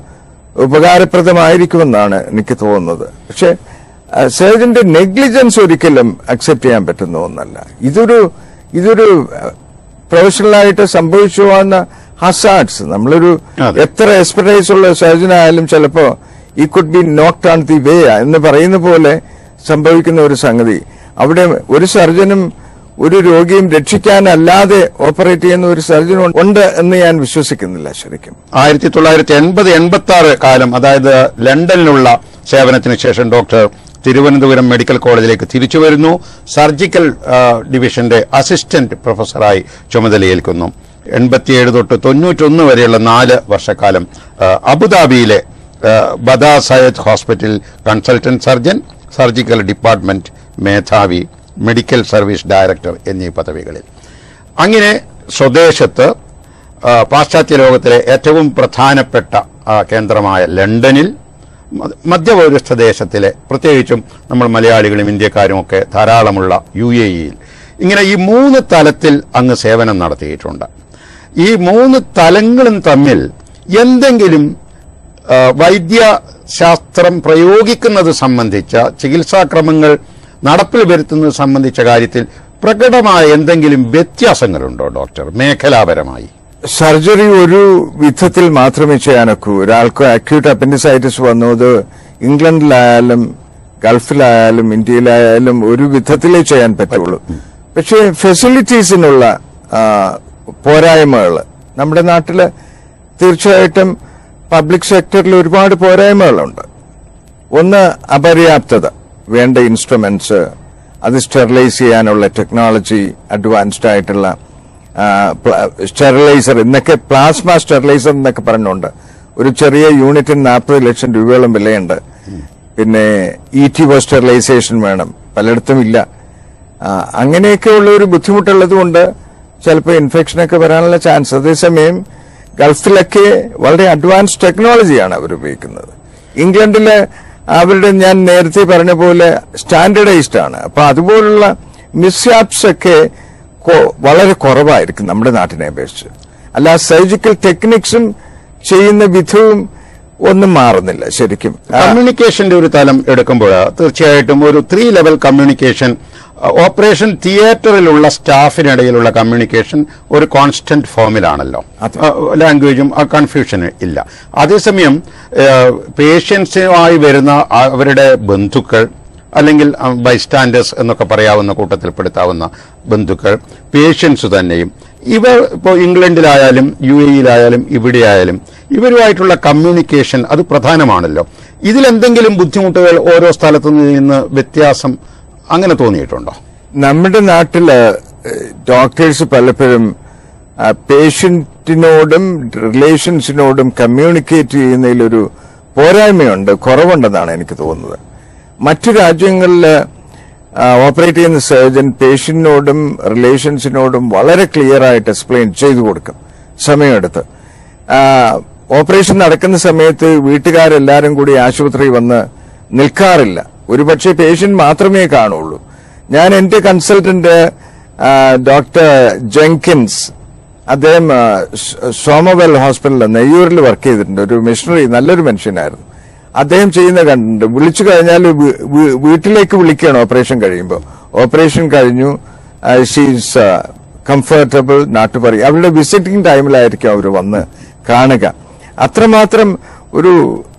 ഉപകാരപ്രദമായിരിക്കുമെന്നാണ് എനിക്ക് തോന്നുന്നത് പക്ഷെ സർജന്റെ നെഗ്ലിജൻസ് ഒരിക്കലും അക്സെപ്റ്റ് ചെയ്യാൻ പറ്റുന്ന ഒന്നല്ല ഇതൊരു ഇതൊരു പ്രൊഫഷണലായിട്ട് സംഭവിച്ചു പോകുന്ന ഹസാർഡ്സ് നമ്മളൊരു അതെ. എത്ര എക്സ്പെർട്ടൈസ് ഉള്ള സർജൻ ആയാലും ചിലപ്പോ ഈ could be knocked on the way എന്ന് പറയുന്ന പോലെ സംഭവിക്കുന്ന ഒരു സംഗതി അവിടെ ഒരു സർജനും ഒരു രോഗിയും രക്ഷിക്കാനല്ലാതെ ഓപ്പറേറ്റ് ചെയ്യുന്ന ഒരു സർജൻ ഉണ്ട് എന്ന് ഞാൻ വിശ്വസിക്കുന്നില്ല ശരിക്കും ആയിരത്തി തൊള്ളായിരത്തി എൺപത് എൺപത്തി ആറ് കാലം അതായത് ലണ്ടനിലുള്ള സേവനത്തിന് ശേഷം ഡോക്ടർ തിരുവനന്തപുരം മെഡിക്കൽ കോളേജിലേക്ക് തിരിച്ചു വരുന്നു സർജിക്കൽ ആ, ഡിവിഷന്റെ അസിസ്റ്റന്റ് പ്രൊഫസറായി ചുമതലയേൽക്കുന്നു എൺപത്തിയേഴ് തൊട്ട് തൊണ്ണൂറ്റൊന്ന് വരെയുള്ള നാല് വർഷക്കാലം ആ, അബുദാബിയിലെ ആ, ബദാ Zayed hospital consultant surgeon surgical department മേധാവി മെഡിക്കൽ സർവീസ് ഡയറക്ടർ എന്നീ പദവികളിൽ അങ്ങനെ സ്വദേശത്ത് ആ, പാശ്ചാത്യ ലോകത്തിലെ ഏറ്റവും പ്രധാനപ്പെട്ട ആ, കേന്ദ്രമായ ലണ്ടനിൽ മ- മധ്യപൗരസ്ഥ ദേശത്തിലെ പ്രത്യേകിച്ചും നമ്മൾ മലയാളികളും ഇന്ത്യക്കാരും ഒക്കെ ധാരാളമുള്ള യു എ ഇയിൽ ഇങ്ങനെ ഈ മൂന്ന് തലത്തിൽ അങ്ങ് സേവനം നടത്തിയിട്ടുണ്ട് ഈ മൂന്ന് തലങ്ങളും തമ്മിൽ എന്തെങ്കിലും ആ, വൈദ്യശാസ്ത്രം പ്രയോഗിക്കുന്നത് സംബന്ധിച്ച ചികിത്സാക്രമങ്ങൾ നടപ്പിൽ വരുത്തുന്നത് സംബന്ധിച്ച കാര്യത്തിൽ പ്രകടമായ എന്തെങ്കിലും വ്യത്യാസങ്ങളുണ്ടോ ഡോക്ടർ മേഖലാപരമായി സർജറി ഒരു വിധത്തിൽ മാത്രമേ ചെയ്യാനൊക്കൂ ഒരാൾക്ക് അക്യൂട്ട് അപ്പൻഡിസൈറ്റിസ് വന്നു അത് ഇംഗ്ലണ്ടിലായാലും ഗൾഫിലായാലും ഇന്ത്യയിലായാലും ഒരു വിധത്തിലേ ചെയ്യാൻ പറ്റുള്ളൂ പക്ഷേ ഫെസിലിറ്റീസിനുള്ള പോരായ്മകൾ നമ്മുടെ നാട്ടില് തീർച്ചയായിട്ടും പബ്ലിക് സെക്ടറിൽ ഒരുപാട് പോരായ്മകളുണ്ട് ഒന്ന് അപര്യാപ്തത വേണ്ട ഇൻസ്ട്രുമെന്റ്സ് അത് സ്റ്റെറിലൈസ് ചെയ്യാനുള്ള ടെക്നോളജി അഡ്വാൻസ്ഡ് ആയിട്ടുള്ള സ്റ്റെറിലൈസർ ഇന്നൊക്കെ പ്ലാസ്മ സ്റ്റെറിലൈസർ എന്നൊക്കെ പറഞ്ഞുണ്ട് ഒരു ചെറിയ യൂണിറ്റിന് നാൽപ്പത് ലക്ഷം രൂപയോളം വിലയുണ്ട് പിന്നെ ഇ ടി ഒ സ്റ്റെറിലൈസേഷൻ വേണം പലയിടത്തും ഇല്ല ആ, അങ്ങനെയൊക്കെയുള്ള ഒരു ബുദ്ധിമുട്ടുള്ളത് കൊണ്ട് ചിലപ്പോൾ ഇൻഫെക്ഷനൊക്കെ വരാനുള്ള ചാൻസ് അതേസമയം ഗൾഫിലൊക്കെ വളരെ അഡ്വാൻസ് ടെക്നോളജിയാണ് അവർ ഉപയോഗിക്കുന്നത് ഇംഗ്ലണ്ടില് അവരുടെ ഞാൻ നേരത്തെ പറഞ്ഞ പോലെ സ്റ്റാൻഡേർഡൈസ്ഡ് ആണ് അപ്പൊ അതുപോലുള്ള മിസ്യാപ്സ് ഒക്കെ കൊ- വളരെ കുറവായിരിക്കും നമ്മുടെ നാട്ടിനെ അപേക്ഷിച്ച് അല്ല സർജിക്കൽ ടെക്നിക്സും ചെയ്യുന്ന വിധവും ഒന്നും മാറുന്നില്ല ശരിക്കും ആ, കമ്മ്യൂണിക്കേഷന്റെ ഒരു തലം എടുക്കുമ്പോൾ തീർച്ചയായിട്ടും ഒരു ത്രീ ലെവൽ കമ്മ്യൂണിക്കേഷൻ ഓപ്പറേഷൻ തിയേറ്ററിലുള്ള സ്റ്റാഫിനിടയിലുള്ള കമ്മ്യൂണിക്കേഷൻ ഒരു കോൺസ്റ്റന്റ് ഫോമിലാണല്ലോ അതെ. ലാംഗ്വേജും കൺഫ്യൂഷൻ ഇല്ല അതേസമയം പേഷ്യൻസുമായി വരുന്ന അവരുടെ ബന്ധുക്കൾ അല്ലെങ്കിൽ ബൈസ്റ്റാൻഡേഴ്സ് എന്നൊക്കെ പറയാവുന്ന കൂട്ടത്തിൽപ്പെടുത്താവുന്ന ബന്ധുക്കൾ പേഷ്യൻസ് തന്നെയും ഇവർ ഇപ്പോൾ ഇംഗ്ലണ്ടിലായാലും യു എയിലായാലും ഇവിടെയായാലും ഇവരുമായിട്ടുള്ള കമ്മ്യൂണിക്കേഷൻ അത് പ്രധാനമാണല്ലോ ഇതിലെന്തെങ്കിലും ബുദ്ധിമുട്ടുകൾ ഓരോ സ്ഥലത്തു നിന്ന് വ്യത്യാസം അങ്ങനെ തോന്നിയിട്ടുണ്ടോ നമ്മുടെ നാട്ടില് ഡോക്ടേഴ്സ് പലപ്പോഴും പേഷ്യന്റിനോടും റിലേഷൻസിനോടും കമ്മ്യൂണിക്കേറ്റ് ചെയ്യുന്നതിലൊരു പോരായ്മയുണ്ട് കുറവുണ്ടെന്നാണ് എനിക്ക് തോന്നുന്നത് മറ്റു രാജ്യങ്ങളിൽ ഓപ്പറേറ്റ് ചെയ്യുന്ന സർജൻ പേഷ്യന്റിനോടും റിലേഷൻസിനോടും വളരെ ക്ലിയർ ആയിട്ട് എക്സ്പ്ലെയിൻ ചെയ്തു കൊടുക്കും സമയമെടുത്ത് ആ, ഓപ്പറേഷൻ നടക്കുന്ന സമയത്ത് വീട്ടുകാരെല്ലാരും കൂടി ആശുപത്രി വന്ന് നിൽക്കാറില്ല ഒരുപക്ഷെ പേഷ്യന്റ് മാത്രമേ കാണുള്ളൂ ഞാൻ എന്റെ കൺസൾട്ടന്റ് ആ, ഡോക്ടർ ജെങ്കിൻസ് അദ്ദേഹം ആ, സോ- സോമവെൽ ഹോസ്പിറ്റലിൽ നെയ്യൂരിൽ വർക്ക് ചെയ്തിട്ടുണ്ട് ഒരു മിഷണറി നല്ലൊരു മനുഷ്യനായിരുന്നു അദ്ദേഹം ചെയ്യുന്ന കണ്ടിട്ടുണ്ട് വിളിച്ചു കഴിഞ്ഞാൽ വീ- വീ- വീട്ടിലേക്ക് വിളിക്കുകയാണ് ഓപ്പറേഷൻ കഴിയുമ്പോൾ ഓപ്പറേഷൻ കഴിഞ്ഞു ഷീസ് കംഫർട്ടബിൾ നാട്ടുപറി അവരുടെ വിസിറ്റിംഗ് ടൈമിലായിരിക്കും അവർ വന്ന് കാണുക അത്രമാത്രം ഒരു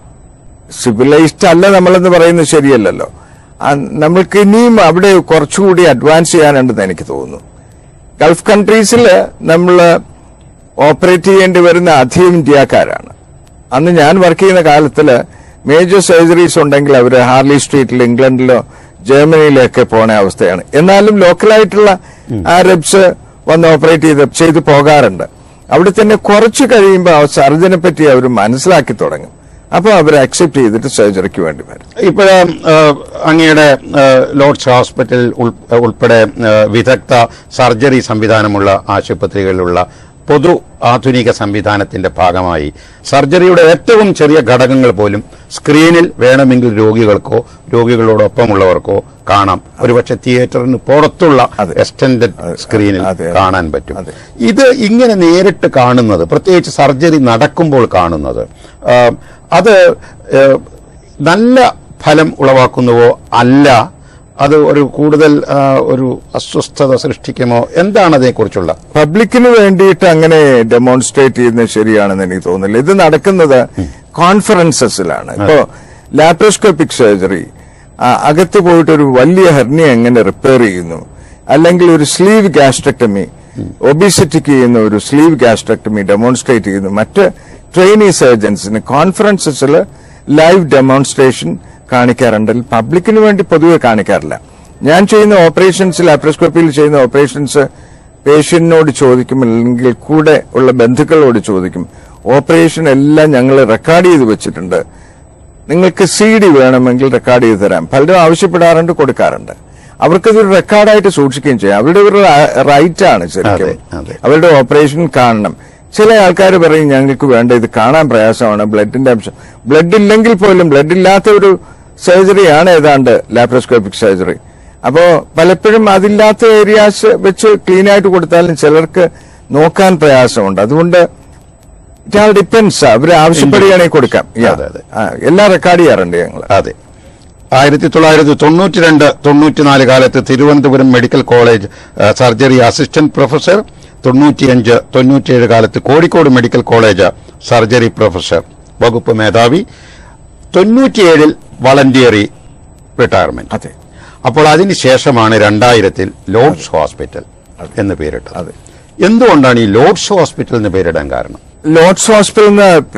സിവിലൈസ്ഡ് അല്ല നമ്മളെന്ന് പറയുന്നത് ശരിയല്ലല്ലോ ആ, നമ്മൾക്ക് ഇനിയും അവിടെ കുറച്ചുകൂടി അഡ്വാൻസ് ചെയ്യാനുണ്ടെന്ന് എനിക്ക് തോന്നുന്നു ഗൾഫ് കൺട്രീസിൽ നമ്മൾ ഓപ്പറേറ്റ് ചെയ്യേണ്ടി വരുന്ന അധികം ഇന്ത്യക്കാരാണ് അന്ന് ഞാൻ വർക്ക് ചെയ്യുന്ന കാലത്തില് മേജർ സർജറീസ് ഉണ്ടെങ്കിൽ അവർ ഹാർലി സ്ട്രീറ്റിൽ ഇംഗ്ലണ്ടിലോ ജർമ്മനിയിലോ ഒക്കെ പോണ അവസ്ഥയാണ് എന്നാലും ലോക്കലായിട്ടുള്ള ആരബ്സ് വന്ന് ഓപ്പറേറ്റ് ചെയ്ത് ചെയ്ത് പോകാറുണ്ട് അവിടെ തന്നെ കുറച്ച് കഴിയുമ്പോൾ ആ സർജനെ പറ്റി അവർ മനസ്സിലാക്കി തുടങ്ങും അപ്പോൾ അവർ അക്സെപ്റ്റ് ചെയ്തിട്ട് സർജറിക്ക് വേണ്ടി വരും ഇപ്പോഴ് അങ്ങയുടെ ആ, ലോർഡ്സ് ഹോസ്പിറ്റൽ ഉൾ- ഉൾപ്പെടെ ആ, വിദഗ്ധ സർജറി സംവിധാനമുള്ള ആശുപത്രികളിലുള്ള പൊതു ആധുനിക സംവിധാനത്തിന്റെ ഭാഗമായി സർജറിയുടെ ഏറ്റവും ചെറിയ ഘടകങ്ങൾ പോലും സ്ക്രീനിൽ വേണമെങ്കിൽ രോഗികൾക്കോ രോഗികളോടൊപ്പമുള്ളവർക്കോ കാണാം ഒരുപക്ഷെ തിയേറ്ററിന് പുറത്തുള്ള അതെ. എക്സ്റ്റൻഡഡ് അതെ. സ്ക്രീനിൽ അതെ. കാണാൻ പറ്റും അതെ. ഇത് ഇങ്ങനെ നേരിട്ട് കാണുന്നത് പ്രത്യേകിച്ച് സർജറി നടക്കുമ്പോൾ കാണുന്നത് ആ, അത് ഏ, നല്ല ഫലം ഉളവാക്കുന്നുവോ അല്ല അത് ഒരു കൂടുതൽ ആ, ഒരു അസ്വസ്ഥത സൃഷ്ടിക്കുമോ എന്താണ് അതേക്കുറിച്ചുള്ള പബ്ലിക്കിന് വേണ്ടിയിട്ട് അങ്ങനെ ഡെമോൺസ്ട്രേറ്റ് ചെയ്യുന്നത് ശരിയാണെന്ന് എനിക്ക് തോന്നുന്നില്ല ഇത് നടക്കുന്നത് കോൺഫറൻസസിലാണ് ഇപ്പോ ലാപ്രോസ്കോപ്പിക് സർജറി അകത്ത് പോയിട്ട് ഒരു വലിയ ഹെർണിയ എങ്ങനെ റിപ്പയർ ചെയ്യുന്നു അല്ലെങ്കിൽ ഒരു സ്ലീവ് ഗാസ്ട്രക്ടമി ഒബിസിറ്റിക്ക് ചെയ്യുന്ന ഒരു സ്ലീവ് ഗാസ്ട്രക്ടമി ഡെമോൺസ്ട്രേറ്റ് ചെയ്യുന്നു മറ്റ് ട്രെയിനി സർജൻസിന് കോൺഫറൻസസിൽ ലൈവ് ഡെമോൺസ്ട്രേഷൻ കാണിക്കാറുണ്ട് പബ്ലിക്കിന് വേണ്ടി പൊതുവെ കാണിക്കാറില്ല ഞാൻ ചെയ്യുന്ന ഓപ്പറേഷൻസ് ലാപ്രോസ്കോപ്പിയിൽ ചെയ്യുന്ന ഓപ്പറേഷൻസ് പേഷ്യന്റിനോട് ചോദിക്കും അല്ലെങ്കിൽ കൂടെ ഉള്ള ബന്ധുക്കളോട് ചോദിക്കും ഓപ്പറേഷൻ എല്ലാം ഞങ്ങൾ റെക്കോർഡ് ചെയ്ത് വെച്ചിട്ടുണ്ട് നിങ്ങൾക്ക് സി ഡി വേണമെങ്കിൽ റെക്കോർഡ് ചെയ്ത് തരാം പലരും ആവശ്യപ്പെടാറുണ്ട് കൊടുക്കാറുണ്ട് അവർക്കതൊരു റെക്കോർഡായിട്ട് സൂക്ഷിക്കുകയും ചെയ്യാം അവരുടെ ഒരു റൈറ്റ് ആണ് അതെ, ശരിക്കും അതെ. അവരുടെ ഓപ്പറേഷൻ കാണണം ചില ആൾക്കാർ പറയും ഞങ്ങൾക്ക് വേണ്ട ഇത് കാണാൻ പ്രയാസമാണ് ബ്ലഡിന്റെ അംശം ബ്ലഡ് ഇല്ലെങ്കിൽ പോലും ബ്ലഡ് ഇല്ലാത്ത ഒരു സർജറിയാണ് ഏതാണ്ട് ലാപ്രോസ്കോപ്പിക് സർജറി അപ്പോ പലപ്പോഴും അതില്ലാത്ത ഏരിയാസ് വെച്ച് ക്ലീൻ ആയിട്ട് കൊടുത്താലും ചിലർക്ക് നോക്കാൻ പ്രയാസമുണ്ട് അതുകൊണ്ട് ഇറ്റ് ആൾ ഡിപ്പെൻസ് അവർ ആവശ്യപ്പെടുകയാണെങ്കിൽ കൊടുക്കാം Yeah. അതെ, അതെ. ആ, എല്ലാം റെക്കോർഡ് ചെയ്യാറുണ്ട് ഞങ്ങൾ അതെ ആയിരത്തി തൊള്ളായിരത്തി തൊണ്ണൂറ്റി രണ്ട് തൊണ്ണൂറ്റിനാല് കാലത്ത് തിരുവനന്തപുരം മെഡിക്കൽ കോളേജ് ആ, സർജറി അസിസ്റ്റന്റ് പ്രൊഫസർ തൊണ്ണൂറ്റിയഞ്ച് തൊണ്ണൂറ്റിയേഴ് കാലത്ത് Kozhikode medical college surgery professor വകുപ്പ് മേധാവി തൊണ്ണൂറ്റിയേഴിൽ വളണ്ടിയറി റിട്ടയർമെന്റ് അതെ അപ്പോൾ അതിനുശേഷമാണ് രണ്ടായിരത്തിൽ ലോർഡ്സ് ഹോസ്പിറ്റൽ എന്ന് പേരിട്ടത് അതെ. എന്തുകൊണ്ടാണ് ഈ ലോർഡ്സ് ഹോസ്പിറ്റൽ എന്ന് പേരിടാൻ കാരണം ലോർഡ്സ് ഹോസ്പിറ്റലിന്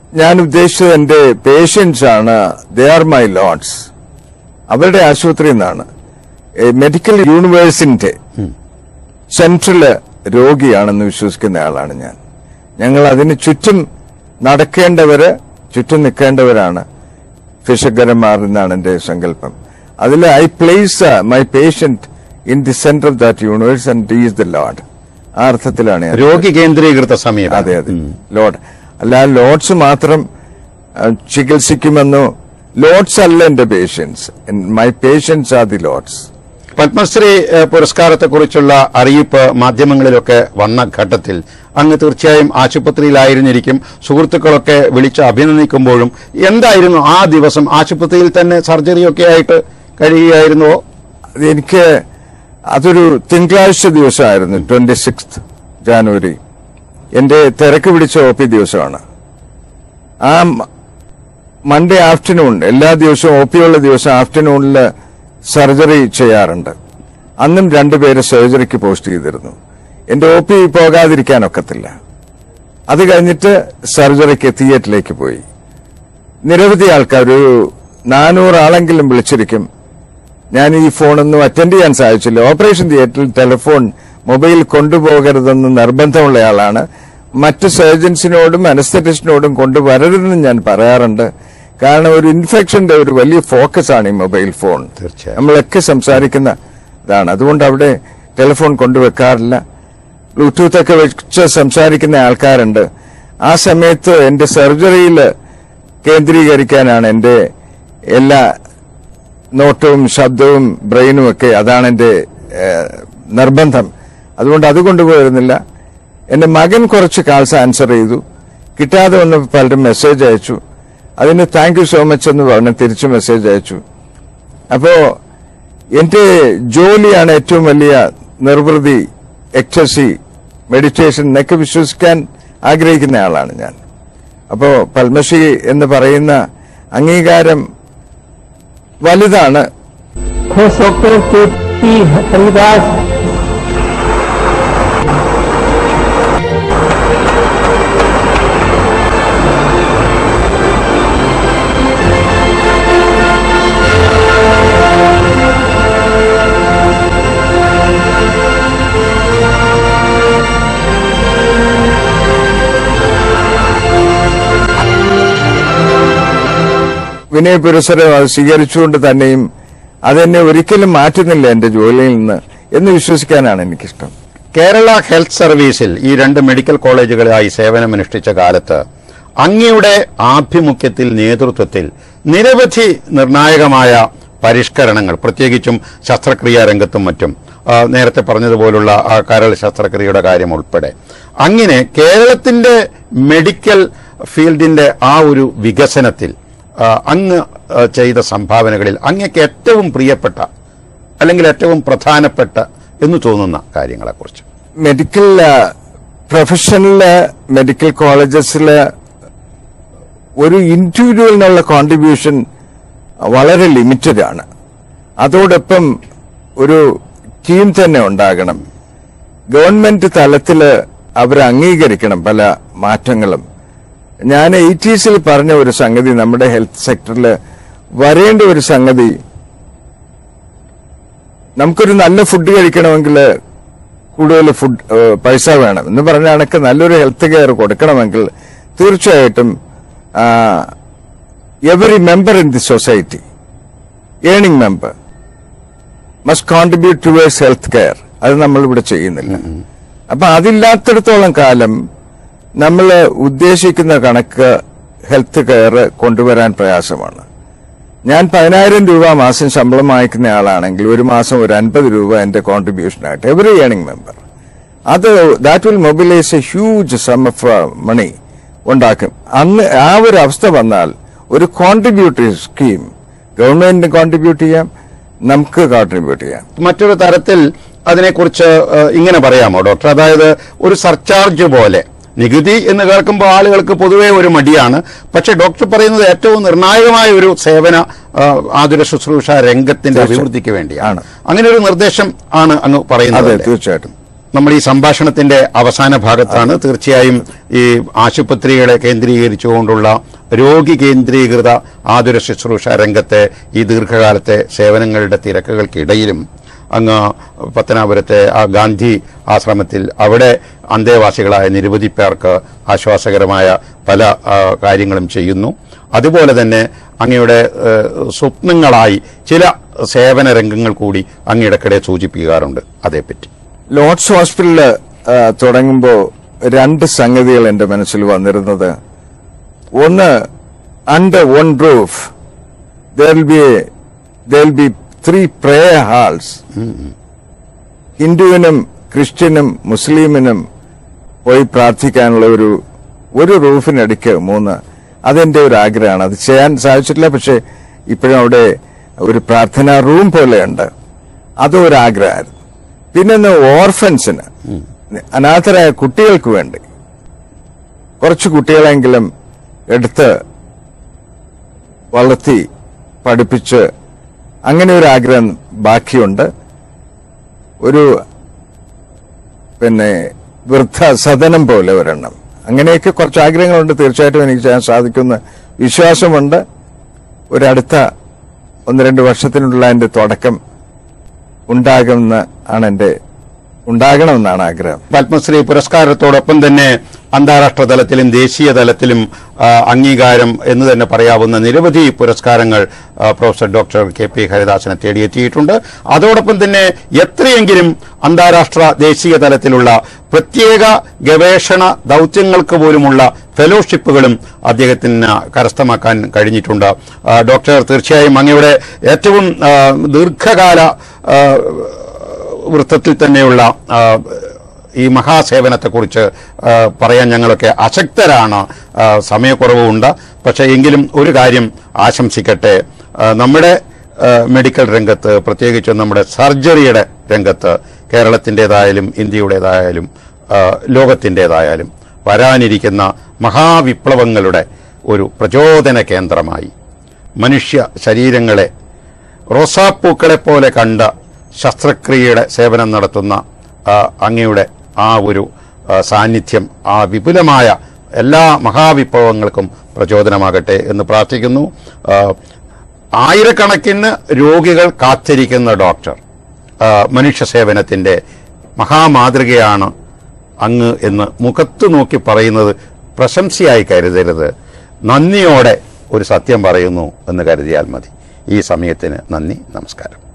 ഞാൻ ഉദ്ദേശിച്ചത് എന്റെ പേഷ്യൻസ് ആണ് ദേ ആർ മൈ ലോഡ്സ് അവരുടെ ആശുപത്രി എന്നാണ് മെഡിക്കൽ യൂണിവേഴ്സിന്റെ സെൻട്രല് രോഗിയാണെന്ന് വിശ്വസിക്കുന്ന ആളാണ് ഞാൻ ഞങ്ങൾ അതിന് ചുറ്റും നടക്കേണ്ടവര് ചുറ്റും നിൽക്കേണ്ടവരാണ് ഫിഷകരന്മാർ എന്നാണ് എന്റെ സങ്കല്പം അതിൽ I place my patient in the centre of that universe and is the lord ആ അർത്ഥത്തിലാണ് ഞാൻ രോഗി കേന്ദ്രീകൃത സമീപനം അതെ അതെ ലോഡ് അല്ല ലോഡ്സ് മാത്രം ആ, ചികിത്സിക്കുമെന്നോ ലോഡ്സ് അല്ല എന്റെ patients my patients are the lords Padmashri ഏഹ്, പുരസ്കാരത്തെക്കുറിച്ചുള്ള അറിയിപ്പ് മാധ്യമങ്ങളിലൊക്കെ വന്ന ഘട്ടത്തിൽ അങ്ങ് തീർച്ചയായും ആശുപത്രിയിലായിരുന്നിരിക്കും സുഹൃത്തുക്കളൊക്കെ വിളിച്ച് അഭിനന്ദിക്കുമ്പോഴും എന്തായിരുന്നു ആ ദിവസം ആശുപത്രിയിൽ തന്നെ സർജറിയൊക്കെ ആയിട്ട് കഴിയുകയായിരുന്നുവോ അത് എനിക്ക് അതൊരു തിങ്കളാഴ്ച ദിവസമായിരുന്നു ട്വന്റി സിക്സ് ജാനുവരി എന്റെ തിരക്ക് പിടിച്ച ഒ പി ദിവസമാണ് ആ മ- മൺഡേ ആഫ്റ്റർനൂൺ എല്ലാ ദിവസവും ഒ പി ഉള്ള ദിവസം ആഫ്റ്റർനൂണിൽ സർജറി ചെയ്യാറുണ്ട് അന്നും രണ്ടുപേര് സർജറിക്ക് പോസ്റ്റ് ചെയ്തിരുന്നു എന്റെ ഒ പി പോകാതിരിക്കാനൊക്കത്തില്ല അത് കഴിഞ്ഞിട്ട് സർജറിക്ക് തിയേറ്ററിലേക്ക് പോയി നിരവധി ആൾക്കാർ ഒരു നാനൂറ് ആളെങ്കിലും വിളിച്ചിരിക്കും ഞാൻ ഈ ഫോണൊന്നും അറ്റൻഡ് ചെയ്യാൻ സാധിച്ചില്ല ഓപ്പറേഷൻ തിയേറ്ററിൽ ടെലിഫോൺ മൊബൈൽ കൊണ്ടുപോകരുതെന്ന് നിർബന്ധമുള്ള ആളാണ് മറ്റ് സർജൻസിനോടും അനസ്തറ്റിസ്റ്റിനോടും കൊണ്ടുവരരുതെന്ന് ഞാൻ പറയാറുണ്ട് കാരണം ഒരു ഇൻഫെക്ഷന്റെ ഒരു വലിയ ഫോക്കസ് ആണ് ഈ മൊബൈൽ ഫോൺ തീർച്ചയായും. നമ്മളൊക്കെ സംസാരിക്കുന്ന ഇതാണ് അതുകൊണ്ട് അവിടെ ടെലിഫോൺ കൊണ്ടുവെക്കാറില്ല ബ്ലൂടൂത്ത് ഒക്കെ വെച്ച് സംസാരിക്കുന്ന ആൾക്കാരുണ്ട് ആ സമയത്ത് എന്റെ സർജറിയിൽ കേന്ദ്രീകരിക്കാനാണ് എന്റെ എല്ലാ നോട്ടവും ശബ്ദവും ബ്രെയിനും ഒക്കെ അതാണ് എന്റെ ഏഹ്, നിർബന്ധം അതുകൊണ്ട് അത് കൊണ്ടുപോയിരുന്നില്ല എന്റെ മകൻ കുറച്ച് കാൽസ് ആൻസർ ചെയ്തു കിട്ടാതെ വന്ന് പലരും മെസ്സേജ് അയച്ചു അതിന് താങ്ക് യു സോ മച്ച് എന്ന് പറഞ്ഞ് തിരിച്ചു മെസ്സേജ് അയച്ചു അപ്പോ എന്റെ ജോലിയാണ് ഏറ്റവും വലിയ നിർവൃതി എക്സസി മെഡിറ്റേഷൻ എന്നൊക്കെ വിശ്വസിക്കാൻ ആഗ്രഹിക്കുന്ന ആളാണ് ഞാൻ അപ്പോ പത്മശ്രീ എന്ന് പറയുന്ന അംഗീകാരം വലുതാണ് खुश होकर केपी हरिदास വിനയ പുരസ്സരം അത് സ്വീകരിച്ചുകൊണ്ട് തന്നെയും അതെന്നെ ഒരിക്കലും മാറ്റുന്നില്ല എന്റെ ജോലിയിൽ നിന്ന് എന്ന് വിശ്വസിക്കാനാണ് എനിക്കിഷ്ടം കേരള ഹെൽത്ത് സർവീസിൽ ഈ രണ്ട് മെഡിക്കൽ കോളേജുകളിലായി സേവനമനുഷ്ഠിച്ച കാലത്ത് അങ്ങയുടെ ആഭിമുഖ്യത്തിൽ നേതൃത്വത്തിൽ നിരവധി നിർണായകമായ പരിഷ്കരണങ്ങൾ പ്രത്യേകിച്ചും ശസ്ത്രക്രിയാ രംഗത്തും മറ്റും ആ, നേരത്തെ പറഞ്ഞതുപോലുള്ള ആ കരൾ ശസ്ത്രക്രിയയുടെ കാര്യം ഉൾപ്പെടെ അങ്ങനെ കേരളത്തിന്റെ മെഡിക്കൽ ഫീൽഡിന്റെ ആ ഒരു വികസനത്തിൽ ആ, അങ്ങ് ആ, ചെയ്ത സംഭാവനകളിൽ അങ്ങക്ക് ഏറ്റവും പ്രിയപ്പെട്ട അല്ലെങ്കിൽ ഏറ്റവും പ്രധാനപ്പെട്ട എന്ന് തോന്നുന്ന കാര്യങ്ങളെക്കുറിച്ച് മെഡിക്കൽ പ്രൊഫഷണല് മെഡിക്കൽ കോളേജസില് ഒരു ഇൻഡിവിജ്വലിനുള്ള കോൺട്രിബ്യൂഷൻ വളരെ ലിമിറ്റഡ് ആണ് അതോടൊപ്പം ഒരു ടീം തന്നെ ഉണ്ടാകണം ഗവൺമെന്റ് തലത്തില് അവർ അംഗീകരിക്കണം പല മാറ്റങ്ങളും ഞാൻ എയ്റ്റീസിൽ പറഞ്ഞ ഒരു സംഗതി നമ്മുടെ ഹെൽത്ത് സെക്ടറിൽ വരേണ്ട ഒരു സംഗതി നമുക്കൊരു നല്ല ഫുഡ് കഴിക്കണമെങ്കിൽ കൂടുതൽ ഫുഡ് ഏഹ്, പൈസ വേണം എന്ന് പറഞ്ഞ കണക്ക് നല്ലൊരു ഹെൽത്ത് കെയർ കൊടുക്കണമെങ്കിൽ തീർച്ചയായിട്ടും every member in the society earning member must contribute towards health care അത് നമ്മൾ ഇവിടെ ചെയ്യുന്നില്ല അപ്പൊ അതില്ലാത്തിടത്തോളം കാലം നമ്മൾ ഉദ്ദേശിക്കുന്ന കണക്ക് ഹെൽത്ത് കെയർ കൊണ്ടുവരാൻ പ്രയാസമാണ് ഞാൻ പതിനായിരം രൂപ മാസം ശമ്പളം വാങ്ങിക്കുന്ന ആളാണെങ്കിൽ ഒരു മാസം ഒരു അൻപത് രൂപ എന്റെ കോൺട്രിബ്യൂഷൻ ആയിട്ട് എവറി ഏണിംഗ് മെമ്പർ അത് that will mobilise a huge sum of money ഉണ്ടാക്കും അന്ന് ആ ഒരു അവസ്ഥ വന്നാൽ ഒരു കോൺട്രിബ്യൂട്ടറി സ്കീം ഗവൺമെന്റിന് കോൺട്രിബ്യൂട്ട് ചെയ്യാം നമുക്ക് കോൺട്രിബ്യൂട്ട് ചെയ്യാം മറ്റൊരു തരത്തിൽ അതിനെക്കുറിച്ച് ഏഹ്, ഇങ്ങനെ പറയാമോ ഡോക്ടർ അതായത് ഒരു സർചാർജ് പോലെ നികുതി എന്ന് കേൾക്കുമ്പോൾ ആളുകൾക്ക് പൊതുവേ ഒരു മടിയാണ് പക്ഷെ ഡോക്ടർ പറയുന്നത് ഏറ്റവും നിർണായകമായ ഒരു സേവന ഏഹ്, ആതുര ശുശ്രൂഷ രംഗത്തിന്റെ തീർച്ചയായും. അഭിവൃദ്ധിക്ക് വേണ്ടിയാണ് ആണ്. അങ്ങനെ ഒരു നിർദ്ദേശം ആണ് അങ്ങ് പറയുന്നത് അതെ അല്ലേ? തീർച്ചയായിട്ടും നമ്മൾ ഈ സംഭാഷണത്തിന്റെ അവസാന ഭാഗത്താണ് തീർച്ചയായും ഈ ആശുപത്രികളെ കേന്ദ്രീകരിച്ചുകൊണ്ടുള്ള രോഗി കേന്ദ്രീകൃത ആതുര ശുശ്രൂഷ രംഗത്തെ ഈ ദീർഘകാലത്തെ സേവനങ്ങളുടെ തിരക്കുകൾക്കിടയിലും അങ്ങ് പത്തനാപുരത്തെ ആ ഗാന്ധി ആശ്രമത്തിൽ അവിടെ അന്തേവാസികളായ നിരവധി പേർക്ക് ആശ്വാസകരമായ പല ആ, കാര്യങ്ങളും ചെയ്യുന്നു അതുപോലെ തന്നെ അങ്ങയുടെ ഏഹ്, സ്വപ്നങ്ങളായി ചില സേവന രംഗങ്ങൾ കൂടി അങ്ങയിടക്കിടെ സൂചിപ്പിക്കാറുണ്ട് അതേപ്പറ്റി ലോർഡ്സ് ഹോസ്പിറ്റലില് ആ, തുടങ്ങുമ്പോ രണ്ട് സംഗതികൾ എന്റെ മനസ്സിൽ വന്നിരുന്നത് ഒന്ന് under one roof there be there be three prayer halls ഹിന്ദുവിനും ക്രിസ്ത്യനും മുസ്ലിമിനും പോയി പ്രാർത്ഥിക്കാനുള്ള ഒരു ഒരു റൂഫിനടിക്ക് മൂന്ന് അതെന്റെ ഒരു ആഗ്രഹമാണ് അത് ചെയ്യാൻ സാധിച്ചിട്ടില്ല പക്ഷെ ഇപ്പോഴും അവിടെ ഒരു പ്രാർത്ഥനാ റൂം പോലെയുണ്ട് അതും ഒരു ആഗ്രഹമായിരുന്നു പിന്നെ ഒന്ന് ഓർഫൻസിന് അനാഥരായ കുട്ടികൾക്ക് വേണ്ടി കുറച്ച് കുട്ടികളെങ്കിലും എടുത്ത് വളർത്തി പഠിപ്പിച്ച് അങ്ങനെ ഒരു ആഗ്രഹം ബാക്കിയുണ്ട് ഒരു പിന്നെ വൃദ്ധ സദനം പോലെ ഒരെണ്ണം അങ്ങനെയൊക്കെ കുറച്ച് ആഗ്രഹങ്ങളുണ്ട് തീർച്ചയായിട്ടും എനിക്ക് ചെയ്യാൻ സാധിക്കുന്ന വിശ്വാസമുണ്ട് ഒരടുത്ത ഒന്ന് രണ്ട് വർഷത്തിനുള്ള അതിന്റെ തുടക്കം ഉണ്ടാകുമെന്ന് ആണ് എന്റെ ഉണ്ടാകണമെന്നാണ് ആഗ്രഹം പത്മശ്രീ പുരസ്കാരത്തോടൊപ്പം തന്നെ അന്താരാഷ്ട്ര തലത്തിലും ദേശീയ തലത്തിലും ആ, അംഗീകാരം എന്ന് തന്നെ പറയാവുന്ന നിരവധി പുരസ്കാരങ്ങൾ ആ, പ്രൊഫസർ ഡോക്ടർ കെ പി ഹരിദാസനെ തേടിയെത്തിയിട്ടുണ്ട് അതോടൊപ്പം തന്നെ എത്രയെങ്കിലും അന്താരാഷ്ട്ര ദേശീയ തലത്തിലുള്ള പ്രത്യേക ഗവേഷണ ദൗത്യങ്ങൾക്ക് പോലുമുള്ള ഫെലോഷിപ്പുകളും അദ്ദേഹത്തിന് കരസ്ഥമാക്കാൻ കഴിഞ്ഞിട്ടുണ്ട് ആ, ഡോക്ടർ തീർച്ചയായും അങ്ങയുടെ ഏറ്റവും ആ, ദീർഘകാല ആ, വൃത്തത്തിൽ തന്നെയുള്ള ആ, ഈ മഹാസേവനത്തെക്കുറിച്ച് ആ, പറയാൻ ഞങ്ങളൊക്കെ അശക്തരാണ് ആ, സമയക്കുറവുമുണ്ട് പക്ഷേ എങ്കിലും ഒരു കാര്യം ആശംസിക്കട്ടെ ആ, നമ്മുടെ ആ, മെഡിക്കൽ രംഗത്ത് പ്രത്യേകിച്ച് നമ്മുടെ സർജറിയുടെ രംഗത്ത് കേരളത്തിൻ്റെതായാലും ഇന്ത്യയുടേതായാലും ആ, ലോകത്തിൻ്റെതായാലും വരാനിരിക്കുന്ന മഹാവിപ്ലവങ്ങളുടെ ഒരു പ്രചോദന കേന്ദ്രമായി മനുഷ്യ ശരീരങ്ങളെ റോസാപ്പൂക്കളെ പോലെ കണ്ട ശസ്ത്രക്രിയയുടെ സേവനം നടത്തുന്ന ആ, അങ്ങയുടെ ആ ഒരു ആ, സാന്നിധ്യം ആ വിപുലമായ എല്ലാ മഹാവിപ്ലവങ്ങൾക്കും പ്രചോദനമാകട്ടെ എന്ന് പ്രാർത്ഥിക്കുന്നു ആ, ആയിരക്കണക്കിന് രോഗികൾ കാത്തിരിക്കുന്ന ഡോക്ടർ ആ, മനുഷ്യ സേവനത്തിന്റെ മഹാമാതൃകയാണ് അങ്ങ് എന്ന് മുഖത്തു നോക്കി പറയുന്നത് പ്രശംസയായി കരുതരുത് നന്ദിയോടെ ഒരു സത്യം പറയുന്നു എന്ന് കരുതിയാൽ മതി ഈ സമയത്തിന് നന്ദി നമസ്കാരം